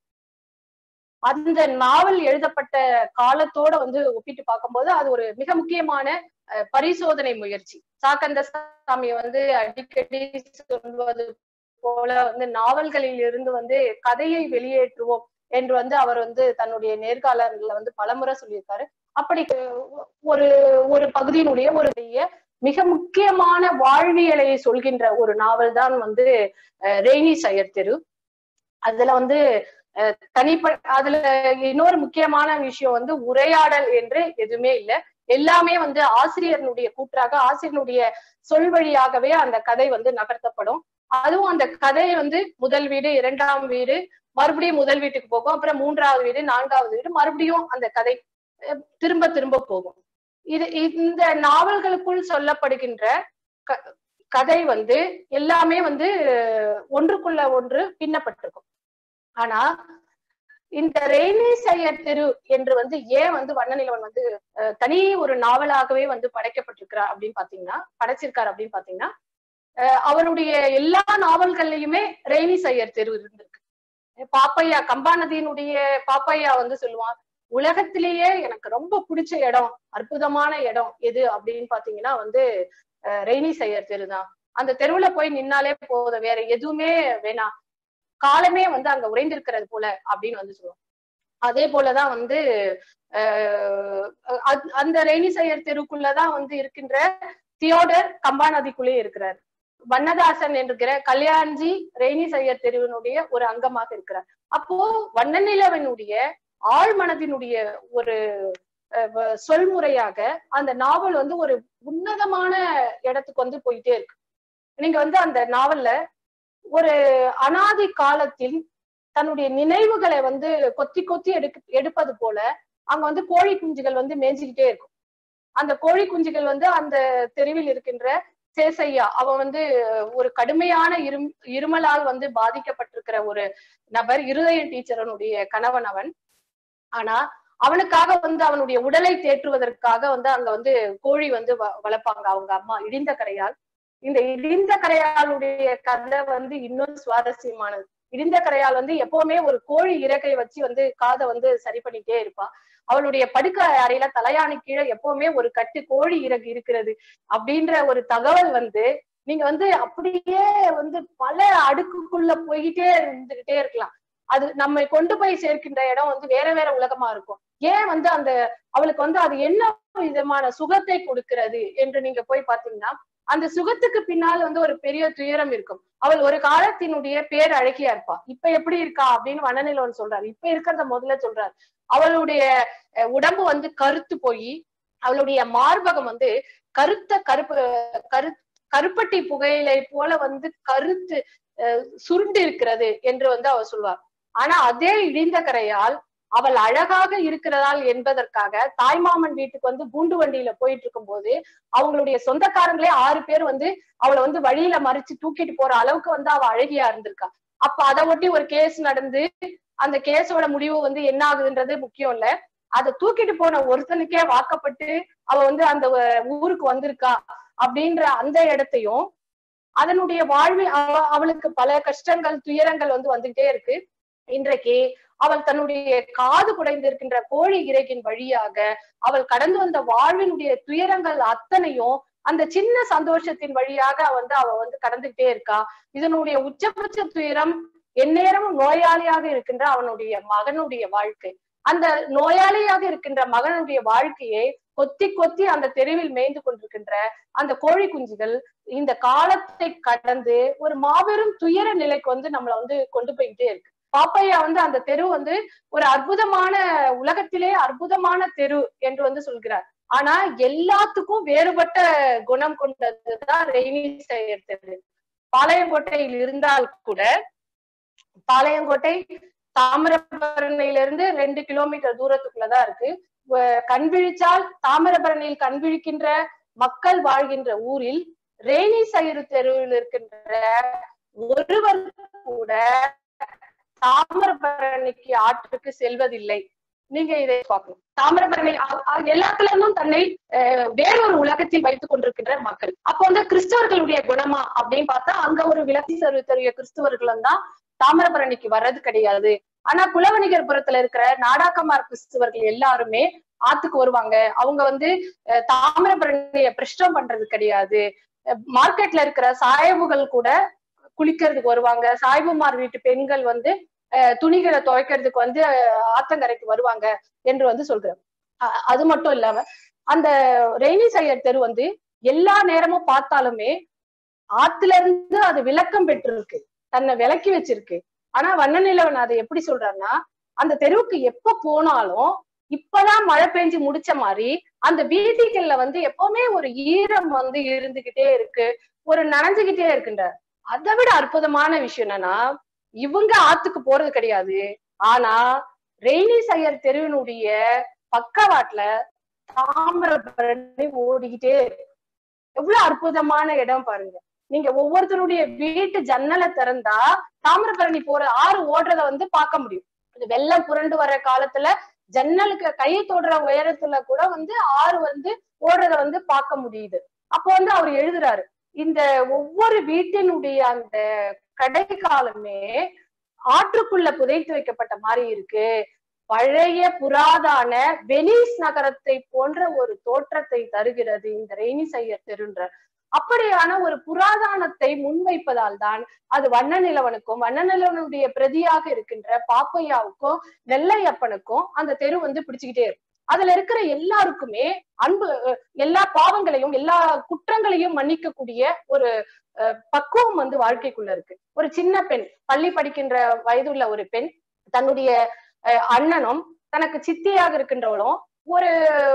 அந்த நாவல் எழுதப்பட்ட காலத்தோட வந்து ஒப்பிட்டு பார்க்கும்போது அது ஒரு மிக முக்கியமான அஹ், பரிசோதனை முயற்சி சாக்கந்தசாமி வந்து அடிக்கடி சொல்வது போல வந்து நாவல்களில் இருந்து வந்து கதையை வெளியேற்றுவோம் என்று வந்து அவர் வந்து தன்னுடைய நேர்காணல்ல வந்து பலமுறை சொல்லியிருக்காரு அப்படி அஹ், ஒரு ஒரு பகுதியினுடைய ஒரு மிக முக்கியமான வாழ்வியலை சொல்கின்ற ஒரு நாவல் தான் வந்து அஹ், ரெய்னி சையர் தெரு அதுல வந்து அஹ், தனிப்ப அதுல இன்னொரு முக்கியமான விஷயம் வந்து உரையாடல் என்று எதுவுமே இல்லை எல்லாமே வந்து ஆசிரியர்னுடைய கூற்றாக ஆசிரியனுடைய சொல் வழியாகவே அந்த கதை வந்து நகர்த்தப்படும் அதுவும் அந்த கதை வந்து முதல் வீடு இரண்டாம் வீடு மறுபடியும் முதல் வீட்டுக்கு போகும் அப்புறம் மூன்றாவது வீடு நான்காவது வீடு மறுபடியும் அந்த கதை அஹ், திரும்ப திரும்ப போகும் இது இந்த நாவல்களுக்குள் சொல்லப்படுகின்ற க- கதை வந்து எல்லாமே வந்து அஹ், ஒன்றுக்குள்ள ஒன்று பின்னப்பட்டிருக்கும் ஆனா இந்த ரெய்னி சையர் தெரு என்று வந்து ஏன் வந்து வண்ணநிலவன் வந்து அஹ், தனி ஒரு நாவலாகவே வந்து படைக்கப்பட்டிருக்கிறார் அப்படின்னு பாத்தீங்கன்னா படைச்சிருக்காரு அப்படின்னு பாத்தீங்கன்னா அஹ், அவருடைய எல்லா நாவல்கள்லயுமே ரெய்னி சையர் தெரு இருந்திருக்கு பாப்பையா கம்பா நதியினுடைய பாப்பையா வந்து சொல்லுவான் உலகத்திலேயே எனக்கு ரொம்ப பிடிச்ச இடம் அற்புதமான இடம் எது அப்படின்னு பாத்தீங்கன்னா வந்து அஹ், ரெய்னி சையர் தெரு தான் அந்த தெருவுல போய் நின்னாலே போதும் வேற எதுவுமே வேணாம் காலமே வந்து அங்க உறைந்திருக்கிறது போல அப்படின்னு வந்து சொல்லுவோம் அதே போலதான் வந்து அஹ் அத்- அந்த ரெய்னி சையர் தெருக்குள்ளதான் வந்து இருக்கின்ற தியோடர் கம்பா நதிக்குள்ளே இருக்கிறார் வண்ணதாசன் என்கிற கல்யாண்ஜி ரெய்னி சையர் தெருவினுடைய ஒரு அங்கமாக இருக்கிறார் அப்போ வண்ணநிலவனுடைய ஆழ்மனதினுடைய ஒரு அஹ், வ- சொல்முறையாக அந்த நாவல் வந்து ஒரு உன்னதமான இடத்துக்கு வந்து போயிட்டே இருக்கு நீங்க வந்து அந்த நாவல்ல ஒரு அனாதி காலத்தில் தன்னுடைய நினைவுகளை வந்து கொத்தி கொத்தி எடுக்க எடுப்பது போல அங்க வந்து கோழி குஞ்சுகள் வந்து மேய்ஞ்சிக்கிட்டே இருக்கும் அந்த கோழி குஞ்சுகள் வந்து அந்த தெருவில் இருக்கின்ற சேசையா அவன் வந்து ஒரு கடுமையான இரும் இருமலால் வந்து பாதிக்கப்பட்டிருக்கிற ஒரு நபர் இருதய டீச்சரனுடைய கணவன் அவன் ஆனா அவனுக்காக வந்து அவனுடைய உடலை தேற்றுவதற்காக வந்து அங்க வந்து கோழி வந்து வ- வளர்ப்பாங்க அவங்க அம்மா இடிந்த கரையால் இந்த இடிந்த கரையாளுடைய கதை வந்து இன்னும் சுவாரஸ்யமானது இடிந்த கரையால் வந்து எப்பவுமே ஒரு கோழி இறக்கை வச்சு வந்து காதை வந்து சரி பண்ணிட்டே இருப்பா அவளுடைய படுக்க அறையில தலையாணி கீழே எப்பவுமே ஒரு கட்டு கோழி இறகு இருக்கிறது அப்படின்ற ஒரு தகவல் வந்து நீங்க வந்து அப்படியே வந்து பல அடுக்குக்குள்ள போய்கிட்டே இருந்துகிட்டே இருக்கலாம் அது நம்மை கொண்டு போய் சேர்க்கின்ற இடம் வந்து வேற வேற உலகமா இருக்கும் ஏன் வந்து அந்த அவளுக்கு வந்து அது என்ன விதமான சுகத்தை கொடுக்கிறது என்று நீங்க போய் பாத்தீங்கன்னா அந்த சுகத்துக்கு பின்னால் வந்து ஒரு பெரிய துயரம் இருக்கும் அவள் ஒரு காலத்தினுடைய பேர் அழகியா இருப்பா இப்ப எப்படி இருக்கா அப்படின்னு வண்ணநிலவன் சொல்றாரு இப்ப இருக்கிறத முதல்ல சொல்றாரு அவளுடைய அஹ், உடம்பு வந்து கருத்து போய் அவளுடைய மார்பகம் வந்து கருத்த கருப்பு கரு கருப்பட்டி புகையிலை போல வந்து கருத்து அஹ், சுருண்டு இருக்கிறது என்று வந்து அவர் சொல்வார் ஆனா அதே இடிந்த கரையால் அவள் அழகாக இருக்கிறதால் என்பதற்காக தாய்மாமன் வீட்டுக்கு வந்து பூண்டு வண்டியில போயிட்டு இருக்கும்போது அவங்களுடைய சொந்தக்காரங்களே ஆறு பேர் வந்து அவளை வந்து வழியில மறிச்சு தூக்கிட்டு போற அளவுக்கு வந்து அவ அழகியா இருந்திருக்கா அப்ப அதை ஒட்டி ஒரு கேஸ் நடந்து அந்த கேஸோட முடிவு வந்து என்ன ஆகுதுன்றது முக்கியம் இல்ல அதை தூக்கிட்டு போன ஒருத்தனுக்கே வாக்கப்பட்டு அவ வந்து அந்த அஹ், ஊருக்கு வந்திருக்கா அப்படின்ற அந்த இடத்தையும் அதனுடைய வாழ்வில் அவ- அவளுக்கு பல கஷ்டங்கள் துயரங்கள் வந்து வந்துகிட்டே இருக்கு இன்றைக்கு அவள் தன்னுடைய காது குடைந்திருக்கின்ற கோழி இறகின் வழியாக அவள் கடந்து வந்த வாழ்வினுடைய துயரங்கள் அத்தனையும் அந்த சின்ன சந்தோஷத்தின் வழியாக வந்து அவ வந்து கடந்துகிட்டே இருக்கா இதனுடைய உச்சபட்ச துயரம் எந்நேரமும் நோயாளியாக இருக்கின்ற அவனுடைய மகனுடைய வாழ்க்கை அந்த நோயாளியாக இருக்கின்ற மகனுடைய வாழ்க்கையை கொத்தி கொத்தி அந்த தெருவில் மேய்ந்து கொண்டிருக்கின்ற அந்த கோழி குஞ்சுகள் இந்த காலத்தை கடந்து ஒரு மாபெரும் துயர நிலைக்கு வந்து நம்மள வந்து கொண்டு போய்கிட்டே இருக்கு பாப்பையா வந்து அந்த தெரு வந்து ஒரு அற்புதமான உலகத்திலே அற்புதமான தெரு என்று வந்து சொல்கிறார் ஆனா எல்லாத்துக்கும் வேறுபட்ட குணம் கொண்டதுதான் ரெய்னி செயர் தெரு பாளையங்கோட்டையில் இருந்தால் கூட பாளையங்கோட்டை தாமிரபரணியிலிருந்து ரெண்டு கிலோமீட்டர் தூரத்துக்குள்ளதான் இருக்கு வ- கண் விழிச்சால் தாமிரபரணியில் கண் விழிக்கின்ற மக்கள் வாழ்கின்ற ஊரில் ரேணி சயிறு தெருவில் இருக்கின்ற ஒருவர் கூட தாமிரபரணிக்கு ஆற்றுக்கு செல்வதில்லை நீங்க இதை பார்க்கணும் தாமிரபரணி அ- அ- எல்லாத்துல இருந்தும் தன்னை அஹ், வேறொரு உலகத்தில் வைத்துக் கொண்டிருக்கின்ற மக்கள் அப்போ வந்து கிறிஸ்தவர்களுடைய குணமா அப்படின்னு பார்த்தா அங்க ஒரு விளக்கு தெரிய கிறிஸ்தவர்களும் தான் தாமிரபரணிக்கு வர்றது கிடையாது ஆனா குலவணிகர்புரத்துல இருக்கிற நாடாக்கமார் கிறிஸ்தவர்கள் எல்லாருமே ஆத்துக்கு வருவாங்க அவங்க வந்து அஹ், தாமிரபரணிய பிரஷ்டம் பண்றது கிடையாது மார்க்கெட்ல இருக்கிற சாயபுகள் கூட குளிக்கிறதுக்கு வருவாங்க சாய்புமார் வீட்டு பெண்கள் வந்து அஹ், துணிகளை துவைக்கிறதுக்கு வந்து அஹ், ஆத்தங்கரைக்கு வருவாங்க என்று வந்து சொல்றாங்க அ- அது மட்டும் இல்லாம அந்த ரெய்னி சையர் தெரு வந்து எல்லா நேரமும் பார்த்தாலுமே ஆத்துல இருந்து அது விளக்கம் பெற்றிருக்கு தன்னை விலக்கி வச்சிருக்கு ஆனா வண்ணநிலவன் அதை எப்படி சொல்றாருன்னா அந்த தெருவுக்கு எப்ப போனாலும் இப்பதான் மழை பெஞ்சு முடிச்ச மாதிரி அந்த வீதிகள்ல வந்து எப்பவுமே ஒரு ஈரம் வந்து இருந்துகிட்டே இருக்கு ஒரு நனைஞ்சுகிட்டே இருக்குன்றார் அதை விட அற்புதமான விஷயம் என்னன்னா இவங்க ஆத்துக்கு போறது கிடையாது ஆனா ரெய்னி சையர் தெருவினுடைய பக்கவாட்டுல தாமிரபரணி ஓடிக்கிட்டே இருக்கு எவ்வளவு அற்புதமான இடம் பாருங்க நீங்க ஒவ்வொருத்தருடைய வீட்டு ஜன்னலை திறந்தா தாமிரபரணி போற ஆறு ஓடுறத வந்து பார்க்க முடியும் இது வெள்ளம் புரண்டு வர்ற காலத்துல ஜன்னலுக்கு கை தொடுற உயரத்துல கூட வந்து ஆறு வந்து ஓடுறத வந்து பார்க்க முடியுது அப்போ வந்து அவர் எழுதுறாரு இந்த ஒவ்வொரு வீட்டினுடைய அந்த கடைக்காலமே ஆற்றுக்குள்ள புதைத்து வைக்கப்பட்ட மாதிரி இருக்கு பழைய புராதான வெனிஸ் நகரத்தை போன்ற ஒரு தோற்றத்தை தருகிறது இந்த ரெய்னி சையர் தெருன்ற அப்படியான ஒரு புராதானத்தை முன்வைப்பதால் தான் அது வண்ண நிலவனுக்கும் வண்ண நிலவனுடைய பிரதியாக இருக்கின்ற பாப்பையாவுக்கும் நெல்லையப்பனுக்கும் அந்த தெரு வந்து பிடிச்சுக்கிட்டே இருக்கும் அதுல இருக்கிற எல்லாருக்குமே அன்பு அஹ், எல்லா பாவங்களையும் எல்லா குற்றங்களையும் மன்னிக்கக்கூடிய ஒரு அஹ், பக்குவம் வந்து வாழ்க்கைக்குள்ள இருக்கு ஒரு சின்ன பெண் பள்ளி படிக்கின்ற வயதுள்ள ஒரு பெண் தன்னுடைய அஹ், அண்ணனும் தனக்கு சித்தியாக இருக்கின்றவளும் ஒரு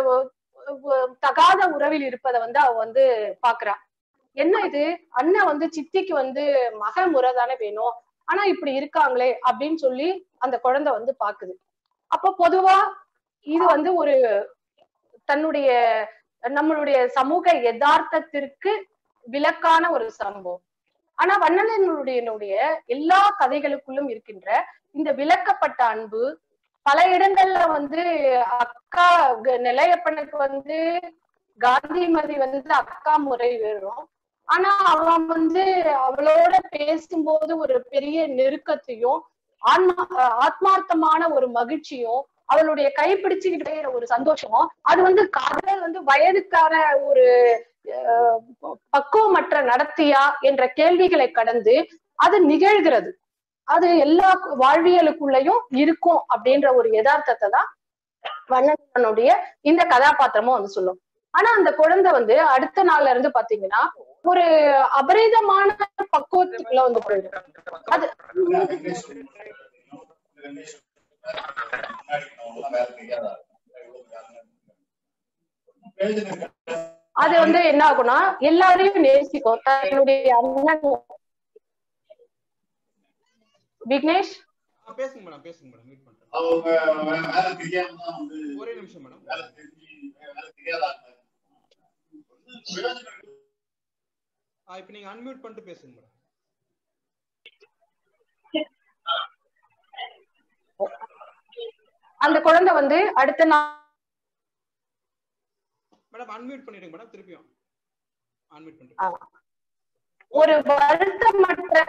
அஹ், தகாத உறவில் இருப்பதை வந்து அவ வந்து பாக்குறா என்ன இது அண்ணன் வந்து சித்திக்கு வந்து மக முறை தானே வேணும் ஆனா இப்படி இருக்காங்களே அப்படின்னு சொல்லி அந்த குழந்தை வந்து பாக்குது அப்ப பொதுவா இது வந்து ஒரு தன்னுடைய நம்மளுடைய சமூக யதார்த்தத்திற்கு விலக்கான ஒரு சம்பவம் ஆனா வண்ணனுடைய எல்லா கதைகளுக்குள்ளும் இருக்கின்ற இந்த விளக்கப்பட்ட அன்பு பல இடங்கள்ல வந்து அக்கா க- நிலையப்பனுக்கு வந்து காந்திமதி வந்து அக்கா முறை வேறும் ஆனா அவன் வந்து அவளோட பேசும்போது ஒரு பெரிய நெருக்கத்தையும் ஆன்மா அஹ் ஆத்மார்த்தமான ஒரு மகிழ்ச்சியும் அவளுடைய கைப்பிடிச்சுக்கிட்டே ஒரு சந்தோஷமும் அது வந்து காதல் வந்து வயதுக்கான ஒரு அஹ், பக்குவமற்ற நடத்தியா என்ற கேள்விகளை கடந்து அது நிகழ்கிறது அது எல்லா வாழ்வியலுக்குள்ளயும் இருக்கும் அப்படின்ற ஒரு யதார்த்தத்தை தான் வண்ணனுடைய இந்த கதாபாத்திரமும் வந்து சொல்லும் ஆனா அந்த குழந்தை வந்து அடுத்த நாள்ல இருந்து பாத்தீங்கன்னா ஒரு அபரிதமான பக்குவத்துக்குள்ள வந்து போயிடும் அது அது வந்து என்ன ஆகும்னா எல்லாரையும் நேசிக்கும் தன்னுடைய அண்ணன் விக்னேஷ் ஆ, பேசுங்க மேடம் பேசுங்க மேடம் மீட் பண்றேன் அவங்க வேலை தெரியாம தான் வந்து ஒரே நிமிஷம் மேடம் வேலை தெரிஞ்சு வேலை தெரியாதாங்க ஆ, இப்ப நீங்க அன்மியூட் பண்ணிட்டு பேசுங்க மேடம் அந்த குழந்தை வந்து அடுத்த நாள் மேடம் அன்மியூட் பண்ணிடுங்க மேடம் திருப்பியும் அன்மியூட் பண்ணிட்டு ஒரு வருத்தமற்ற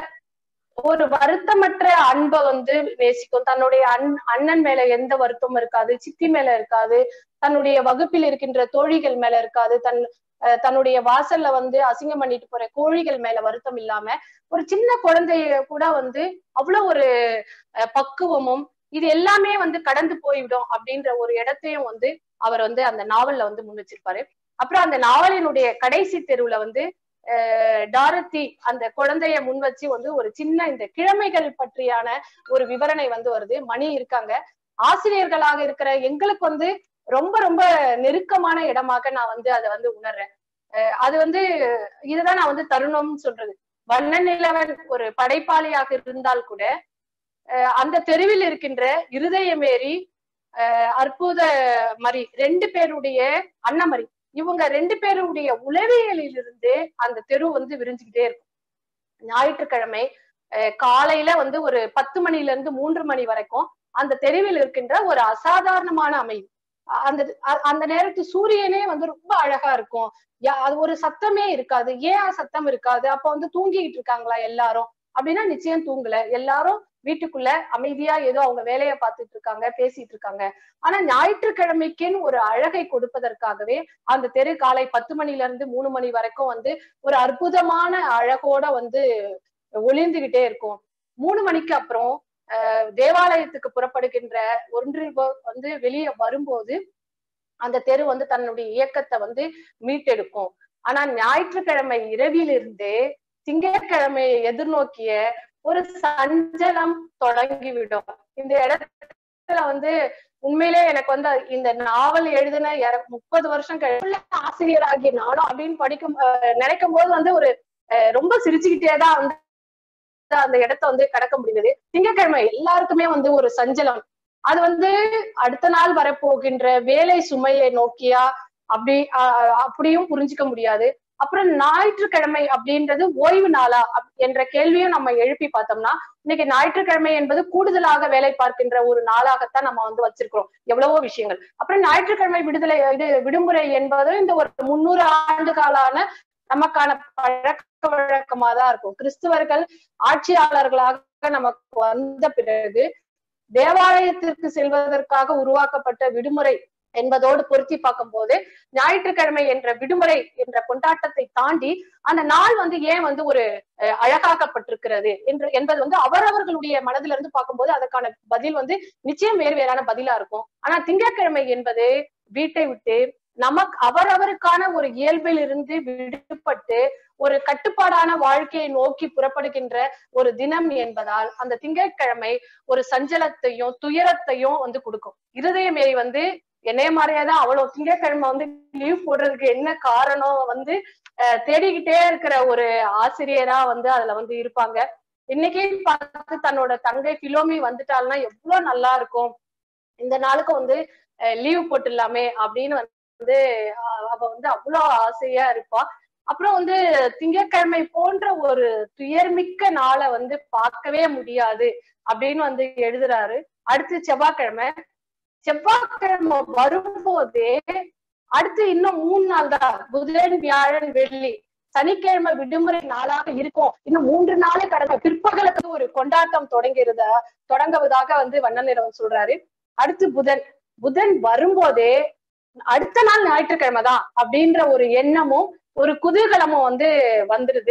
ஒரு வருத்தமற்ற அன்பை வந்து நேசிக்கும் தன்னுடைய அண் அண்ணன் மேல எந்த வருத்தமும் இருக்காது சித்தி மேல இருக்காது தன்னுடைய வகுப்பில் இருக்கின்ற தோழிகள் மேல இருக்காது தன் அஹ் தன்னுடைய வாசல்ல வந்து அசிங்கம் பண்ணிட்டு போற கோழிகள் மேல வருத்தம் இல்லாம ஒரு சின்ன குழந்தைய கூட வந்து அவ்வளவு ஒரு அஹ், பக்குவமும் இது எல்லாமே வந்து கடந்து போய்விடும் அப்படின்ற ஒரு இடத்தையும் வந்து அவர் வந்து அந்த நாவல்ல வந்து முன் வச்சிருப்பாரு அப்புறம் அந்த நாவலினுடைய கடைசி தெருவுல வந்து அஹ், டாரத்தி அந்த குழந்தைய முன் வச்சு வந்து ஒரு சின்ன இந்த கிழமைகள் பற்றியான ஒரு விவரணை வந்து வருது மணி இருக்காங்க ஆசிரியர்களாக இருக்கிற எங்களுக்கு வந்து ரொம்ப ரொம்ப நெருக்கமான இடமாக நான் வந்து அதை வந்து உணர்றேன் அஹ் அது வந்து இதுதான் நான் வந்து தருணம்னு சொல்றது வண்ண நிலவன் ஒரு படைப்பாளியாக இருந்தால் கூட அஹ் அந்த தெருவில் இருக்கின்ற இருதயமேரி அஹ் அற்புத மரி ரெண்டு பேருடைய அன்னமரி இவங்க ரெண்டு பேருடைய உளவியலிலிருந்து அந்த தெரு வந்து விரிஞ்சுக்கிட்டே இருக்கும் ஞாயிற்றுக்கிழமை அஹ் காலையில வந்து ஒரு பத்து மணில இருந்து மூன்று மணி வரைக்கும் அந்த தெருவில் இருக்கின்ற ஒரு அசாதாரணமான அமைதி அ- அந்த அ- அந்த நேரத்து சூரியனே வந்து ரொம்ப அழகா இருக்கும் யா- அது ஒரு சத்தமே இருக்காது ஏன் சத்தம் இருக்காது அப்ப வந்து தூங்கிட்டு இருக்காங்களா எல்லாரும் அப்படின்னா நிச்சயம் தூங்கல எல்லாரும் வீட்டுக்குள்ள அமைதியா ஏதோ அவங்க வேலையை பார்த்துட்டு இருக்காங்க பேசிட்டு இருக்காங்க ஆனா ஞாயிற்றுக்கிழமைக்குன்னு ஒரு அழகை கொடுப்பதற்காகவே அந்த தெரு காலை பத்து மணில இருந்து மூணு மணி வரைக்கும் வந்து ஒரு அற்புதமான அழகோட வந்து ஒளிர்ந்துகிட்டே இருக்கும் மூணு மணிக்கு அப்புறம் அஹ், தேவாலயத்துக்கு புறப்படுகின்ற ஒன்று வந்து வெளியே வரும்போது அந்த தெரு வந்து தன்னுடைய இயக்கத்தை வந்து மீட்டெடுக்கும் ஆனா ஞாயிற்றுக்கிழமை இரவிலிருந்து திங்கட்கிழமையை எதிர்நோக்கிய ஒரு சஞ்சலம் தொடங்கிவிடும் இந்த இடத்துல வந்து உண்மையிலே எனக்கு வந்து இந்த நாவல் எழுதின இர- முப்பது வருஷம் கழிச்சு ஆசிரியராகி நானும் அப்படின்னு படிக்கும் அஹ், நினைக்கும் போது வந்து ஒரு அஹ், ரொம்ப சிரிச்சுக்கிட்டே தான் வந்து அந்த இடத்த வந்து கடக்க முடிந்தது திங்கட்கிழமை எல்லாருக்குமே வந்து ஒரு சஞ்சலம் அது வந்து அடுத்த நாள் வரப்போகின்ற வேலை சுமையை நோக்கியா அப்படி ஆஹ் அப்படியும் புரிஞ்சுக்க முடியாது அப்புறம் ஞாயிற்றுக்கிழமை அப்படின்றது ஓய்வு நாளா அப்- என்ற கேள்வியும் நம்ம எழுப்பி பார்த்தோம்னா இன்னைக்கு ஞாயிற்றுக்கிழமை என்பது கூடுதலாக வேலை பார்க்கின்ற ஒரு நாளாகத்தான் நம்ம வந்து வச்சிருக்கிறோம் எவ்வளவோ விஷயங்கள் அப்புறம் ஞாயிற்றுக்கிழமை விடுதலை இது விடுமுறை என்பது இந்த ஒரு முன்னூறு ஆண்டு காலான நமக்கான பழக்க வழக்கமா தான் இருக்கும் கிறிஸ்துவர்கள் ஆட்சியாளர்களாக நமக்கு வந்த பிறகு தேவாலயத்திற்கு செல்வதற்காக உருவாக்கப்பட்ட விடுமுறை என்பதோடு பொருத்தி பார்க்கும்போது ஞாயிற்றுக்கிழமை என்ற விடுமுறை என்ற கொண்டாட்டத்தை தாண்டி அந்த நாள் வந்து ஏன் வந்து ஒரு அஹ், அழகாக்கப்பட்டிருக்கிறது என்று என்பது வந்து அவரவர்களுடைய மனதில இருந்து பார்க்கும்போது அதற்கான பதில் வந்து நிச்சயம் வேறு வேறான பதிலா இருக்கும் ஆனா திங்கட்கிழமை என்பது வீட்டை விட்டு நமக்கு அவரவருக்கான ஒரு இயல்பில் இருந்து விடுபட்டு ஒரு கட்டுப்பாடான வாழ்க்கையை நோக்கி புறப்படுகின்ற ஒரு தினம் என்பதால் அந்த திங்கட்கிழமை ஒரு சஞ்சலத்தையும் துயரத்தையும் வந்து கொடுக்கும் இருதயமேரி வந்து என்னைய மாதிரியாதான் அவ்வளவு திங்கட்கிழமை வந்து லீவ் போடுறதுக்கு என்ன காரணம் வந்து அஹ், தேடிக்கிட்டே இருக்கிற ஒரு ஆசிரியரா வந்து அதுல வந்து இருப்பாங்க இன்னைக்கே பார்த்து தன்னோட தங்கை பிலோமி வந்துட்டாள்னா எவ்வளவு நல்லா இருக்கும் இந்த நாளுக்கு வந்து லீவ் போட்டுடலாமே அப்படின்னு வந்து அஹ் அவ வந்து அவ்வளவு ஆசையா இருப்பா அப்புறம் வந்து திங்கட்கிழமை போன்ற ஒரு துயர்மிக்க நாளை வந்து பார்க்கவே முடியாது அப்படின்னு வந்து எழுதுறாரு அடுத்து செவ்வாய்க்கிழமை செவ்வாய்க்கிழமை வரும்போதே அடுத்து இன்னும் மூணு நாள் தான் புதன் வியாழன் வெள்ளி சனிக்கிழமை விடுமுறை நாளாக இருக்கும் இன்னும் மூன்று நாளே கடந்த பிற்பகலுக்கு ஒரு கொண்டாட்டம் தொடங்கிறதா தொடங்குவதாக வந்து வண்ணநிறவன் சொல்றாரு அடுத்து புதன் புதன் வரும்போதே அடுத்த நாள் ஞாயிற்றுக்கிழமை தான் அப்படின்ற ஒரு எண்ணமும் ஒரு குதூகலமும் வந்து வந்துருது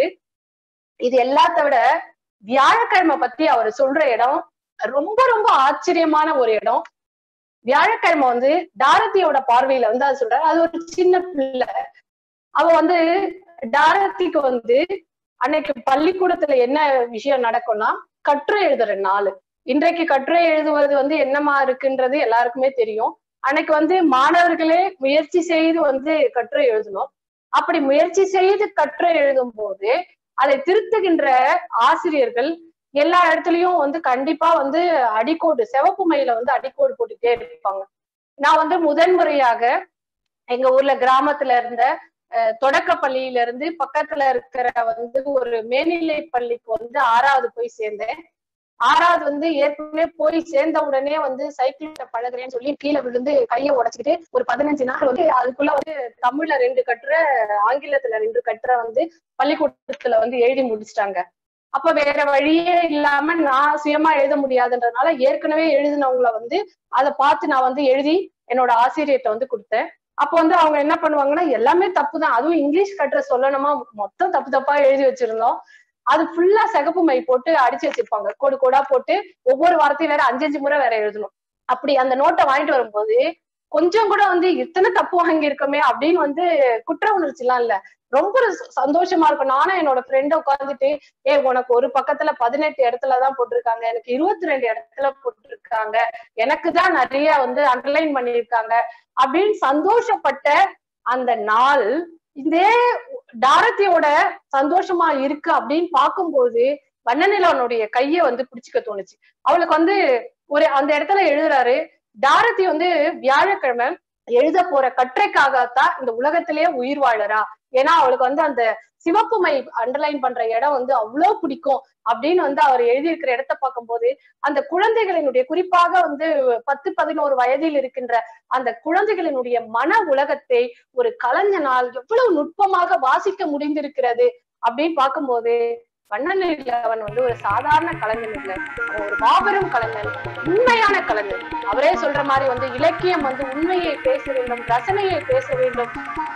இது எல்லாத்த விட வியாழக்கிழமை பத்தி அவர் சொல்ற இடம் ரொம்ப ரொம்ப ஆச்சரியமான ஒரு இடம் வியாழக்கிழமை வந்து டாரதியோட பார்வையில வந்து அது சொல்றாரு அது ஒரு சின்ன பிள்ளை அவ வந்து டாரதிக்கு வந்து அன்னைக்கு பள்ளிக்கூடத்துல என்ன விஷயம் நடக்கும்னா கட்டுரை எழுதுற நாள் இன்றைக்கு கட்டுரை எழுதுவது வந்து என்னமா இருக்குன்றது எல்லாருக்குமே தெரியும் அன்னைக்கு வந்து மாணவர்களே முயற்சி செய்து வந்து கட்டுரை எழுதணும் அப்படி முயற்சி செய்து கட்டுரை எழுதும் போது அதை திருத்துகின்ற ஆசிரியர்கள் எல்லா இடத்துலயும் வந்து கண்டிப்பா வந்து அடிக்கோடு சிவப்பு மயில வந்து அடிக்கோடு போட்டுட்டே இருப்பாங்க நான் வந்து முதன்முறையாக எங்க ஊர்ல கிராமத்துல இருந்த அஹ், தொடக்க பள்ளியில இருந்து பக்கத்துல இருக்கிற வந்து ஒரு மேல்நிலை பள்ளிக்கு வந்து ஆறாவது போய் சேர்ந்தேன் ஆறாவது வந்து ஏற்கனவே போய் சேர்ந்த உடனே வந்து சைக்கிள்ல பழகுறேன்னு சொல்லி கீழே விழுந்து கையை உடைச்சிக்கிட்டு ஒரு பதினஞ்சு நாள் வந்து அதுக்குள்ள வந்து தமிழ்ல ரெண்டு கட்டுரை ஆங்கிலத்துல ரெண்டு கட்டுரை வந்து பள்ளிக்கூடத்துல வந்து எழுதி முடிச்சிட்டாங்க அப்ப வேற வழியே இல்லாம நான் சுயமா எழுத முடியாதுன்றதுனால ஏற்கனவே எழுதினவங்கள வந்து அதை பார்த்து நான் வந்து எழுதி என்னோட ஆசிரியர்கிட்ட வந்து கொடுத்தேன் அப்போ வந்து அவங்க என்ன பண்ணுவாங்கன்னா எல்லாமே தப்பு தான் அதுவும் இங்கிலீஷ் கட்டுரை சொல்லணுமா மொத்தம் தப்பு தப்பா எழுதி வச்சிருந்தோம் அது ஃபுல்லா சிகப்பு மை போட்டு அடிச்சு வச்சிருப்பாங்க கோடு கோடா போட்டு ஒவ்வொரு வாரத்தையும் வேற அஞ்சஞ்சு முறை வேற எழுதணும் அப்படி அந்த நோட்டை வாங்கிட்டு வரும்போது கொஞ்சம் கூட வந்து இத்தனை தப்பு வாங்கியிருக்கோமே அப்படின்னு வந்து குற்ற உணர்ச்சி எல்லாம் இல்ல ரொம்ப ஒரு ச- சந்தோஷமா இருக்கும் நானும் என்னோட ஃப்ரெண்ட உட்காந்துட்டு ஏ உனக்கு ஒரு பக்கத்துல பதினெட்டு இடத்துலதான் போட்டிருக்காங்க எனக்கு இருபத்தி ரெண்டு இடத்துல போட்டிருக்காங்க எனக்கு தான் நிறைய வந்து அண்டர்லைன் பண்ணியிருக்காங்க அப்படின்னு சந்தோஷப்பட்ட அந்த நாள் இதே டாரத்தியோட சந்தோஷமா இருக்கு அப்படின்னு பார்க்கும்போது வண்ணநிலவனுடைய கைய வந்து பிடிச்சுக்க தோணுச்சு அவளுக்கு வந்து ஒரு அந்த இடத்துல எழுதுறாரு டாரதி வந்து வியாழக்கிழமை எழுத போற கட்டுரைக்காகத்தான் இந்த உலகத்திலேயே உயிர் வாழறா ஏன்னா அவளுக்கு வந்து அந்த சிவப்பு மை அண்டர்லைன் பண்ற இடம் வந்து அவ்வளவு பிடிக்கும் அப்படின்னு வந்து அவர் எழுதியிருக்கிற இடத்த பார்க்கும்போது அந்த குழந்தைகளினுடைய குறிப்பாக வந்து பத்து பதினோரு வயதில் இருக்கின்ற அந்த குழந்தைகளினுடைய மன உலகத்தை ஒரு கலைஞனால் எவ்வளவு நுட்பமாக வாசிக்க முடிந்திருக்கிறது அப்படின்னு பார்க்கும்போது வண்ணநிலவன் வந்து ஒரு சாதாரண கலைஞன் இல்லை அவன் ஒரு மாபெரும் கலைஞன் உண்மையான கலைஞர் அவரே சொல்ற மாதிரி வந்து இலக்கியம் வந்து உண்மையை பேச வேண்டும் ரசனையை பேச வேண்டும்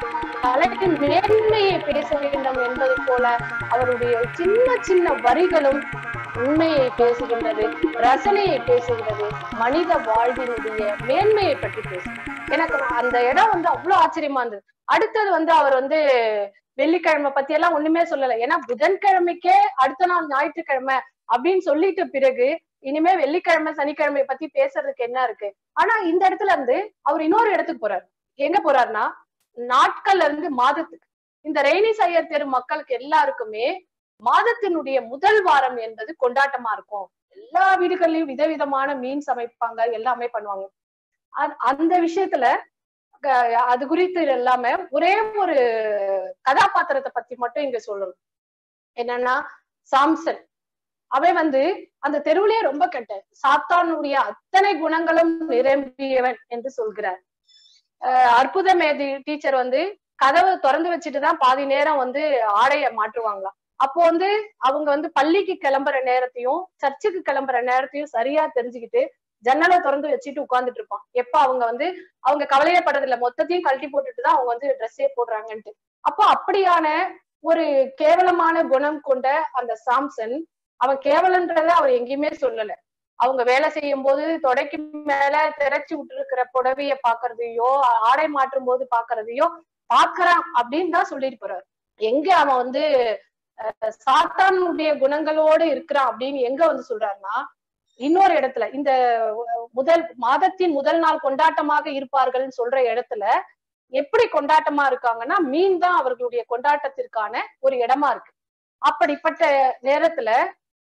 கலையின் மேன்மையை பேச வேண்டும் என்பது போல அவருடைய சின்ன சின்ன வரிகளும் உண்மையை பேசுகின்றது ரசனையை பேசுகிறது மனித வாழ்வினுடைய மேன்மையை பற்றி பேசும் எனக்கு அந்த இடம் வந்து அவ்வளவு ஆச்சரியமா இருந்தது அடுத்தது வந்து அவர் வந்து வெள்ளிக்கிழமை பத்தி எல்லாம் ஒண்ணுமே சொல்லல ஏன்னா புதன்கிழமைக்கே அடுத்த நாள் ஞாயிற்றுக்கிழமை அப்படின்னு சொல்லிட்ட பிறகு இனிமே வெள்ளிக்கிழமை சனிக்கிழமை பத்தி பேசுறதுக்கு என்ன இருக்கு ஆனா இந்த இடத்துல இருந்து அவர் இன்னொரு இடத்துக்கு போறாரு எங்க போறாருன்னா நாட்கள்ல இருந்து மாதத்துக்கு இந்த ரெய்னி சையர் தெரு மக்களுக்கு எல்லாருக்குமே மாதத்தினுடைய முதல் வாரம் என்பது கொண்டாட்டமா இருக்கும் எல்லா வீடுகள்லயும் விதவிதமான மீன் சமைப்பாங்க எல்லாமே பண்ணுவாங்க அ- அந்த விஷயத்துல க- அது குறித்து இல்லாம ஒரே ஒரு கதாபாத்திரத்தை பத்தி மட்டும் இங்க சொல்லணும் என்னன்னா சாம்சன் அவன் வந்து அந்த தெருவிலேயே ரொம்ப கெட்ட சாத்தானுடைய அத்தனை குணங்களும் நிரம்பியவன் என்று சொல்கிறார் அஹ் அற்புத மேதி டீச்சர் வந்து கதவை திறந்து வச்சுட்டு தான் பாதி நேரம் வந்து ஆடைய மாற்றுவாங்களாம் அப்போ வந்து அவங்க வந்து பள்ளிக்கு கிளம்புற நேரத்தையும் சர்ச்சுக்கு கிளம்புற நேரத்தையும் சரியா தெரிஞ்சுக்கிட்டு ஜன்னலை திறந்து வச்சுட்டு உட்கார்ந்துட்டு இருப்பான் எப்ப அவங்க வந்து அவங்க கவலையப்படுறது இல்ல மொத்தத்தையும் கழட்டி போட்டுட்டு தான் அவங்க வந்து ட்ரெஸ்ஸே போடுறாங்கன்ட்டு அப்போ அப்படியான ஒரு கேவலமான குணம் கொண்ட அந்த சாம்சன் அவன் கேவலன்றத அவர் எங்கேயுமே சொல்லல அவங்க வேலை செய்யும் போது தொடைக்கு மேல திரைச்சு விட்டுருக்கிற புடவைய பாக்குறதையோ ஆடை மாற்றும் போது பாக்குறதையோ பாக்குறான் அப்படின்னு தான் சொல்லிட்டு போறாரு எங்க அவன் வந்து அஹ், சாத்தானுடைய குணங்களோடு இருக்கிறான் அப்படின்னு எங்க வந்து சொல்றாருன்னா இன்னொரு இடத்துல இந்த அஹ், முதல் மாதத்தின் முதல் நாள் கொண்டாட்டமாக இருப்பார்கள்னு சொல்ற இடத்துல எப்படி கொண்டாட்டமா இருக்காங்கன்னா மீன் தான் அவர்களுடைய கொண்டாட்டத்திற்கான ஒரு இடமா இருக்கு அப்படிப்பட்ட நேரத்துல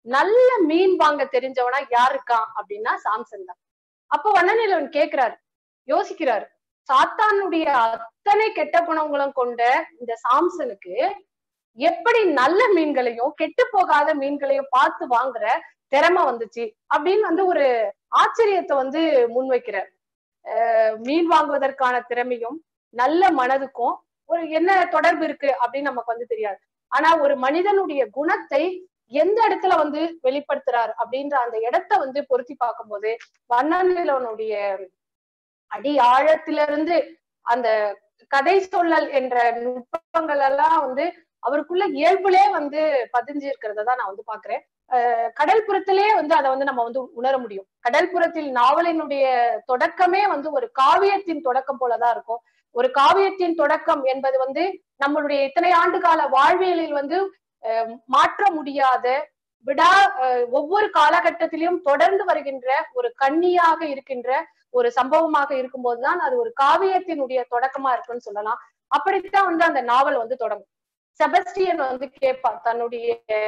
நல்ல மீன் வாங்க தெரிஞ்சவனா யார் இருக்கான் அப்படின்னா சாம்சன் தான் அப்போ வண்ணநிலவன் கேக்குறாரு யோசிக்கிறாரு சாத்தானுடைய அத்தனை கெட்ட குணங்களும் கொண்ட இந்த சாம்சனுக்கு எப்படி நல்ல மீன்களையும் கெட்டு போகாத மீன்களையும் பார்த்து வாங்குற திறமை வந்துச்சு அப்படின்னு வந்து ஒரு ஆச்சரியத்தை வந்து முன்வைக்கிறார் அஹ் மீன் வாங்குவதற்கான திறமையும் நல்ல மனதுக்கும் ஒரு என்ன தொடர்பு இருக்கு அப்படின்னு நமக்கு வந்து தெரியாது ஆனா ஒரு மனிதனுடைய குணத்தை எந்த இடத்துல வந்து வெளிப்படுத்துறார் அப்படின்ற அந்த இடத்த வந்து பொருத்தி பார்க்கும்போது வண்ணநிலவனுடைய அடி ஆழத்திலிருந்து அந்த கதை சொல்லல் என்ற நுட்பங்கள் எல்லாம் வந்து அவருக்குள்ள இயல்புலே வந்து பதிஞ்சு இருக்கிறத தான் நான் வந்து பாக்குறேன் அஹ் கடல் புறத்திலே வந்து அதை வந்து நம்ம வந்து உணர முடியும் கடல் புறத்தில் நாவலினுடைய தொடக்கமே வந்து ஒரு காவியத்தின் தொடக்கம் போலதான் இருக்கும் ஒரு காவியத்தின் தொடக்கம் என்பது வந்து நம்மளுடைய இத்தனை ஆண்டு கால வாழ்வியலில் வந்து அஹ் மாற்ற முடியாத விடா அஹ் ஒவ்வொரு காலகட்டத்திலும் தொடர்ந்து வருகின்ற ஒரு கண்ணியாக இருக்கின்ற ஒரு சம்பவமாக இருக்கும்போதுதான் அது ஒரு காவியத்தினுடைய தொடக்கமா இருக்குன்னு சொல்லலாம் அப்படித்தான் வந்து அந்த நாவல் வந்து தொடங்கும் செபஸ்டியன் வந்து கேட்பான் தன்னுடைய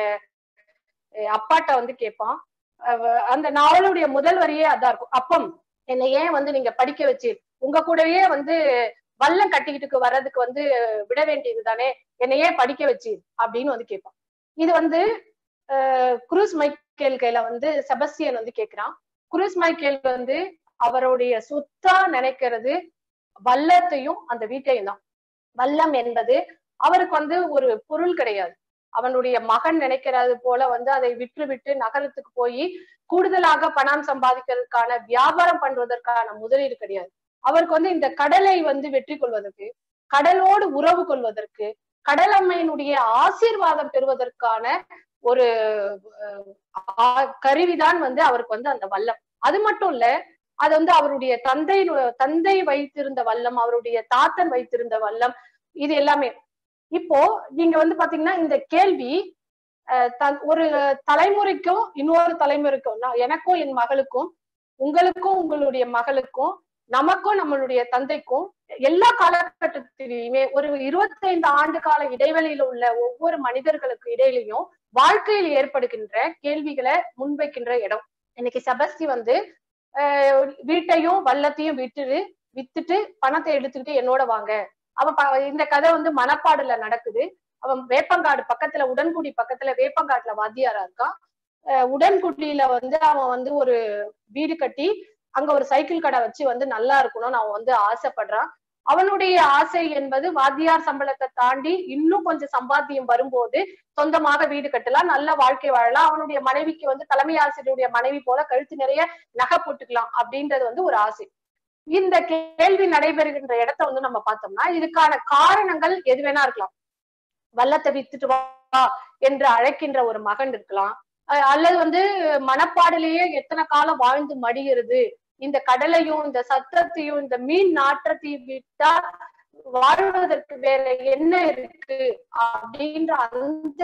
அஹ் அப்பாட்ட வந்து கேட்பான் அவ- அந்த நாவலுடைய முதல் வரியே அதான் இருக்கும் அப்பம் என்னை ஏன் வந்து நீங்க படிக்க வச்சு உங்க கூடவே வந்து வல்லம் கட்டிக்கிட்டு வர்றதுக்கு வந்து விட வேண்டியது தானே என்னை ஏன் படிக்க வச்சு அப்படின்னு வந்து கேட்பான் இது வந்து அஹ், குரூஸ் மைக்கேல் கையில வந்து செபஸ்டியன் வந்து கேக்குறான் குரூஸ் மைக்கேல் வந்து அவருடைய சொத்தா நினைக்கிறது வல்லத்தையும் அந்த வீட்டையும் தான் வல்லம் என்பது அவருக்கு வந்து ஒரு பொருள் கிடையாது அவனுடைய மகன் நினைக்கிறது போல வந்து அதை விற்று விட்டு நகரத்துக்கு போய் கூடுதலாக பணம் சம்பாதிக்கிறதுக்கான வியாபாரம் பண்றதற்கான முதலீடு கிடையாது அவருக்கு வந்து இந்த கடலை வந்து வெற்றி கொள்வதற்கு கடலோடு உறவு கொள்வதற்கு கடல் அம்மையினுடைய ஆசீர்வாதம் பெறுவதற்கான ஒரு அஹ், ஆ- கருவிதான் வந்து அவருக்கு வந்து அந்த வல்லம் அது மட்டும் இல்ல அது வந்து அவருடைய தந்தை தந்தை வைத்திருந்த வல்லம் அவருடைய தாத்தன் வைத்திருந்த வல்லம் இது எல்லாமே இப்போ நீங்க வந்து பாத்தீங்கன்னா இந்த கேள்வி அஹ், தன்- ஒரு தலைமுறைக்கும் இன்னொரு தலைமுறைக்கும் நான் எனக்கும் என் மகளுக்கும் உங்களுக்கும் உங்களுடைய மகளுக்கும் நமக்கும் நம்மளுடைய தந்தைக்கும் எல்லா காலகட்டத்திலையுமே ஒரு இருபத்தைந்து ஆண்டு கால இடைவெளியில உள்ள ஒவ்வொரு மனிதர்களுக்கு இடையிலையும் வாழ்க்கையில் ஏற்படுகின்ற கேள்விகளை முன்வைக்கின்ற இடம் இன்னைக்கு செபஸ்டி வந்து அஹ், வீட்டையும் வல்லத்தையும் விட்டுட்டு வித்துட்டு பணத்தை எடுத்துக்கிட்டு என்னோட வாங்க அவன் ப- இந்த கதை வந்து மணப்பாடுல நடக்குது அவன் வேப்பங்காடு பக்கத்துல உடன்குடி பக்கத்துல வேப்பங்காட்டுல வாத்தியாரா இருக்கான் அஹ் உடன்குடியில வந்து அவன் வந்து ஒரு வீடு கட்டி அங்க ஒரு சைக்கிள் கடை வச்சு வந்து நல்லா இருக்கணும்னு அவன் வந்து ஆசைப்படுறான் அவனுடைய ஆசை என்பது வாத்தியார் சம்பளத்தை தாண்டி இன்னும் கொஞ்சம் சம்பாத்தியம் வரும்போது சொந்தமாக வீடு கட்டலாம் நல்ல வாழ்க்கை வாழலாம் அவனுடைய மனைவிக்கு வந்து தலைமை ஆசிரியருடைய மனைவி போல கழுத்து நிறைய நகை போட்டுக்கலாம் அப்படின்றது வந்து ஒரு ஆசை இந்த கேள்வி நடைபெறுகின்ற இடத்த வந்து நம்ம பார்த்தோம்னா இதுக்கான காரணங்கள் எது வேணா இருக்கலாம் வல்லத்தை வித்துட்டு வா என்று அழைக்கின்ற ஒரு மகன் இருக்கலாம் அஹ் அல்லது வந்து மனப்பாடிலேயே எத்தனை காலம் வாழ்ந்து மடிகிறது இந்த கடலையும் இந்த சத்தத்தையும் இந்த மீன் நாற்றத்தையும் விட்டா வாழ்வதற்கு வேற என்ன இருக்கு அப்படின்ற அந்த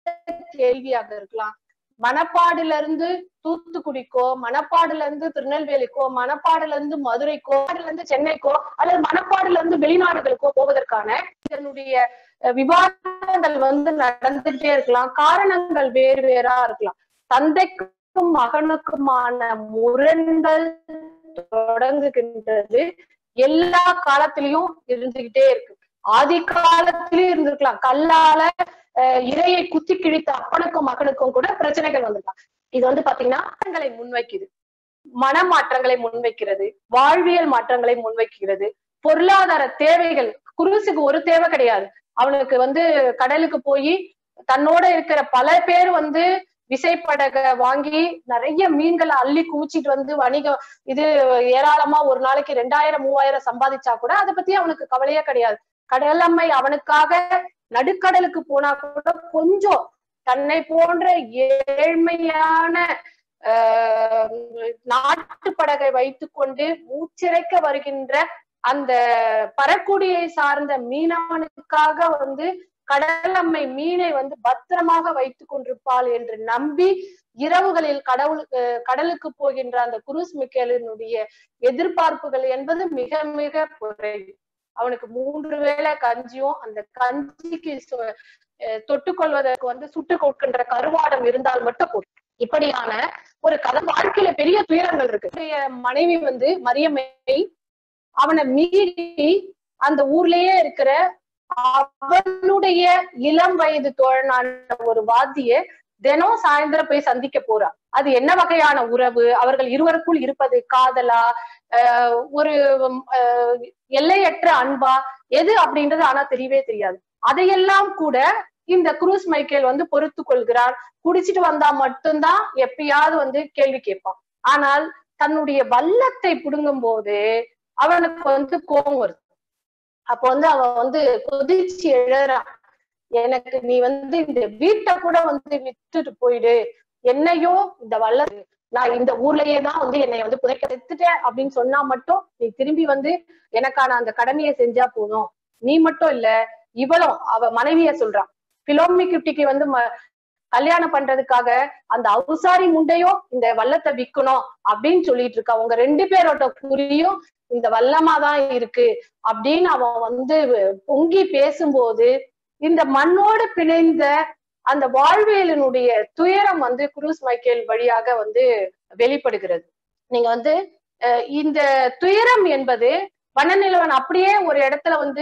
கேள்வியாக இருக்கலாம் மணப்பாடுல இருந்து தூத்துக்குடிக்கோ மணப்பாடுல இருந்து திருநெல்வேலிக்கோ மணப்பாடுல இருந்து மதுரைக்கோ மணப்பாடுல இருந்து சென்னைக்கோ அல்லது மணப்பாடுல இருந்து வெளிநாடுகளுக்கோ போவதற்கான இதனுடைய அஹ், விவாதங்கள் வந்து நடந்துட்டே இருக்கலாம் காரணங்கள் வேறு வேறா இருக்கலாம் தந்தைக்கும் மகனுக்குமான முரண்கள் தொடங்குகின்றது எல்லா காலத்திலயும் இருந்துகிட்டே இருக்கு ஆதி காலத்திலயும் இருந்திருக்கலாம் கல்லால அஹ், இரையை குத்தி கிழித்த அப்பனுக்கும் மகனுக்கும் கூட பிரச்சனைகள் வந்திருக்கலாம் இது வந்து பாத்தீங்கன்னா மாற்றங்களை முன்வைக்குது மனமாற்றங்களை முன்வைக்கிறது வாழ்வியல் மாற்றங்களை முன்வைக்கிறது பொருளாதார தேவைகள் குருசுக்கு ஒரு தேவை கிடையாது அவனுக்கு வந்து கடலுக்கு போய் தன்னோட இருக்கிற பல பேர் வந்து விசைப்படக வாங்கி நிறைய மீன்களை அள்ளி குவிச்சிட்டு வந்து வணிகம் இது ஏராளமா ஒரு நாளைக்கு ரெண்டாயிரம் மூவாயிரம் சம்பாதிச்சா கூட அதை பத்தி அவனுக்கு கவலையே கிடையாது கடலம்மை அவனுக்காக நடுக்கடலுக்கு போனா கூட கொஞ்சம் தன்னை போன்ற ஏழ்மையான ஆஹ் நாட்டு படகை வைத்துக்கொண்டு மூச்சிறைக்க வருகின்ற அந்த பறக்குடியை சார்ந்த மீனவனுக்காக வந்து கடலம்மை மீனை வந்து பத்திரமாக வைத்துக் கொண்டிருப்பாள் என்று நம்பி இரவுகளில் கடவுள் அஹ் கடலுக்கு போகின்ற அந்த குருஸ் மிக்கேலினுடைய எதிர்பார்ப்புகள் என்பது மிக மிக குறைவு அவனுக்கு மூன்று வேளை கஞ்சியும் அந்த கஞ்சிக்கு சொ- அஹ் தொட்டுக்கொள்வதற்கு வந்து சுட்டு கொடுக்கின்ற கருவாடம் இருந்தால் மட்டும் போதும் இப்படியான ஒரு கதை வாழ்க்கையில பெரிய துயரங்கள் இருக்கு அவருடைய மனைவி வந்து மரியம்மை அவனை மீறி அந்த ஊர்லயே இருக்கிற அவனுடைய இளம் வயது தோழனான ஒரு வாத்திய தினம் சாயந்தரம் போய் சந்திக்க போறா அது என்ன வகையான உறவு அவர்கள் இருவருக்குள் இருப்பது காதலா ஆஹ் ஒரு ஆஹ் எல்லையற்ற அன்பா எது அப்படின்றது ஆனா தெரியவே தெரியாது அதையெல்லாம் கூட இந்த குரூஸ் மைக்கேல் வந்து பொறுத்து கொள்கிறார் குடிச்சிட்டு வந்தா மட்டும்தான் எப்பயாவது வந்து கேள்வி கேட்பான் ஆனால் தன்னுடைய வல்லத்தை புடுங்கும் போது அவனுக்கு வந்து கோபம் வருது அப்ப வந்து அவன் வந்து கொதிச்சு எழறான் எனக்கு நீ வந்து இந்த வீட்டை கூட வந்து விட்டுட்டு போயிடு என்னையோ இந்த வல்ல நான் இந்த ஊர்லயே தான் வந்து என்னை வந்து புதைக்க செத்துட்டேன் அப்படின்னு சொன்னா மட்டும் நீ திரும்பி வந்து எனக்கான அந்த கடமையை செஞ்சா போதும் நீ மட்டும் இல்ல இவளும் அவ மனைவிய சொல்றான் பிலோமி குட்டிக்கு வந்து ம- கல்யாணம் பண்றதுக்காக அந்த அவுசாரி முண்டையும் இந்த வல்லத்தை விக்கணும் அப்படின்னு சொல்லிட்டு இருக்கா உங்க ரெண்டு பேரோட குறியும் இந்த வல்லமா தான் இருக்கு அப்படின்னு அவன் வந்து பொங்கி பேசும்போது இந்த மண்ணோடு பிணைந்த அந்த வாழ்வியலினுடைய துயரம் வந்து குரூஸ் மைக்கேல் வழியாக வந்து வெளிப்படுகிறது நீங்க வந்து அஹ் இந்த துயரம் என்பது வண்ணநிலவன் அப்படியே ஒரு இடத்துல வந்து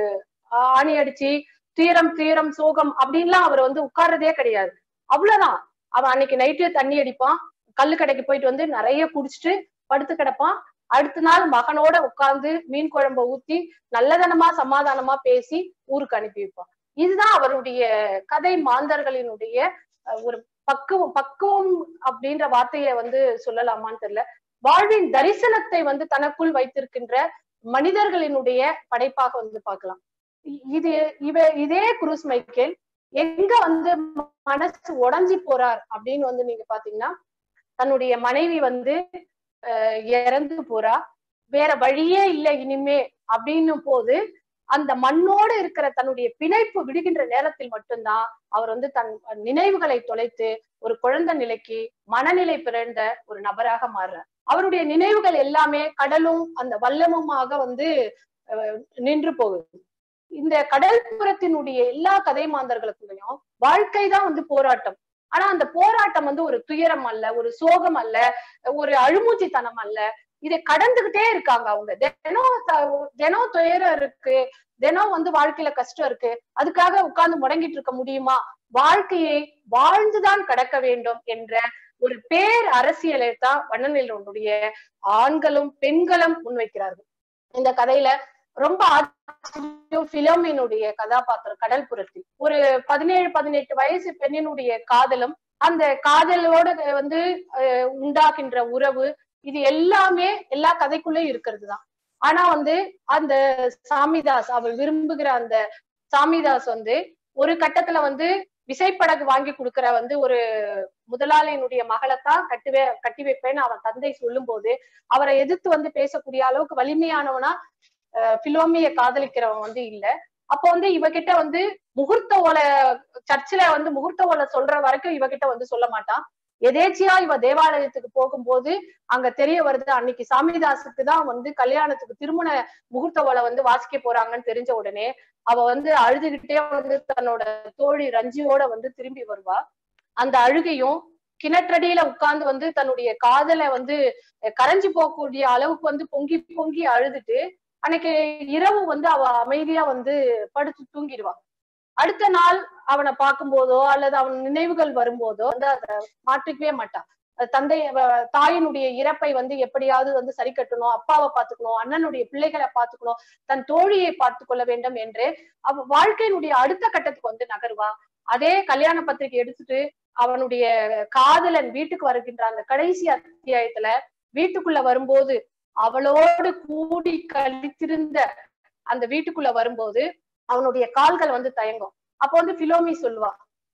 ஆஹ் ஆணி அடிச்சு துயரம் துயரம் சோகம் அப்படின்லாம் அவர் வந்து உட்கார்றதே கிடையாது அவ்வளவுதான் அவன் அன்னைக்கு நைட்டு தண்ணி அடிப்பான் கல்லு கடைக்கு போயிட்டு வந்து நிறைய குடிச்சிட்டு படுத்து கிடப்பான் அடுத்த நாள் மகனோட உட்கார்ந்து மீன் குழம்ப ஊத்தி நல்லதனமா சமாதானமா பேசி ஊருக்கு அனுப்பி வைப்பான் இதுதான் அவருடைய கதை மாந்தர்களினுடைய அஹ், ஒரு பக்குவம் பக்குவம் அப்படின்ற வார்த்தையை வந்து சொல்லலாமான்னு தெரியல வாழ்வின் தரிசனத்தை வந்து தனக்குள் வைத்திருக்கின்ற மனிதர்களினுடைய படைப்பாக வந்து பார்க்கலாம் இ- இது இவ இதே குரூஸ் மைக்கேல் எங்க வந்து மனசு உடைஞ்சு போறார் அப்படின்னு வந்து நீங்க பாத்தீங்கன்னா தன்னுடைய மனைவி வந்து அஹ், இறந்து போறா வேற வழியே இல்லை இனிமே அப்படின்னும் போது அந்த மண்ணோடு இருக்கிற தன்னுடைய பிணைப்பு விடுகின்ற நேரத்தில் மட்டும்தான் அவர் வந்து தன் நினைவுகளை தொலைத்து ஒரு குழந்தை நிலைக்கு மனநிலை பிறந்த ஒரு நபராக மாறுறார் அவருடைய நினைவுகள் எல்லாமே கடலும் அந்த வல்லமுமாக வந்து அஹ், நின்று போகுது இந்த கடல்புறத்தினுடைய எல்லா கதை மாந்தர்களுக்குள்ளயும் வாழ்க்கை தான் வந்து போராட்டம் ஆனா அந்த போராட்டம் வந்து ஒரு துயரம் அல்ல ஒரு சோகம் அல்ல ஒரு அழுமூச்சித்தனம் அல்ல இதை கடந்துகிட்டே இருக்காங்க அவங்க தினம் த- தினம் துயரம் இருக்கு தினம் வந்து வாழ்க்கையில கஷ்டம் இருக்கு அதுக்காக உட்கார்ந்து முடங்கிட்டு இருக்க முடியுமா வாழ்க்கையை வாழ்ந்துதான் கடக்க வேண்டும் என்ற ஒரு பேர் அரசியலை தான் வண்ணநிலனுடைய ஆண்களும் பெண்களும் முன்வைக்கிறார்கள் இந்த கதையில ரொம்ப ஆச்சரியம் பிலோமினுடைய கதாபாத்திரம் கடல்புறத்தில் ஒரு பதினேழு பதினெட்டு வயசு பெண்ணினுடைய காதலும் அந்த காதலோட வந்து அஹ், உண்டாகின்ற உறவு இது எல்லாமே எல்லா கதைக்குள்ளேயும் இருக்கிறது தான் ஆனா வந்து அந்த சாமிதாஸ் அவள் விரும்புகிற அந்த சாமிதாஸ் வந்து ஒரு கட்டத்துல வந்து விசைப்படகு வாங்கி கொடுக்கிற வந்து ஒரு முதலாளியினுடைய மகளைத்தான் கட்டுவே கட்டி வைப்பேன்னு அவன் தந்தை சொல்லும் போது அவரை எதிர்த்து வந்து பேசக்கூடிய அளவுக்கு வலிமையானவனா அஹ், பிலோமிய காதலிக்கிறவன் வந்து இல்ல அப்போ வந்து இவகிட்ட வந்து முகூர்த்த ஓலை சர்ச்சில் வந்து முகூர்த்த ஓலை சொல்ற வரைக்கும் இவகிட்ட வந்து சொல்ல மாட்டான் எதேச்சியா இவ தேவாலயத்துக்கு போகும்போது அங்க தெரிய வருது அன்னைக்கு சாமிதாஸுக்கு தான் வந்து கல்யாணத்துக்கு திருமண முகூர்த்த ஓலை வந்து வாசிக்க போறாங்கன்னு தெரிஞ்ச உடனே அவ வந்து அழுதுகிட்டே வந்து தன்னோட தோழி ரஞ்சியோட வந்து திரும்பி வருவா அந்த அழுகையும் கிணற்றடியில உட்கார்ந்து வந்து தன்னுடைய காதலை வந்து அஹ், கரைஞ்சு போகக்கூடிய அளவுக்கு வந்து பொங்கி பொங்கி அழுதுட்டு அன்னைக்கு இரவு வந்து அவ அமைதியா வந்து படுத்து தூங்கிடுவா அடுத்த நாள் அவனை பார்க்கும்போதோ அல்லது அவன் நினைவுகள் வரும்போதோ வந்து அதை மாற்றிக்கவே மாட்டான் அது தந்தை அவ- தாயினுடைய இறப்பை வந்து எப்படியாவது வந்து சரி கட்டணும் அப்பாவை பார்த்துக்கணும் அண்ணனுடைய பிள்ளைகளை பார்த்துக்கணும் தன் தோழியை பார்த்து கொள்ள வேண்டும் என்று அவ வாழ்க்கையினுடைய அடுத்த கட்டத்துக்கு வந்து நகருவா அதே கல்யாண பத்திரிகை எடுத்துட்டு அவனுடைய காதலன் வீட்டுக்கு வருகின்ற அந்த கடைசி அத்தியாயத்துல வீட்டுக்குள்ள வரும்போது அவளோடு கூடி கழித்திருந்த அந்த வீட்டுக்குள்ள வரும்போது அவனுடைய கால்கள் வந்து தயங்கும் அப்போ வந்து பிலோமி சொல்லுவா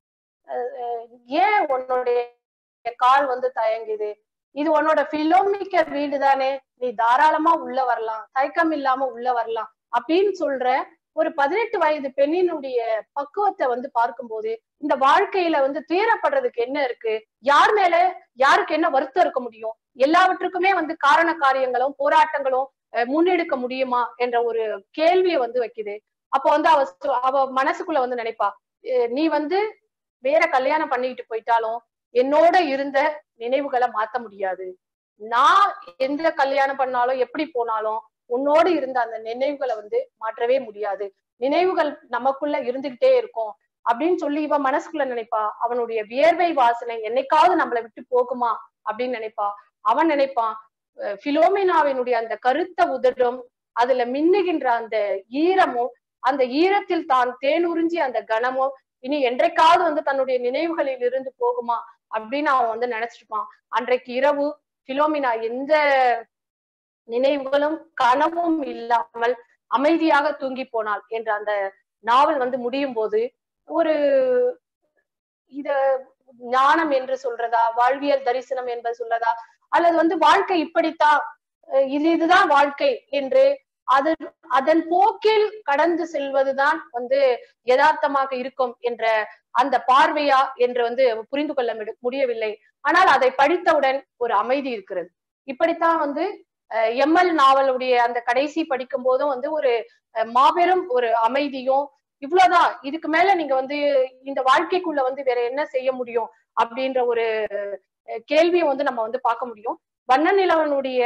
அஹ் அஹ் ஏன் உன்னுடைய கால் வந்து தயங்குது இது உன்னோட பிலோமிக்க வீடு தானே நீ தாராளமா உள்ள வரலாம் தயக்கம் இல்லாம உள்ள வரலாம் அப்படின்னு சொல்ற ஒரு பதினெட்டு வயது பெண்ணினுடைய பக்குவத்தை வந்து பார்க்கும்போது இந்த வாழ்க்கையில வந்து துயரப்படுறதுக்கு என்ன இருக்கு யார் மேல யாருக்கு என்ன வருத்தம் இருக்க முடியும் எல்லாவற்றுக்குமே வந்து காரண காரியங்களும் போராட்டங்களும் அஹ், முன்னெடுக்க முடியுமா என்ற ஒரு கேள்வியை வந்து வைக்குது அப்போ வந்து அவ சொ- அவ மனசுக்குள்ள வந்து நினைப்பா அஹ், நீ வந்து வேற கல்யாணம் பண்ணிட்டு போயிட்டாலும் என்னோட இருந்த நினைவுகளை மாத்த முடியாது நான் எந்த கல்யாணம் பண்ணாலும் எப்படி போனாலும் உன்னோடு இருந்த அந்த நினைவுகளை வந்து மாற்றவே முடியாது நினைவுகள் நமக்குள்ள இருந்துகிட்டே இருக்கும் அப்படின்னு சொல்லி இவன் மனசுக்குள்ள நினைப்பா அவனுடைய வியர்வை வாசனை என்னைக்காவது நம்மளை விட்டு போகுமா அப்படின்னு நினைப்பா அவன் நினைப்பான் அஹ் பிலோமினாவினுடைய அந்த கருத்த உதடும் அதுல மின்னுகின்ற அந்த ஈரமும் அந்த ஈரத்தில் தான் தேனுறிஞ்சி அந்த கனமும் இனி என்றைக்காவது வந்து தன்னுடைய நினைவுகளில் இருந்து போகுமா அப்படின்னு அவன் வந்து நினைச்சிருப்பான் அன்றைக்கு இரவு பிலோமினா எந்த நினைவுகளும் கனவும் இல்லாமல் அமைதியாக தூங்கி போனாள் என்ற அந்த நாவல் வந்து முடியும் போது ஒரு இத ஞானம் என்று சொல்றதா வாழ்வியல் தரிசனம் என்பது சொல்றதா அல்லது வந்து வாழ்க்கை இப்படித்தான் அஹ் இது இதுதான் வாழ்க்கை என்று அது அதன் போக்கில் கடந்து செல்வதுதான் வந்து யதார்த்தமாக இருக்கும் என்ற அந்த பார்வையா என்று வந்து புரிந்து கொள்ள முடி- முடியவில்லை ஆனால் அதை படித்தவுடன் ஒரு அமைதி இருக்கிறது இப்படித்தான் வந்து எம்எல் நாவலுடைய அந்த கடைசி படிக்கும் போதும் வந்து ஒரு அஹ், மாபெரும் ஒரு அமைதியும் இவ்வளவுதான் இதுக்கு மேல நீங்க வந்து இந்த வாழ்க்கைக்குள்ள வந்து வேற என்ன செய்ய முடியும் அப்படின்ற ஒரு அஹ், கேள்வியை வந்து நம்ம வந்து பார்க்க முடியும் வண்ணநிலவனுடைய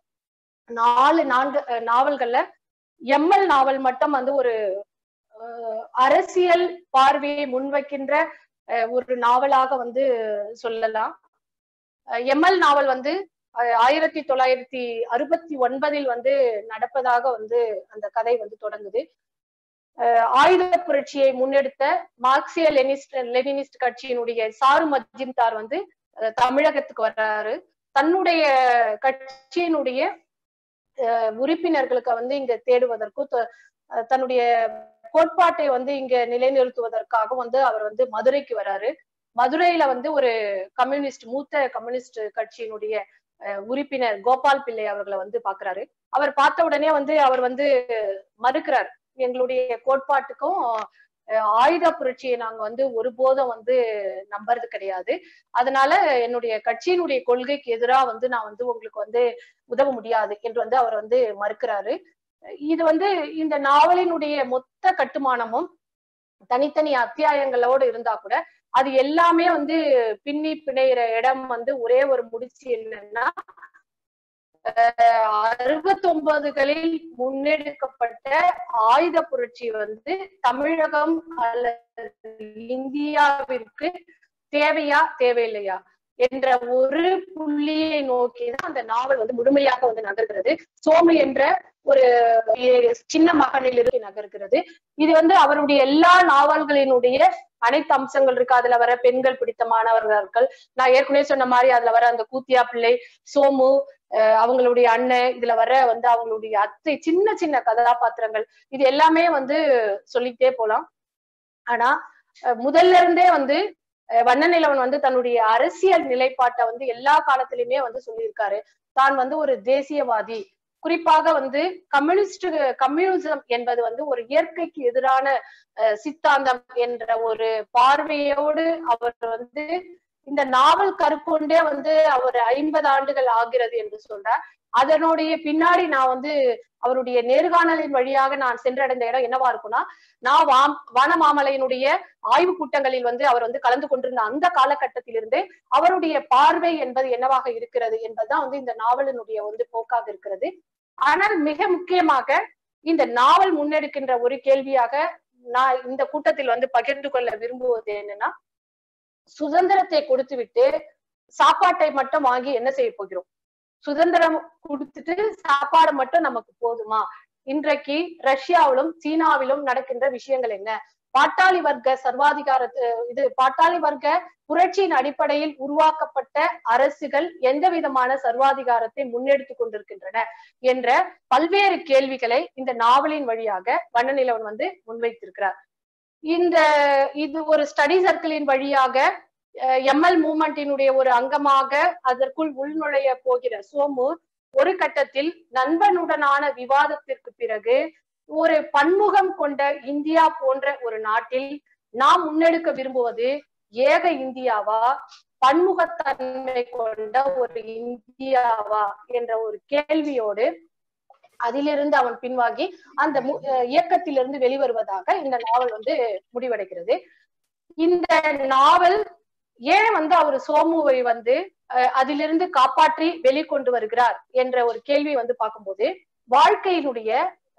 நாலு நான்கு அஹ், நாவல்கள்ல எம்எல் நாவல் மட்டும் வந்து ஒரு அஹ், அரசியல் பார்வையை முன்வைக்கின்ற அஹ், ஒரு நாவலாக வந்து சொல்லலாம் எம்எல் நாவல் வந்து அஹ், ஆயிரத்தி தொள்ளாயிரத்தி அறுபத்தி ஒன்பதில் வந்து நடப்பதாக வந்து அந்த கதை வந்து தொடங்குது அஹ், ஆயுத புரட்சியை முன்னெடுத்த மார்க்சிய லெனிஸ்ட் லெனினிஸ்ட் கட்சியினுடைய சாரு மஜிம்தார் வந்து அஹ், தமிழகத்துக்கு வர்றாரு தன்னுடைய கட்சியினுடைய அஹ், உறுப்பினர்களுக்கு வந்து இங்க தேடுவதற்கும் த- அஹ், தன்னுடைய கோட்பாட்டை வந்து இங்க நிலைநிறுத்துவதற்காக வந்து அவர் வந்து மதுரைக்கு வராரு மதுரையில வந்து ஒரு கம்யூனிஸ்ட் மூத்த கம்யூனிஸ்ட் கட்சியினுடைய அஹ், உறுப்பினர் கோபால் பிள்ளை அவர்களை வந்து பாக்குறாரு அவர் பார்த்த உடனே வந்து அவர் வந்து மறுக்கிறார் எங்களுடைய கோட்பாட்டுக்கும் அஹ், ஆயுத புரட்சியை நாங்க வந்து ஒருபோதும் வந்து நம்புறது கிடையாது அதனால என்னுடைய கட்சியினுடைய கொள்கைக்கு எதிராக வந்து நான் வந்து உங்களுக்கு வந்து உதவ முடியாது என்று வந்து அவர் வந்து மறுக்கிறாரு இது வந்து இந்த நாவலினுடைய மொத்த கட்டுமானமும் தனித்தனி அத்தியாயங்களோடு இருந்தா கூட அது எல்லாமே வந்து பின்னி பிணையிற இடம் வந்து ஒரே ஒரு முடிச்சு என்னன்னா அறுபத்தி ஒன்பதுகளில் முன்னெடுக்கப்பட்ட ஆயுத புரட்சி வந்து தமிழகம் அல்லது இந்தியாவிற்கு தேவையா தேவையில்லையா என்ற ஒரு புள்ளியை நோக்கி தான் அந்த நாவல் வந்து முழுமையாக வந்து நகர்கிறது சோமு என்ற ஒரு சின்ன மகனில் இருந்து நகர்கிறது இது வந்து அவருடைய எல்லா நாவல்களினுடைய அனைத்து அம்சங்கள் இருக்கு அதுல வர பெண்கள் பிடித்த மாணவர்கள் நான் ஏற்கனவே சொன்ன மாதிரி அதுல வர அந்த கூத்தியா பிள்ளை சோமு அஹ் அவங்களுடைய அண்ணன் இதுல வர வந்து அவங்களுடைய அத்தை சின்ன சின்ன கதாபாத்திரங்கள் இது எல்லாமே வந்து சொல்லிக்கிட்டே போலாம் ஆனா அஹ் முதல்ல இருந்தே வந்து அஹ் வண்ணநிலவன் வந்து தன்னுடைய அரசியல் நிலைப்பாட்டை வந்து எல்லா காலத்திலுமே வந்து சொல்லியிருக்காரு தான் வந்து ஒரு தேசியவாதி குறிப்பாக வந்து கம்யூனிஸ்ட் கம்யூனிசம் என்பது வந்து ஒரு இயற்கைக்கு எதிரான அஹ், சித்தாந்தம் என்ற ஒரு பார்வையோடு அவர் வந்து இந்த நாவல் கருக்கொண்டே வந்து அவர் ஐம்பது ஆண்டுகள் ஆகிறது என்று சொல்றார் அதனுடைய பின்னாடி நான் வந்து அவருடைய நேர்காணலின் வழியாக நான் சென்றடைந்த இடம் என்னவா இருக்கும்னா நான் வாம் வானமாமலையினுடைய ஆய்வு கூட்டங்களில் வந்து அவர் வந்து கலந்து கொண்டிருந்த அந்த காலகட்டத்திலிருந்து அவருடைய பார்வை என்பது என்னவாக இருக்கிறது என்பதுதான் வந்து இந்த நாவலினுடைய வந்து போக்காக இருக்கிறது ஆனால் மிக முக்கியமாக இந்த நாவல் முன்னெடுக்கின்ற ஒரு கேள்வியாக நான் இந்த கூட்டத்தில் வந்து பகிர்ந்து கொள்ள விரும்புவது என்னன்னா சுதந்திரத்தை கொடுத்து விட்டு சாப்பாட்டை மட்டும் வாங்கி என்ன செய்ய போகிறோம் சுதந்திரம் கொடுத்துட்டு சாப்பாடு மட்டும் நமக்கு போதுமா இன்றைக்கு ரஷ்யாவிலும் சீனாவிலும் நடக்கின்ற விஷயங்கள் என்ன பாட்டாளி வர்க்க சர்வாதிகார இது பாட்டாளி வர்க்க புரட்சியின் அடிப்படையில் உருவாக்கப்பட்ட அரசுகள் எந்த விதமான சர்வாதிகாரத்தை முன்னெடுத்து கொண்டிருக்கின்றன என்ற பல்வேறு கேள்விகளை இந்த நாவலின் வழியாக வண்ணநிலவன் வந்து முன்வைத்திருக்கிறார் இந்த இது ஒரு ஸ்டடி சர்க்கிளின் வழியாக எம்எல் மூமெண்டினுடைய ஒரு அங்கமாக அதற்குள் உள்நுழைய போகிற சோமு ஒரு கட்டத்தில் நண்பனுடனான விவாதத்திற்கு பிறகு ஒரு பன்முகம் கொண்ட இந்தியா போன்ற ஒரு நாட்டில் நாம் முன்னெடுக்க விரும்புவது ஏக இந்தியாவா பன்முகத்தன்மை கொண்ட ஒரு இந்தியாவா என்ற ஒரு கேள்வியோடு அதிலிருந்து அவன் பின்வாங்கி அந்த இயக்கத்திலிருந்து வெளிவருவதாக இந்த நாவல் வந்து முடிவடைகிறது இந்த நாவல் ஏன் வந்து அவர் சோமுவை வந்து அஹ், அதிலிருந்து காப்பாற்றி வெளிக்கொண்டு வருகிறார் என்ற ஒரு கேள்வி வந்து பார்க்கும்போது வாழ்க்கையினுடைய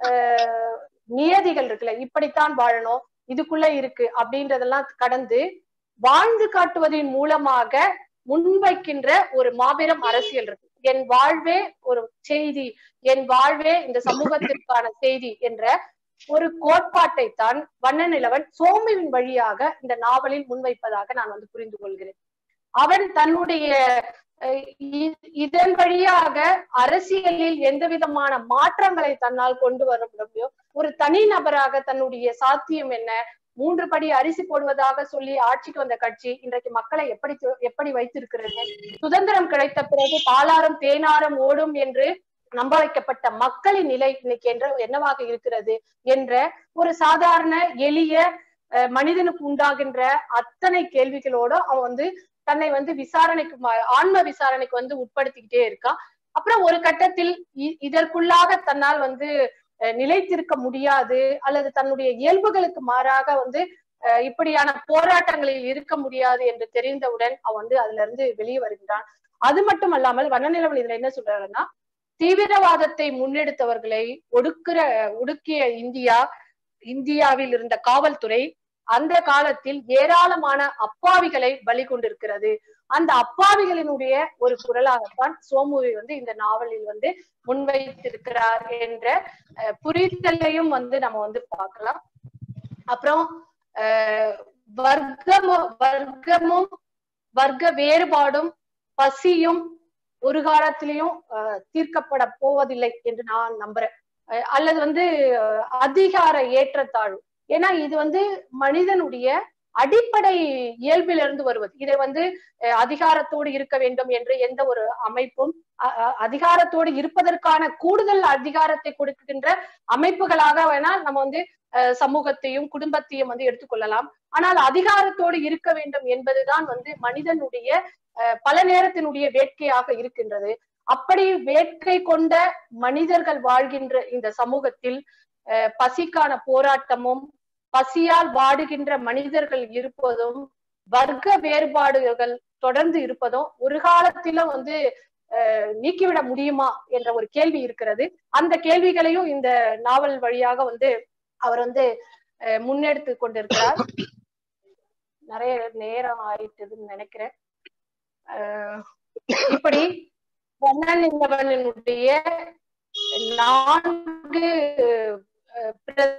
அஹ், நியதிகள் இருக்குல்ல இப்படித்தான் வாழணும் இதுக்குள்ள இருக்கு அப்படின்றதெல்லாம் கடந்து வாழ்ந்து காட்டுவதன் மூலமாக முன்வைக்கின்ற ஒரு மாபெரும் அரசியல் இருக்கு என் வாழ்வே ஒரு செய்தி என் வாழ்வே இந்த சமூகத்திற்கான செய்தி என்ற ஒரு கோட்பாட்டை தான் வண்ண நிலவன் சோமுவின் வழியாக இந்த நாவலில் முன்வைப்பதாக நான் வந்து புரிந்து கொள்கிறேன் அவன் தன்னுடைய அஹ், இ- இதன் வழியாக அரசியலில் எந்த விதமான மாற்றங்களை தன்னால் கொண்டு வர முடியும் ஒரு தனி நபராக தன்னுடைய சாத்தியம் என்ன மூன்று படி அரிசி போடுவதாக சொல்லி ஆட்சிக்கு வந்த கட்சி இன்றைக்கு மக்களை எப்படி து- எப்படி வைத்திருக்கிறது சுதந்திரம் கிடைத்த பிறகு பாலாரம் தேனாரம் ஓடும் என்று நம்ப வைக்கப்பட்ட மக்களின் நிலை இன்னைக்கு என்ற என்னவாக இருக்கிறது என்ற ஒரு சாதாரண எளிய அஹ், மனிதனுக்கு உண்டாகின்ற அத்தனை கேள்விகளோட அவன் வந்து தன்னை வந்து விசாரணைக்கு ம- ஆன்ம விசாரணைக்கு வந்து உட்படுத்திக்கிட்டே இருக்கான் அப்புறம் ஒரு கட்டத்தில் இ- இதற்குள்ளாக தன்னால் வந்து அஹ், நிலைத்திருக்க முடியாது அல்லது தன்னுடைய இயல்புகளுக்கு மாறாக வந்து அஹ், இப்படியான போராட்டங்களில் இருக்க முடியாது என்று தெரிந்தவுடன் அவன் வந்து அதுல இருந்து வெளியே வருகின்றான் அது மட்டும் அல்லாமல் வண்ணநிலவன் இதுல என்ன சொல்றாருன்னா தீவிரவாதத்தை முன்னெடுத்தவர்களை ஒடுக்குற ஒடுக்கிய இந்தியா இந்தியாவில் இருந்த காவல்துறை அந்த காலத்தில் ஏராளமான அப்பாவிகளை பலி கொண்டிருக்கிறது அந்த அப்பாவிகளினுடைய ஒரு குரலாகத்தான் சோமுவை வந்து இந்த நாவலில் வந்து முன்வைத்திருக்கிறார் என்ற அஹ், புரிதலையும் வந்து நம்ம வந்து பார்க்கலாம் அப்புறம் அஹ், வர்க்கமும் வர்க்கமும் வர்க்க வேறுபாடும் பசியும் ஒரு காலத்திலையும் அஹ், தீர்க்கப்பட போவதில்லை என்று நான் நம்புறேன் அஹ், அல்லது வந்து அஹ், அதிகார ஏற்றத்தாழ்வு ஏன்னா இது வந்து மனிதனுடைய அடிப்படை இயல்பிலிருந்து வருவது இதை வந்து அஹ், அதிகாரத்தோடு இருக்க வேண்டும் என்று எந்த ஒரு அமைப்பும் அ- அ- அதிகாரத்தோடு இருப்பதற்கான கூடுதல் அதிகாரத்தை கொடுக்கின்ற அமைப்புகளாக வேணால் நம்ம வந்து அஹ், சமூகத்தையும் குடும்பத்தையும் வந்து எடுத்துக்கொள்ளலாம் ஆனால் அதிகாரத்தோடு இருக்க வேண்டும் என்பதுதான் வந்து மனிதனுடைய அஹ், பல நேரத்தினுடைய வேட்கையாக இருக்கின்றது அப்படி வேட்கை கொண்ட மனிதர்கள் வாழ்கின்ற இந்த சமூகத்தில் அஹ், பசிக்கான போராட்டமும் பசியால் வாடுகின்ற மனிதர்கள் இருப்பதும் வர்க்க வேறுபாடுகள் தொடர்ந்து இருப்பதும் ஒரு காலத்திலும் வந்து அஹ், நீக்கிவிட முடியுமா என்ற ஒரு கேள்வி இருக்கிறது அந்த கேள்விகளையும் இந்த நாவல் வழியாக வந்து அவர் வந்து அஹ், முன்னெடுத்து கொண்டிருக்கிறார் நிறைய நேரம் ஆயிட்டுதுன்னு நினைக்கிறேன் அஹ், இப்படி பொன்னனிந்தவனுடைய நான்கு அஹ்,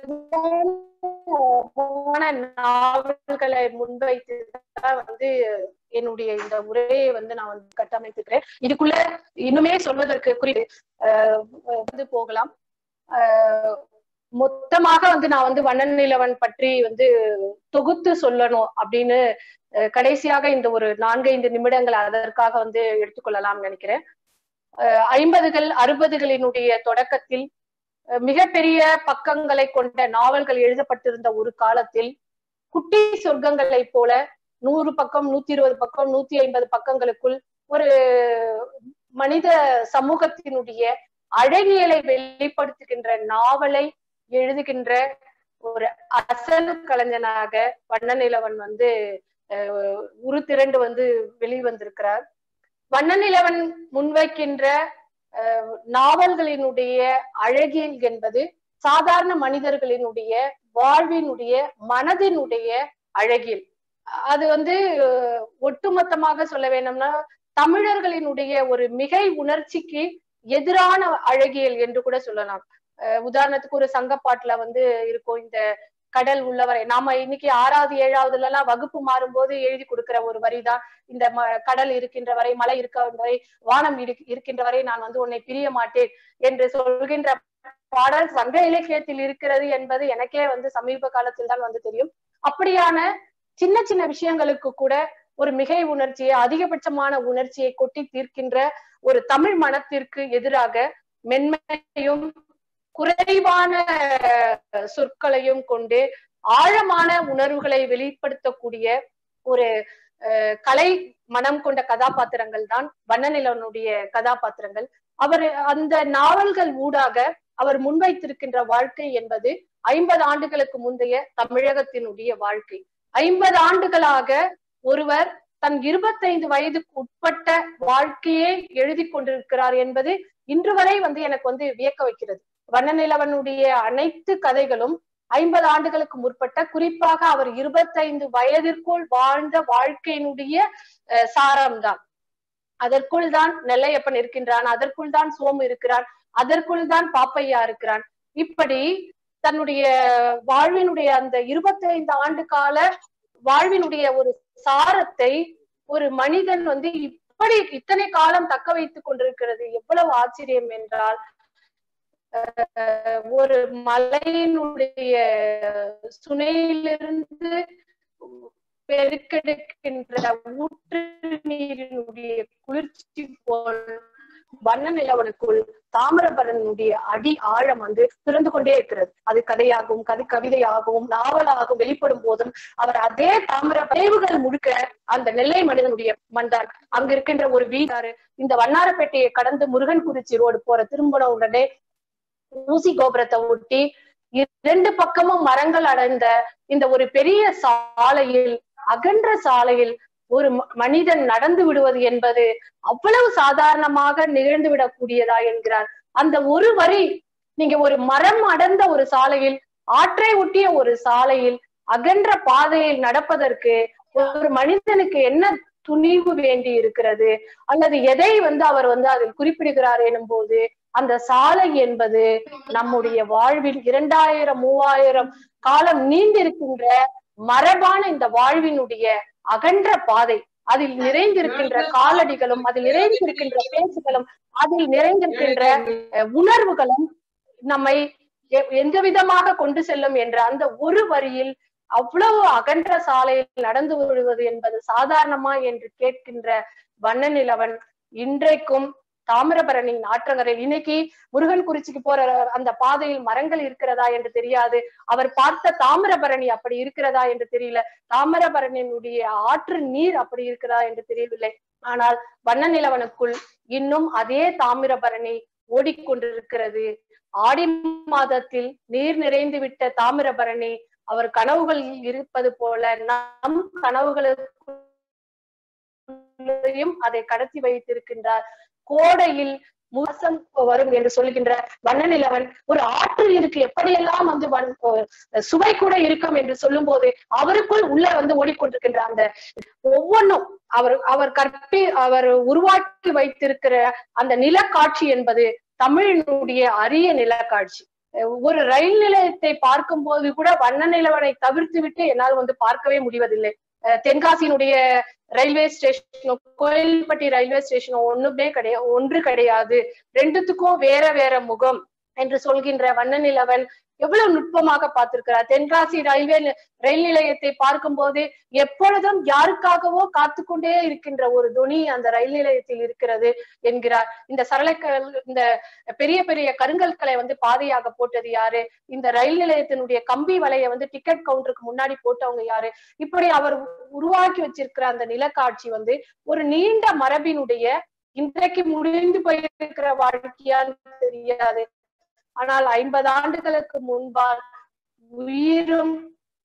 பிரதான நாவல்களை முன்வைத்து தான் வந்து என்னுடைய இந்த உரையை வந்து நான் வந்து கட்டமைத்துக்கிறேன் இதுக்குள்ள இன்னுமே சொல்வதற்கு குறித்து அஹ், வந்து போகலாம் அஹ், மொத்தமாக வந்து நான் வந்து வண்ணன் நிலவன் பற்றி வந்து தொகுத்து சொல்லணும் அப்படின்னு அஹ், கடைசியாக இந்த ஒரு நான்கைந்து நிமிடங்கள் அதற்காக வந்து எடுத்துக்கொள்ளலாம் நினைக்கிறேன் அஹ், ஐம்பதுகள் அறுபதுகளினுடைய தொடக்கத்தில் அஹ், மிகப்பெரிய பக்கங்களை கொண்ட நாவல்கள் எழுதப்பட்டிருந்த ஒரு காலத்தில் குட்டி சொர்க்கங்களைப் போல நூறு பக்கம் நூத்தி இருபது பக்கம் நூத்தி ஐம்பது பக்கங்களுக்குள் ஒரு மனித சமூகத்தினுடைய அழகியலை வெளிப்படுத்துகின்ற நாவலை எழுதுகின்ற ஒரு அசல் கலைஞனாக வண்ணநிலவன் வந்து அஹ், உரு திரண்டு வந்து வெளிவந்திருக்கிறார் வண்ணநிலவன் முன்வைக்கின்ற அஹ், நாவல்களினுடைய அழகியல் என்பது சாதாரண மனிதர்களினுடைய வாழ்வினுடைய மனதினுடைய அழகியல் அது வந்து அஹ், ஒட்டுமொத்தமாக சொல்ல வேணும்னா தமிழர்களினுடைய ஒரு மிகை உணர்ச்சிக்கு எதிரான அழகியல் என்று கூட சொல்லலாம் அஹ், உதாரணத்துக்கு ஒரு சங்கப்பாட்டுல வந்து இருக்கும் இந்த கடல் உள்ளவரை நாம இன்னைக்கு ஆறாவது ஏழாவதுல எல்லாம் வகுப்பு மாறும்போது எழுதி கொடுக்கிற ஒரு வரிதான் இந்த ம- கடல் இருக்கின்ற வரை மலை இருக்க வரை வானம் இரு- இருக்கின்ற வரை நான் வந்து உன்னை பிரிய மாட்டேன் என்று சொல்கின்ற பாடல் சங்க இலக்கியத்தில் இருக்கிறது என்பது எனக்கே வந்து சமீப காலத்தில் தான் வந்து தெரியும் அப்படியான சின்ன சின்ன விஷயங்களுக்கு கூட ஒரு மிகை உணர்ச்சியை அதிகபட்சமான உணர்ச்சியை கொட்டி தீர்க்கின்ற ஒரு தமிழ் மனத்திற்கு எதிராக மென்மையும் குறைவான அஹ், சொற்களையும் கொண்டு ஆழமான உணர்வுகளை வெளிப்படுத்தக்கூடிய ஒரு அஹ், கலை மனம் கொண்ட கதாபாத்திரங்கள் தான் வண்ணநிலவனுடைய கதாபாத்திரங்கள் அவர் அந்த நாவல்கள் ஊடாக அவர் முன்வைத்திருக்கின்ற வாழ்க்கை என்பது ஐம்பது ஆண்டுகளுக்கு முந்தைய தமிழகத்தினுடைய வாழ்க்கை ஐம்பது ஆண்டுகளாக ஒருவர் தன் இருபத்தைந்து வயதுக்கு உட்பட்ட வாழ்க்கையை எழுதி கொண்டிருக்கிறார் என்பது இன்று வரை வந்து எனக்கு வந்து வியக்க வைக்கிறது வண்ணநிலவனுடைய அனைத்து கதைகளும் ஐம்பது ஆண்டுகளுக்கு முற்பட்ட குறிப்பாக அவர் இருபத்தைந்து வயதிற்குள் வாழ்ந்த வாழ்க்கையினுடைய அஹ், சாரம்தான் அதற்குள் தான் நெல்லையப்பன் இருக்கின்றான் அதற்குள் தான் சோமு இருக்கிறான் அதற்குள் தான் பாப்பையா இருக்கிறான் இப்படி தன்னுடைய வாழ்வினுடைய அந்த இருபத்தைந்து ஆண்டு கால வாழ்வினுடைய ஒரு சாரத்தை ஒரு மனிதன் வந்து இப்படி இத்தனை காலம் தக்க வைத்துக் கொண்டிருக்கிறது எவ்வளவு ஆச்சரியம் என்றால் அஹ், ஒரு மலையினுடைய சுனையிலிருந்து பெருக்கெடுக்கின்ற ஊற்று நீரினுடைய குளிர்ச்சி போல் வண்ண நிலவனுக்குள் தாமிரபரனுடைய அடி ஆழம் வந்து திறந்து கொண்டே இருக்கிறது அது கதையாகவும் கதை கவிதையாகவும் நாவலாகவும் வெளிப்படும் போதும் அவர் அதே தாமிர விளைவுகள் முழுக்க அந்த நெல்லை மனிதனுடைய மண்தான் அங்க இருக்கின்ற ஒரு வீடாரு இந்த வண்ணாரப்பேட்டையை கடந்து முருகன் குறிச்சி ரோடு போற திரும்பின உடனே ஊசி கோபுரத்தை ஒட்டி இரண்டு பக்கமும் மரங்கள் அடைந்த இந்த ஒரு பெரிய சாலையில் அகன்ற சாலையில் ஒரு ம- மனிதன் நடந்து விடுவது என்பது அவ்வளவு சாதாரணமாக நிகழ்ந்து விடக்கூடியதா என்கிறார் அந்த ஒரு வரி நீங்க ஒரு மரம் அடர்ந்த ஒரு சாலையில் ஆற்றை ஒட்டிய ஒரு சாலையில் அகன்ற பாதையில் நடப்பதற்கு ஒரு மனிதனுக்கு என்ன துணிவு வேண்டி இருக்கிறது அல்லது எதை வந்து அவர் வந்து அதில் குறிப்பிடுகிறார் எனும் போது அந்த சாலை என்பது நம்முடைய வாழ்வில் இரண்டாயிரம் மூவாயிரம் காலம் நீண்டிருக்கின்ற மரபான இந்த வாழ்வினுடைய அகன்ற பாதை அதில் நிறைந்திருக்கின்ற காலடிகளும் அதில் நிறைந்திருக்கின்ற பேச்சுகளும் அதில் நிறைந்திருக்கின்ற அஹ், உணர்வுகளும் நம்மை எ- எந்த விதமாக கொண்டு செல்லும் என்ற அந்த ஒரு வரியில் அவ்வளவு அகன்ற சாலையில் நடந்து விடுவது என்பது சாதாரணமா என்று கேட்கின்ற வண்ணநிலவன் இன்றைக்கும் தாமிரபரணி ஆற்றங்கரை இன்னைக்கு முருகன் குறிச்சிக்கு போற அந்த பாதையில் மரங்கள் இருக்கிறதா என்று தெரியாது அவர் பார்த்த தாமிரபரணி அப்படி இருக்கிறதா என்று தெரியல தாமிரபரணியினுடைய ஆற்று நீர் அப்படி இருக்கிறதா என்று தெரியவில்லை ஆனால் வண்ணநிலவனுக்குள் இன்னும் அதே தாமிரபரணி ஓடிக்கொண்டிருக்கிறது ஆடி மாதத்தில் நீர் நிறைந்து விட்ட தாமிரபரணி அவர் கனவுகள் இருப்பது போல நம் கனவுகளுக்குள்ளேயும் அதை கடத்தி வைத்திருக்கின்றார் கோடையில் முசம் வரும் என்று சொல்கின்ற வண்ணநிலவன் ஒரு ஆற்று இருக்கு எப்படியெல்லாம் வந்து வன்- அஹ் சுவை கூட இருக்கும் என்று சொல்லும் போது அவருக்குள் உள்ள வந்து ஓடிக்கொண்டிருக்கின்ற அந்த ஒவ்வொன்றும் அவர் அவர் கற்பி அவர் உருவாக்கி வைத்திருக்கிற அந்த நிலக்காட்சி என்பது தமிழினுடைய அரிய நிலக்காட்சி அஹ் ஒரு ரயில் நிலையத்தை பார்க்கும் போது கூட வண்ண நிலவனை தவிர்த்து விட்டு என்னால் வந்து பார்க்கவே முடிவதில்லை அஹ் தென்காசியினுடைய ரயில்வே ஸ்டேஷனும் கோயில்பட்டி ரயில்வே ஸ்டேஷனும் ஒண்ணுமே கிடையாது ஒன்று கிடையாது ரெண்டுத்துக்கும் வேற வேற முகம் என்று சொல்கின்ற வண்ண நிலவன் எவ்வளவு நுட்பமாக பார்த்திருக்கிறார் தென்காசி ரயில்வே நி- ரயில் நிலையத்தை பார்க்கும் போது எப்பொழுதும் யாருக்காகவோ காத்து கொண்டே இருக்கின்ற ஒரு துணி அந்த ரயில் நிலையத்தில் இருக்கிறது என்கிறார் இந்த சரளக்கல் இந்த பெரிய பெரிய கருங்கற்களை வந்து பாதையாக போட்டது யாரு இந்த ரயில் நிலையத்தினுடைய கம்பி வலையை வந்து டிக்கெட் கவுண்டருக்கு முன்னாடி போட்டவங்க யாரு இப்படி அவர் உருவாக்கி வச்சிருக்கிற அந்த நிலக்காட்சி வந்து ஒரு நீண்ட மரபினுடைய இன்றைக்கு முடிந்து போயிருக்கிற வாழ்க்கையான்னு தெரியாது ஆனால் ஐம்பது ஆண்டுகளுக்கு முன்பால் உயிரும்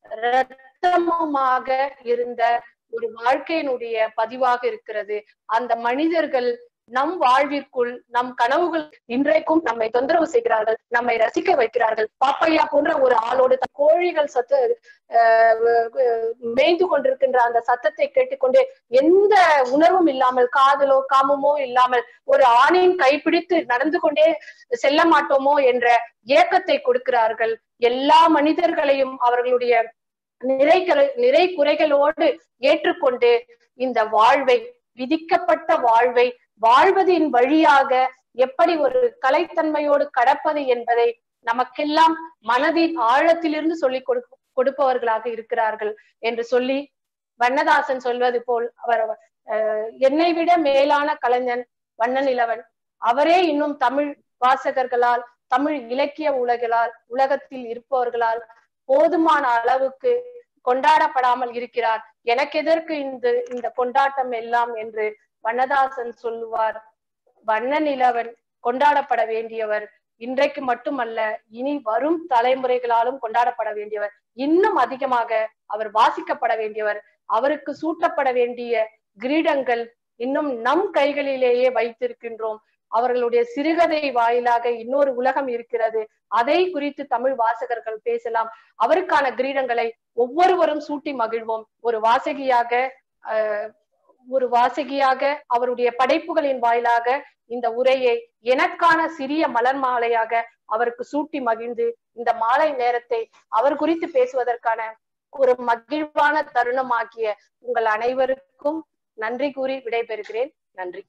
இரத்தமுமாக இருந்த ஒரு வாழ்க்கையினுடைய பதிவாக இருக்கிறது அந்த மனிதர்கள் நம் வாழ்விற்குள் நம் கனவுகள் இன்றைக்கும் நம்மை தொந்தரவு செய்கிறார்கள் நம்மை ரசிக்க வைக்கிறார்கள் பாப்பையா போன்ற ஒரு ஆளோடு தன் கோழிகள் சத்து அஹ், அஹ், மேய்ந்து கொண்டிருக்கின்ற அந்த சத்தத்தை கேட்டுக்கொண்டு எந்த உணர்வும் இல்லாமல் காதலோ காமமோ இல்லாமல் ஒரு ஆணின் கைப்பிடித்து நடந்து கொண்டே செல்ல மாட்டோமோ என்ற ஏக்கத்தை கொடுக்கிறார்கள் எல்லா மனிதர்களையும் அவர்களுடைய நிறைகள் நிறை குறைகளோடு ஏற்றுக்கொண்டு இந்த வாழ்வை விதிக்கப்பட்ட வாழ்வை வாழ்வதின் வழியாக எப்படி ஒரு கலைத்தன்மையோடு கடப்பது என்பதை நமக்கெல்லாம் மனதின் ஆழத்திலிருந்து சொல்லிக் கொடு கொடுப்பவர்களாக இருக்கிறார்கள் என்று சொல்லி வண்ணதாசன் சொல்வது போல் அவர் அஹ், என்னை விட மேலான கலைஞன் வண்ணநிலவன் அவரே இன்னும் தமிழ் வாசகர்களால் தமிழ் இலக்கிய உலகளால் உலகத்தில் இருப்பவர்களால் போதுமான அளவுக்கு கொண்டாடப்படாமல் இருக்கிறார் எனக்கு எதற்கு இந்த இந்த கொண்டாட்டம் எல்லாம் என்று வண்ணதாசன் சொல்லுவார் வண்ண நிலவன் கொண்டாடப்பட வேண்டியவர் இன்றைக்கு மட்டுமல்ல இனி வரும் தலைமுறைகளாலும் கொண்டாடப்பட வேண்டியவர் இன்னும் அதிகமாக அவர் வாசிக்கப்பட வேண்டியவர் அவருக்கு சூட்டப்பட வேண்டிய கிரீடங்கள் இன்னும் நம் கைகளிலேயே வைத்திருக்கின்றோம் அவர்களுடைய சிறுகதை வாயிலாக இன்னொரு உலகம் இருக்கிறது அதை குறித்து தமிழ் வாசகர்கள் பேசலாம் அவருக்கான கிரீடங்களை ஒவ்வொருவரும் சூட்டி மகிழ்வோம் ஒரு வாசகியாக அஹ், ஒரு வாசகியாக அவருடைய படைப்புகளின் வாயிலாக இந்த உரையை எனக்கான சிறிய மலர் மாலையாக அவருக்கு சூட்டி மகிழ்ந்து இந்த மாலை நேரத்தை அவர் குறித்து பேசுவதற்கான ஒரு மகிழ்வான தருணமாக்கிய உங்கள் அனைவருக்கும் நன்றி கூறி விடைபெறுகிறேன் நன்றி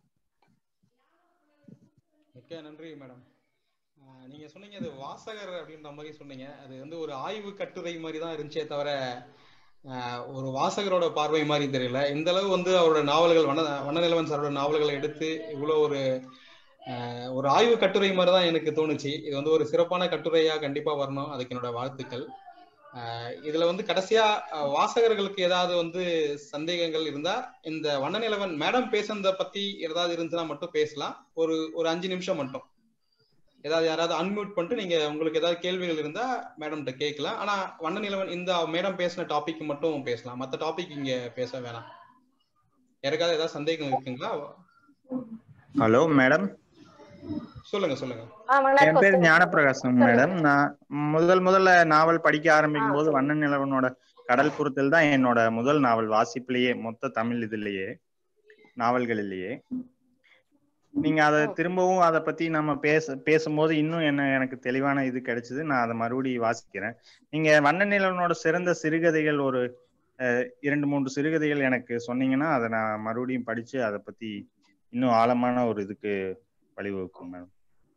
மிக்க நன்றி மேடம் ஆஹ் நீங்க சொன்னீங்க அது வாசகர் அப்படின்ற மாதிரி சொன்னீங்க அது வந்து ஒரு ஆய்வு கட்டுரை மாதிரி தான் இருந்துச்சே தவிர ஆஹ் ஒரு வாசகரோட பார்வை மாதிரி தெரியல இந்த அளவு வந்து அவரோட நாவல்கள் வண்ண வண்ணநிலவன் சாரோட நாவல்களை எடுத்து இவ்வளவு ஒரு ஆஹ் ஒரு ஆய்வு கட்டுரை மாதிரி தான் எனக்கு தோணுச்சு இது வந்து ஒரு சிறப்பான கட்டுரையா கண்டிப்பா வரணும் அதுக்கு என்னோட வாழ்த்துக்கள் ஆஹ் இதுல வந்து கடைசியா ஆஹ் வாசகர்களுக்கு ஏதாவது வந்து சந்தேகங்கள் இருந்தா இந்த வண்ணநிலவன் மேடம் பேசுனத பத்தி ஏதாவது இருந்துச்சுன்னா மட்டும் பேசலாம் ஒரு ஒரு அஞ்சு நிமிஷம் மட்டும் ஏதாவது யாராவது அன்மியூட் பண்ணிட்டு நீங்க உங்களுக்கு ஏதாவது கேள்விகள் இருந்தா மேடம்கிட்ட கேட்கலாம் ஆனா வண்ணநிலவன் இந்த மேடம் பேசின டாபிக் மட்டும் பேசலாம் மத்த டாபிக் இங்க பேச வேணாம் யாருக்காவது ஏதாவது சந்தேகம் இருக்குங்களா ஹலோ மேடம் சொல்லுங்க சொல்லுங்க ஆஹ் என் வணக்கம் பேர் சார். ஞானப்பிரகாசம் மேடம் நான் முதல் முதல்ல நாவல் படிக்க ஆரம்பிக்கும் போது வண்ணன் நிலவனோட கடல் புறத்தில் தான் என்னோட முதல் நாவல் வாசிப்புலயே மொத்த தமிழ் இதுலயே நாவல்களிலேயே நீங்க அதை திரும்பவும் அதை பத்தி நம்ம பேச பேசும்போது இன்னும் என்ன எனக்கு தெளிவான இது கிடைச்சது நான் அதை மறுபடியும் வாசிக்கிறேன் நீங்க வண்ணன் நிலவனோட சிறந்த சிறுகதைகள் ஒரு அஹ், இரண்டு மூன்று சிறுகதைகள் எனக்கு சொன்னீங்கன்னா அதை நான் மறுபடியும் படிச்சு அதை பத்தி இன்னும் ஆழமான ஒரு இதுக்கு வழிவகுக்கும் மேடம்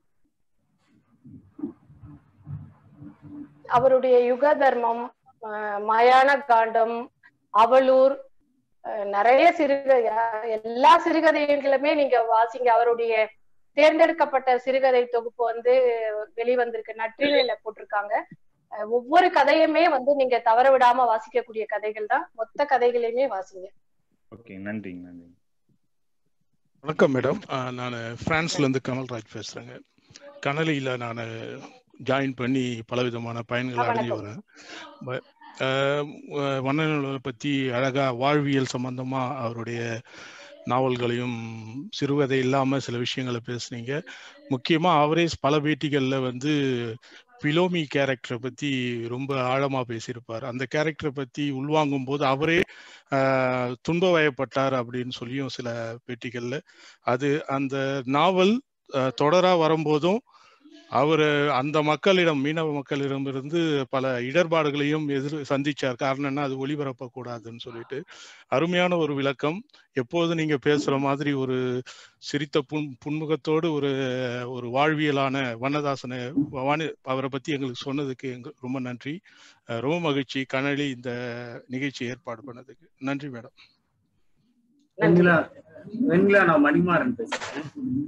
அவருடைய யுக தர்மம் ஆஹ் மயான காண்டம் அவலூர் ஆஹ் நிறைய சிறுக எல்லா சிறுகதைகளுமே நீங்க வாசிங்க அவருடைய தேர்ந்தெடுக்கப்பட்ட சிறுகதை தொகுப்பு வந்து வெளிவந்திருக்கு நற்றிலையில போட்டிருக்காங்க ஆஹ் ஒவ்வொரு கதையுமே வந்து நீங்க தவற விடாம வாசிக்கக்கூடிய கதைகள் தான் மொத்த கதைகளையுமே வாசிங்க ஓகே நன்றிங்க நன்றி வணக்கம் மேடம் நான் பிரான்ஸ்லேருந்து கமல்ராஜ் பேசுகிறேங்க கனலியில் நான் ஜாயின் பண்ணி பலவிதமான பயன்களை ஆ, அடைஞ்சு வணக்கம். வரேன் ப- ஆஹ் வ- வண்ணநூலை பற்றி அழகாக வாழ்வியல் சம்பந்தமாக அவருடைய நாவல்களையும் சிறுகதை இல்லாமல் சில விஷயங்களை பேசுனீங்க முக்கியமாக அவரே பல பேட்டிகளில் வந்து பிலோமி கேரக்டரை பற்றி ரொம்ப ஆழமாக பேசியிருப்பார் அந்த கேரக்டரை பற்றி உள்வாங்கும் போது அவரே ஆஹ் துன்ப வயப்பட்டார் அப்படின்னு சொல்லியும் சில பேட்டிகள்ல அது அந்த நாவல் ஆஹ் தொடரா வரும்போதும் அவர் அந்த மக்களிடம் மீனவ மக்களிடமிருந்து பல இடர்பாடுகளையும் எதிர் சந்திச்சார் காரணம்னா அது ஒளிபரப்பக்கூடாதுன்னு சொல்லிட்டு அருமையான ஒரு விளக்கம் எப்போது நீங்க பேசுற மாதிரி ஒரு சிரித்த புன் புன்முகத்தோடு ஒரு ஒரு வாழ்வியலான வண்ணதாசனை வாணி அவரை பத்தி எங்களுக்கு சொன்னதுக்கு எங்க ரொம்ப நன்றி அஹ் ரொம்ப மகிழ்ச்சி கனலி இந்த நிகழ்ச்சி ஏற்பாடு பண்ணதுக்கு நன்றி மேடம் நன்றி வெண்ணிலா வெண்ணிலா நான் மணிமாறன் பேசுறேன்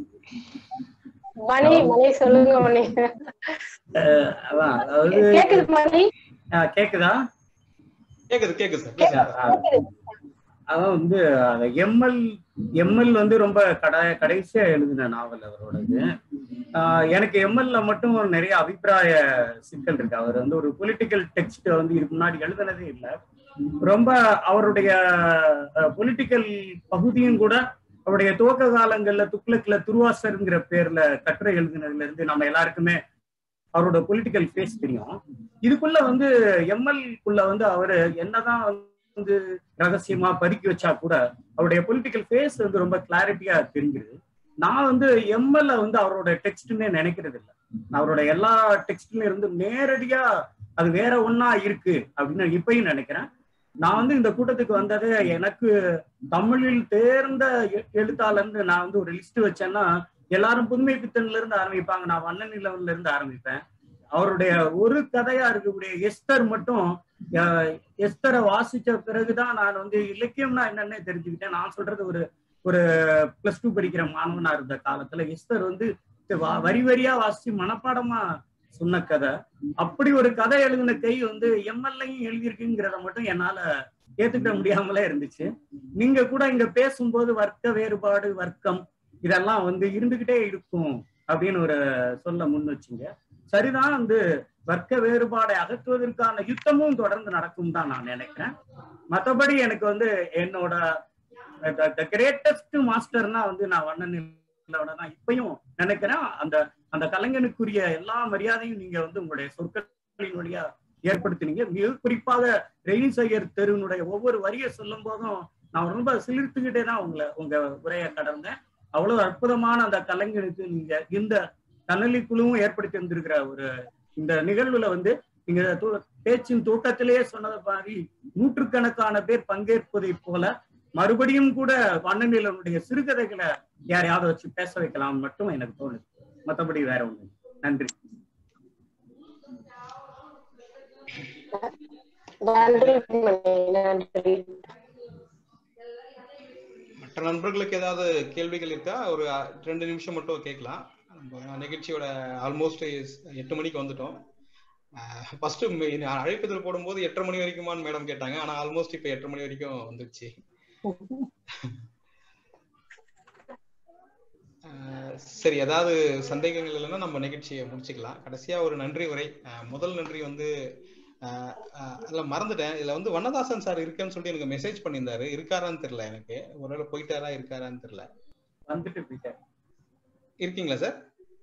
மணி மணி சொல்லுங்க மணி அஹ் அதான் அதாவது கேக்குது மணி அஹ் கேக்குதா கேக்குது கேக்குது சார் பேசுங்க சார் அஹ் அதான் வந்து எம்எல் எம்எல் வந்து ரொம்ப கடை கடைசியா எழுதின நாவல் அவரோடது ஆஹ் எனக்கு எம்எல்ல மட்டும் நிறைய அபிப்பிராய சிக்கல் இருக்கு அவர் வந்து ஒரு பொலிட்டிக்கல் டெக்ஸ்ட் வந்து இதுக்கு முன்னாடி எழுதுனதே இல்லை ரொம்ப அவருடைய பொலிட்டிக்கல் பகுதியும் கூட அவருடைய துவக்க காலங்கள்ல துக்ளக்ல துருவாசருங்கிற பேர்ல கட்டுரை எழுதினதுல இருந்து நம்ம எல்லாருக்குமே அவரோட பொலிட்டிக்கல் ஃபேஸ் தெரியும் இதுக்குள்ள வந்து எம்எல் குள்ள வந்து அவரு என்னதான் வந்து ரகசியமா பதுக்கி வச்சா கூட அவருடைய பொலிட்டிக்கல் ஃபேஸ் வந்து ரொம்ப கிளாரிட்டியா தெரிஞ்சிருது நான் வந்து எம்எல்ல வந்து அவரோட டெக்ஸ்ட்னே நினைக்கிறது இல்லை அவரோட எல்லா டெக்ஸ்ட்ல இருந்து நேரடியா அது வேற ஒண்ணா இருக்கு அப்படின்னு இப்பயும் நினைக்கிறேன் நான் வந்து இந்த கூட்டத்துக்கு வந்ததே எனக்கு தமிழில் தேர்ந்த எ- எழுத்தாளர்னு நான் வந்து ஒரு லிஸ்ட் வச்சேன்னா எல்லாரும் புதுமை பித்தன்ல இருந்து ஆரம்பிப்பாங்க நான் வண்ணன் நிலவன்ல இருந்து ஆரம்பிப்பேன் அவருடைய ஒரு கதையா இருக்கக்கூடிய எஸ்தர் மட்டும் அஹ், எஸ்தரை வாசிச்ச பிறகுதான் நான் வந்து இலக்கியம்னா என்னன்னே தெரிஞ்சுக்கிட்டேன் நான் சொல்றது ஒரு ஒரு பிளஸ் டூ படிக்கிற மாணவனா இருந்த காலத்துல எஸ்தர் வந்து வ- வரி வரியா வாசிச்சு மனப்பாடமா சொன்ன கதை அப்படி ஒரு கதை எழுதின கை வந்து எம்எல்ஏயும் எழுதியிருக்குங்கிறத மட்டும் என்னால ஏத்துக்கிட முடியாமலே இருந்துச்சு நீங்க கூட இங்க பேசும்போது வர்க்க வேறுபாடு வர்க்கம் இதெல்லாம் வந்து இருந்துகிட்டே இருக்கும் அப்படின்னு ஒரு சொல்ல முன் வச்சீங்க சரிதான் வந்து வர்க்க வேறுபாடை அகற்றுவதற்கான யுத்தமும் தொடர்ந்து நடக்கும் தான் நான் நினைக்கிறேன் மற்றபடி எனக்கு வந்து என்னோட த கிரேட்டஸ்ட் மாஸ்டர்னா வந்து நான் வண்ணன் தான் இப்பயும் நினைக்கிறேன் அந்த அந்த கலைஞனுக்குரிய எல்லா மரியாதையும் நீங்க வந்து உங்களுடைய சொற்களின் வழியா ஏற்படுத்தினீங்க மிக குறிப்பாக ரெயினிசையர் தெருவினுடைய ஒவ்வொரு வரியை சொல்லும் போதும் நான் ரொம்ப சிலிர்த்துக்கிட்டே தான் உங்களை உங்க உரையை கடந்தேன் அவ்வளவு அற்புதமான அந்த கலைஞனுக்கு நீங்க இந்த கனலி குழுவும் ஏற்படுத்தி வந்திருக்கிற ஒரு இந்த நிகழ்வுல வந்து நீங்க து- பேச்சின் தூக்கத்திலேயே சொன்னது மாதிரி நூற்றுக்கணக்கான பேர் பங்கேற்பதை போல மறுபடியும் கூட வண்ணநிலனுடைய சிறுகதைகளை யாரையாவது வச்சு பேச வைக்கலாம் மட்டும் எனக்கு தோணுது மத்தபடி வேற ஒண்ணு இல்ல. நன்றி நன்றி மணி, நன்றி மற்ற நண்பர்களுக்கு ஏதாவது கேள்விகள் இருக்கா ஒரு அஹ், ரெண்டு நிமிஷம் மட்டும் கேட்கலாம் நம்ம நிகழ்ச்சியோட ஆல்மோஸ்ட் எட்டு மணிக்கு வந்துட்டோம் ஃபர்ஸ்ட் அழைப்புதல் போடும்போது எட்டரை மணி வரைக்குமான்னு மேடம் கேட்டாங்க ஆனா ஆல்மோஸ்ட் இப்ப எட்டரை மணி வரைக்கும் வந்துருச்சு அஹ், சரி ஏதாவது சந்தேகங்கள் இல்லைன்னா நம்ம நிகழ்ச்சியை முடிச்சுக்கலாம் கடைசியா ஒரு நன்றி உரை அஹ், முதல் நன்றி வந்து அஹ், அஹ், இல்ல மறந்துட்டேன் இதுல வந்து வண்ணதாசன் சார் இருக்கேன்னு சொல்லிட்டு எனக்கு மெசேஜ் பண்ணியிருந்தாரு இருக்காரான்னு தெரியல எனக்கு ஒருவேளை போயிட்டாரா இருக்காரான்னு தெரியல வந்துட்டு போயிட்டேன் இருக்கீங்களா சார்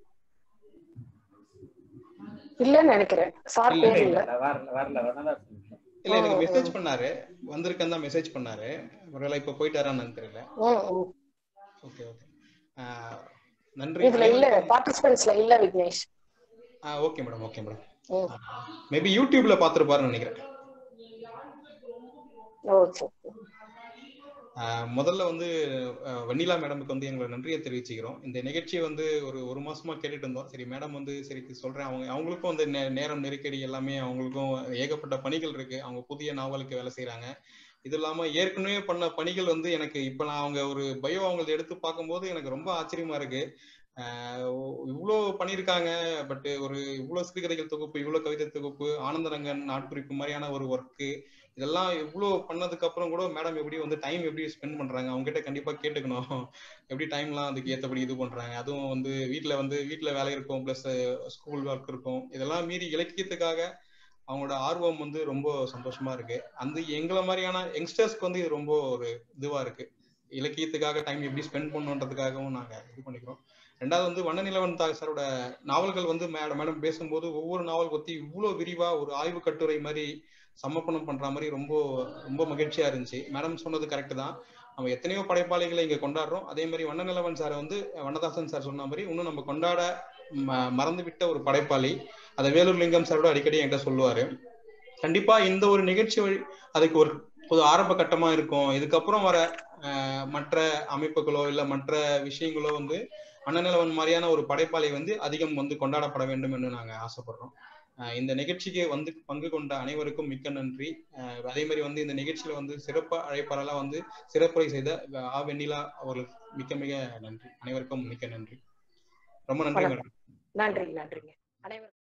இல்லன்னு நினைக்கிறேன் சார் இல்ல, பேர் இல்ல இல்ல இல்ல வரல வரல வரதான் இல்ல எனக்கு மெசேஜ் பண்ணாரு வந்திருக்கேன் தான் மெசேஜ் பண்ணாரு ஒருவேளை இப்ப போயிட்டாரான்னு தெரியல ம், ம். ஓகே ஓகே நன்றி இதுல இல்ல பார்ட்டிசிபென்ட்ஸ்ல இல்ல Vignesh okay madam okay madam ம். மேபி யூடியூப்ல பாத்துருப்பாருன்னு நினைக்கிறேன் ஓ சரி ஆஹ் முதல்ல வந்து ஆஹ் வனிலா மேடமுக்கு வந்து எங்களை நன்றியை தெரிவிச்சுக்கிறோம் இந்த நிகழ்ச்சியை வந்து ஒரு ஒரு மாசமா கேட்டுட்டு இருந்தோம் சரி மேடம் வந்து சரி சொல்றேன் அவங்க அவங்களுக்கும் வந்து நே- நேரம் நெருக்கடி எல்லாமே அவங்களுக்கும் ஏகப்பட்ட பணிகள் இருக்கு அவங்க புதிய நாவலுக்கு வேலை செய்றாங்க இது இல்லாம ஏற்கனவே பண்ண பணிகள் வந்து எனக்கு இப்ப நான் அவங்க ஒரு பயோ அவங்களது எடுத்து பார்க்கும்போது எனக்கு ரொம்ப ஆச்சரியமா இருக்கு ஆஹ் இவ்வளோ பண்ணியிருக்காங்க பட் ஒரு இவ்வளோ சிறுகதைகள் தொகுப்பு இவ்வளோ கவிதை தொகுப்பு ஆனந்தரங்கன் நாட்குறிப்பு மாதிரியான ஒரு ஒர்க்கு இதெல்லாம் இவ்வளோ பண்ணதுக்கு அப்புறம் கூட மேடம் எப்படி வந்து டைம் எப்படி ஸ்பெண்ட் பண்றாங்க அவங்க கிட்ட கண்டிப்பா கேட்டுக்கணும் எப்படி டைம்லாம் அதுக்கு ஏத்தபடி இது பண்றாங்க அதுவும் வந்து வீட்ல வந்து வீட்ல வேலை இருக்கும் பிளஸ் ஸ்கூல் ஒர்க் இருக்கும் இதெல்லாம் மீறி இலக்கியத்துக்காக அவங்களோட ஆர்வம் வந்து ரொம்ப சந்தோஷமா இருக்கு அந்த எங்களை மாதிரியான யங்ஸ்டர்ஸ்க்கு வந்து இது ரொம்ப ஒரு இதுவா இருக்கு இலக்கியத்துக்காக டைம் எப்படி ஸ்பெண்ட் பண்ணுன்றதுக்காகவும் நாங்க இது பண்ணிக்கிறோம் ரெண்டாவது வந்து வண்ணநிலவன் தா சாரோட நாவல்கள் வந்து மேடம் மேடம் பேசும்போது ஒவ்வொரு நாவல் பத்தி இவ்வளவு விரிவா ஒரு ஆய்வு கட்டுரை மாதிரி சமர்ப்பணம் பண்ற மாதிரி ரொம்ப ரொம்ப மகிழ்ச்சியா இருந்துச்சு மேடம் சொன்னது கரெக்ட் தான் நம்ம எத்தனையோ படைப்பாளிகளை இங்க கொண்டாடுறோம் அதே மாதிரி வண்ணநிலவன் சார் வந்து வண்ணதாசன் சார் சொன்ன மாதிரி இன்னும் நம்ம கொண்டாட ம- மறந்து விட்ட ஒரு படைப்பாளி அதை வேலூர் லிங்கம் சாரோட அடிக்கடி என்கிட்ட சொல்லுவாரு கண்டிப்பா இந்த ஒரு நிகழ்ச்சி வழி அதுக்கு ஒரு ஒரு ஆரம்ப கட்டமா இருக்கும் இதுக்கப்புறம் வர அஹ், மற்ற அமைப்புகளோ இல்ல மற்ற விஷயங்களோ வந்து அண்ணநிலவன் மாதிரியான ஒரு படைப்பாளி வந்து அதிகம் வந்து கொண்டாடப்பட வேண்டும் என்று நாங்க ஆசைப்படுறோம் அஹ், இந்த நிகழ்ச்சிக்கு வந்து பங்கு கொண்ட அனைவருக்கும் மிக்க நன்றி அஹ், அதே மாதிரி வந்து இந்த நிகழ்ச்சியில வந்து சிறப்பு அழைப்பாளரா வந்து சிறப்புரை செய்த ஆ வெண்ணிலா அவர்களுக்கு மிக்க மிக நன்றி அனைவருக்கும் மிக்க நன்றி ரொம்ப நன்றி மேடம் நன்றி நன்றிங்க அனைவரும்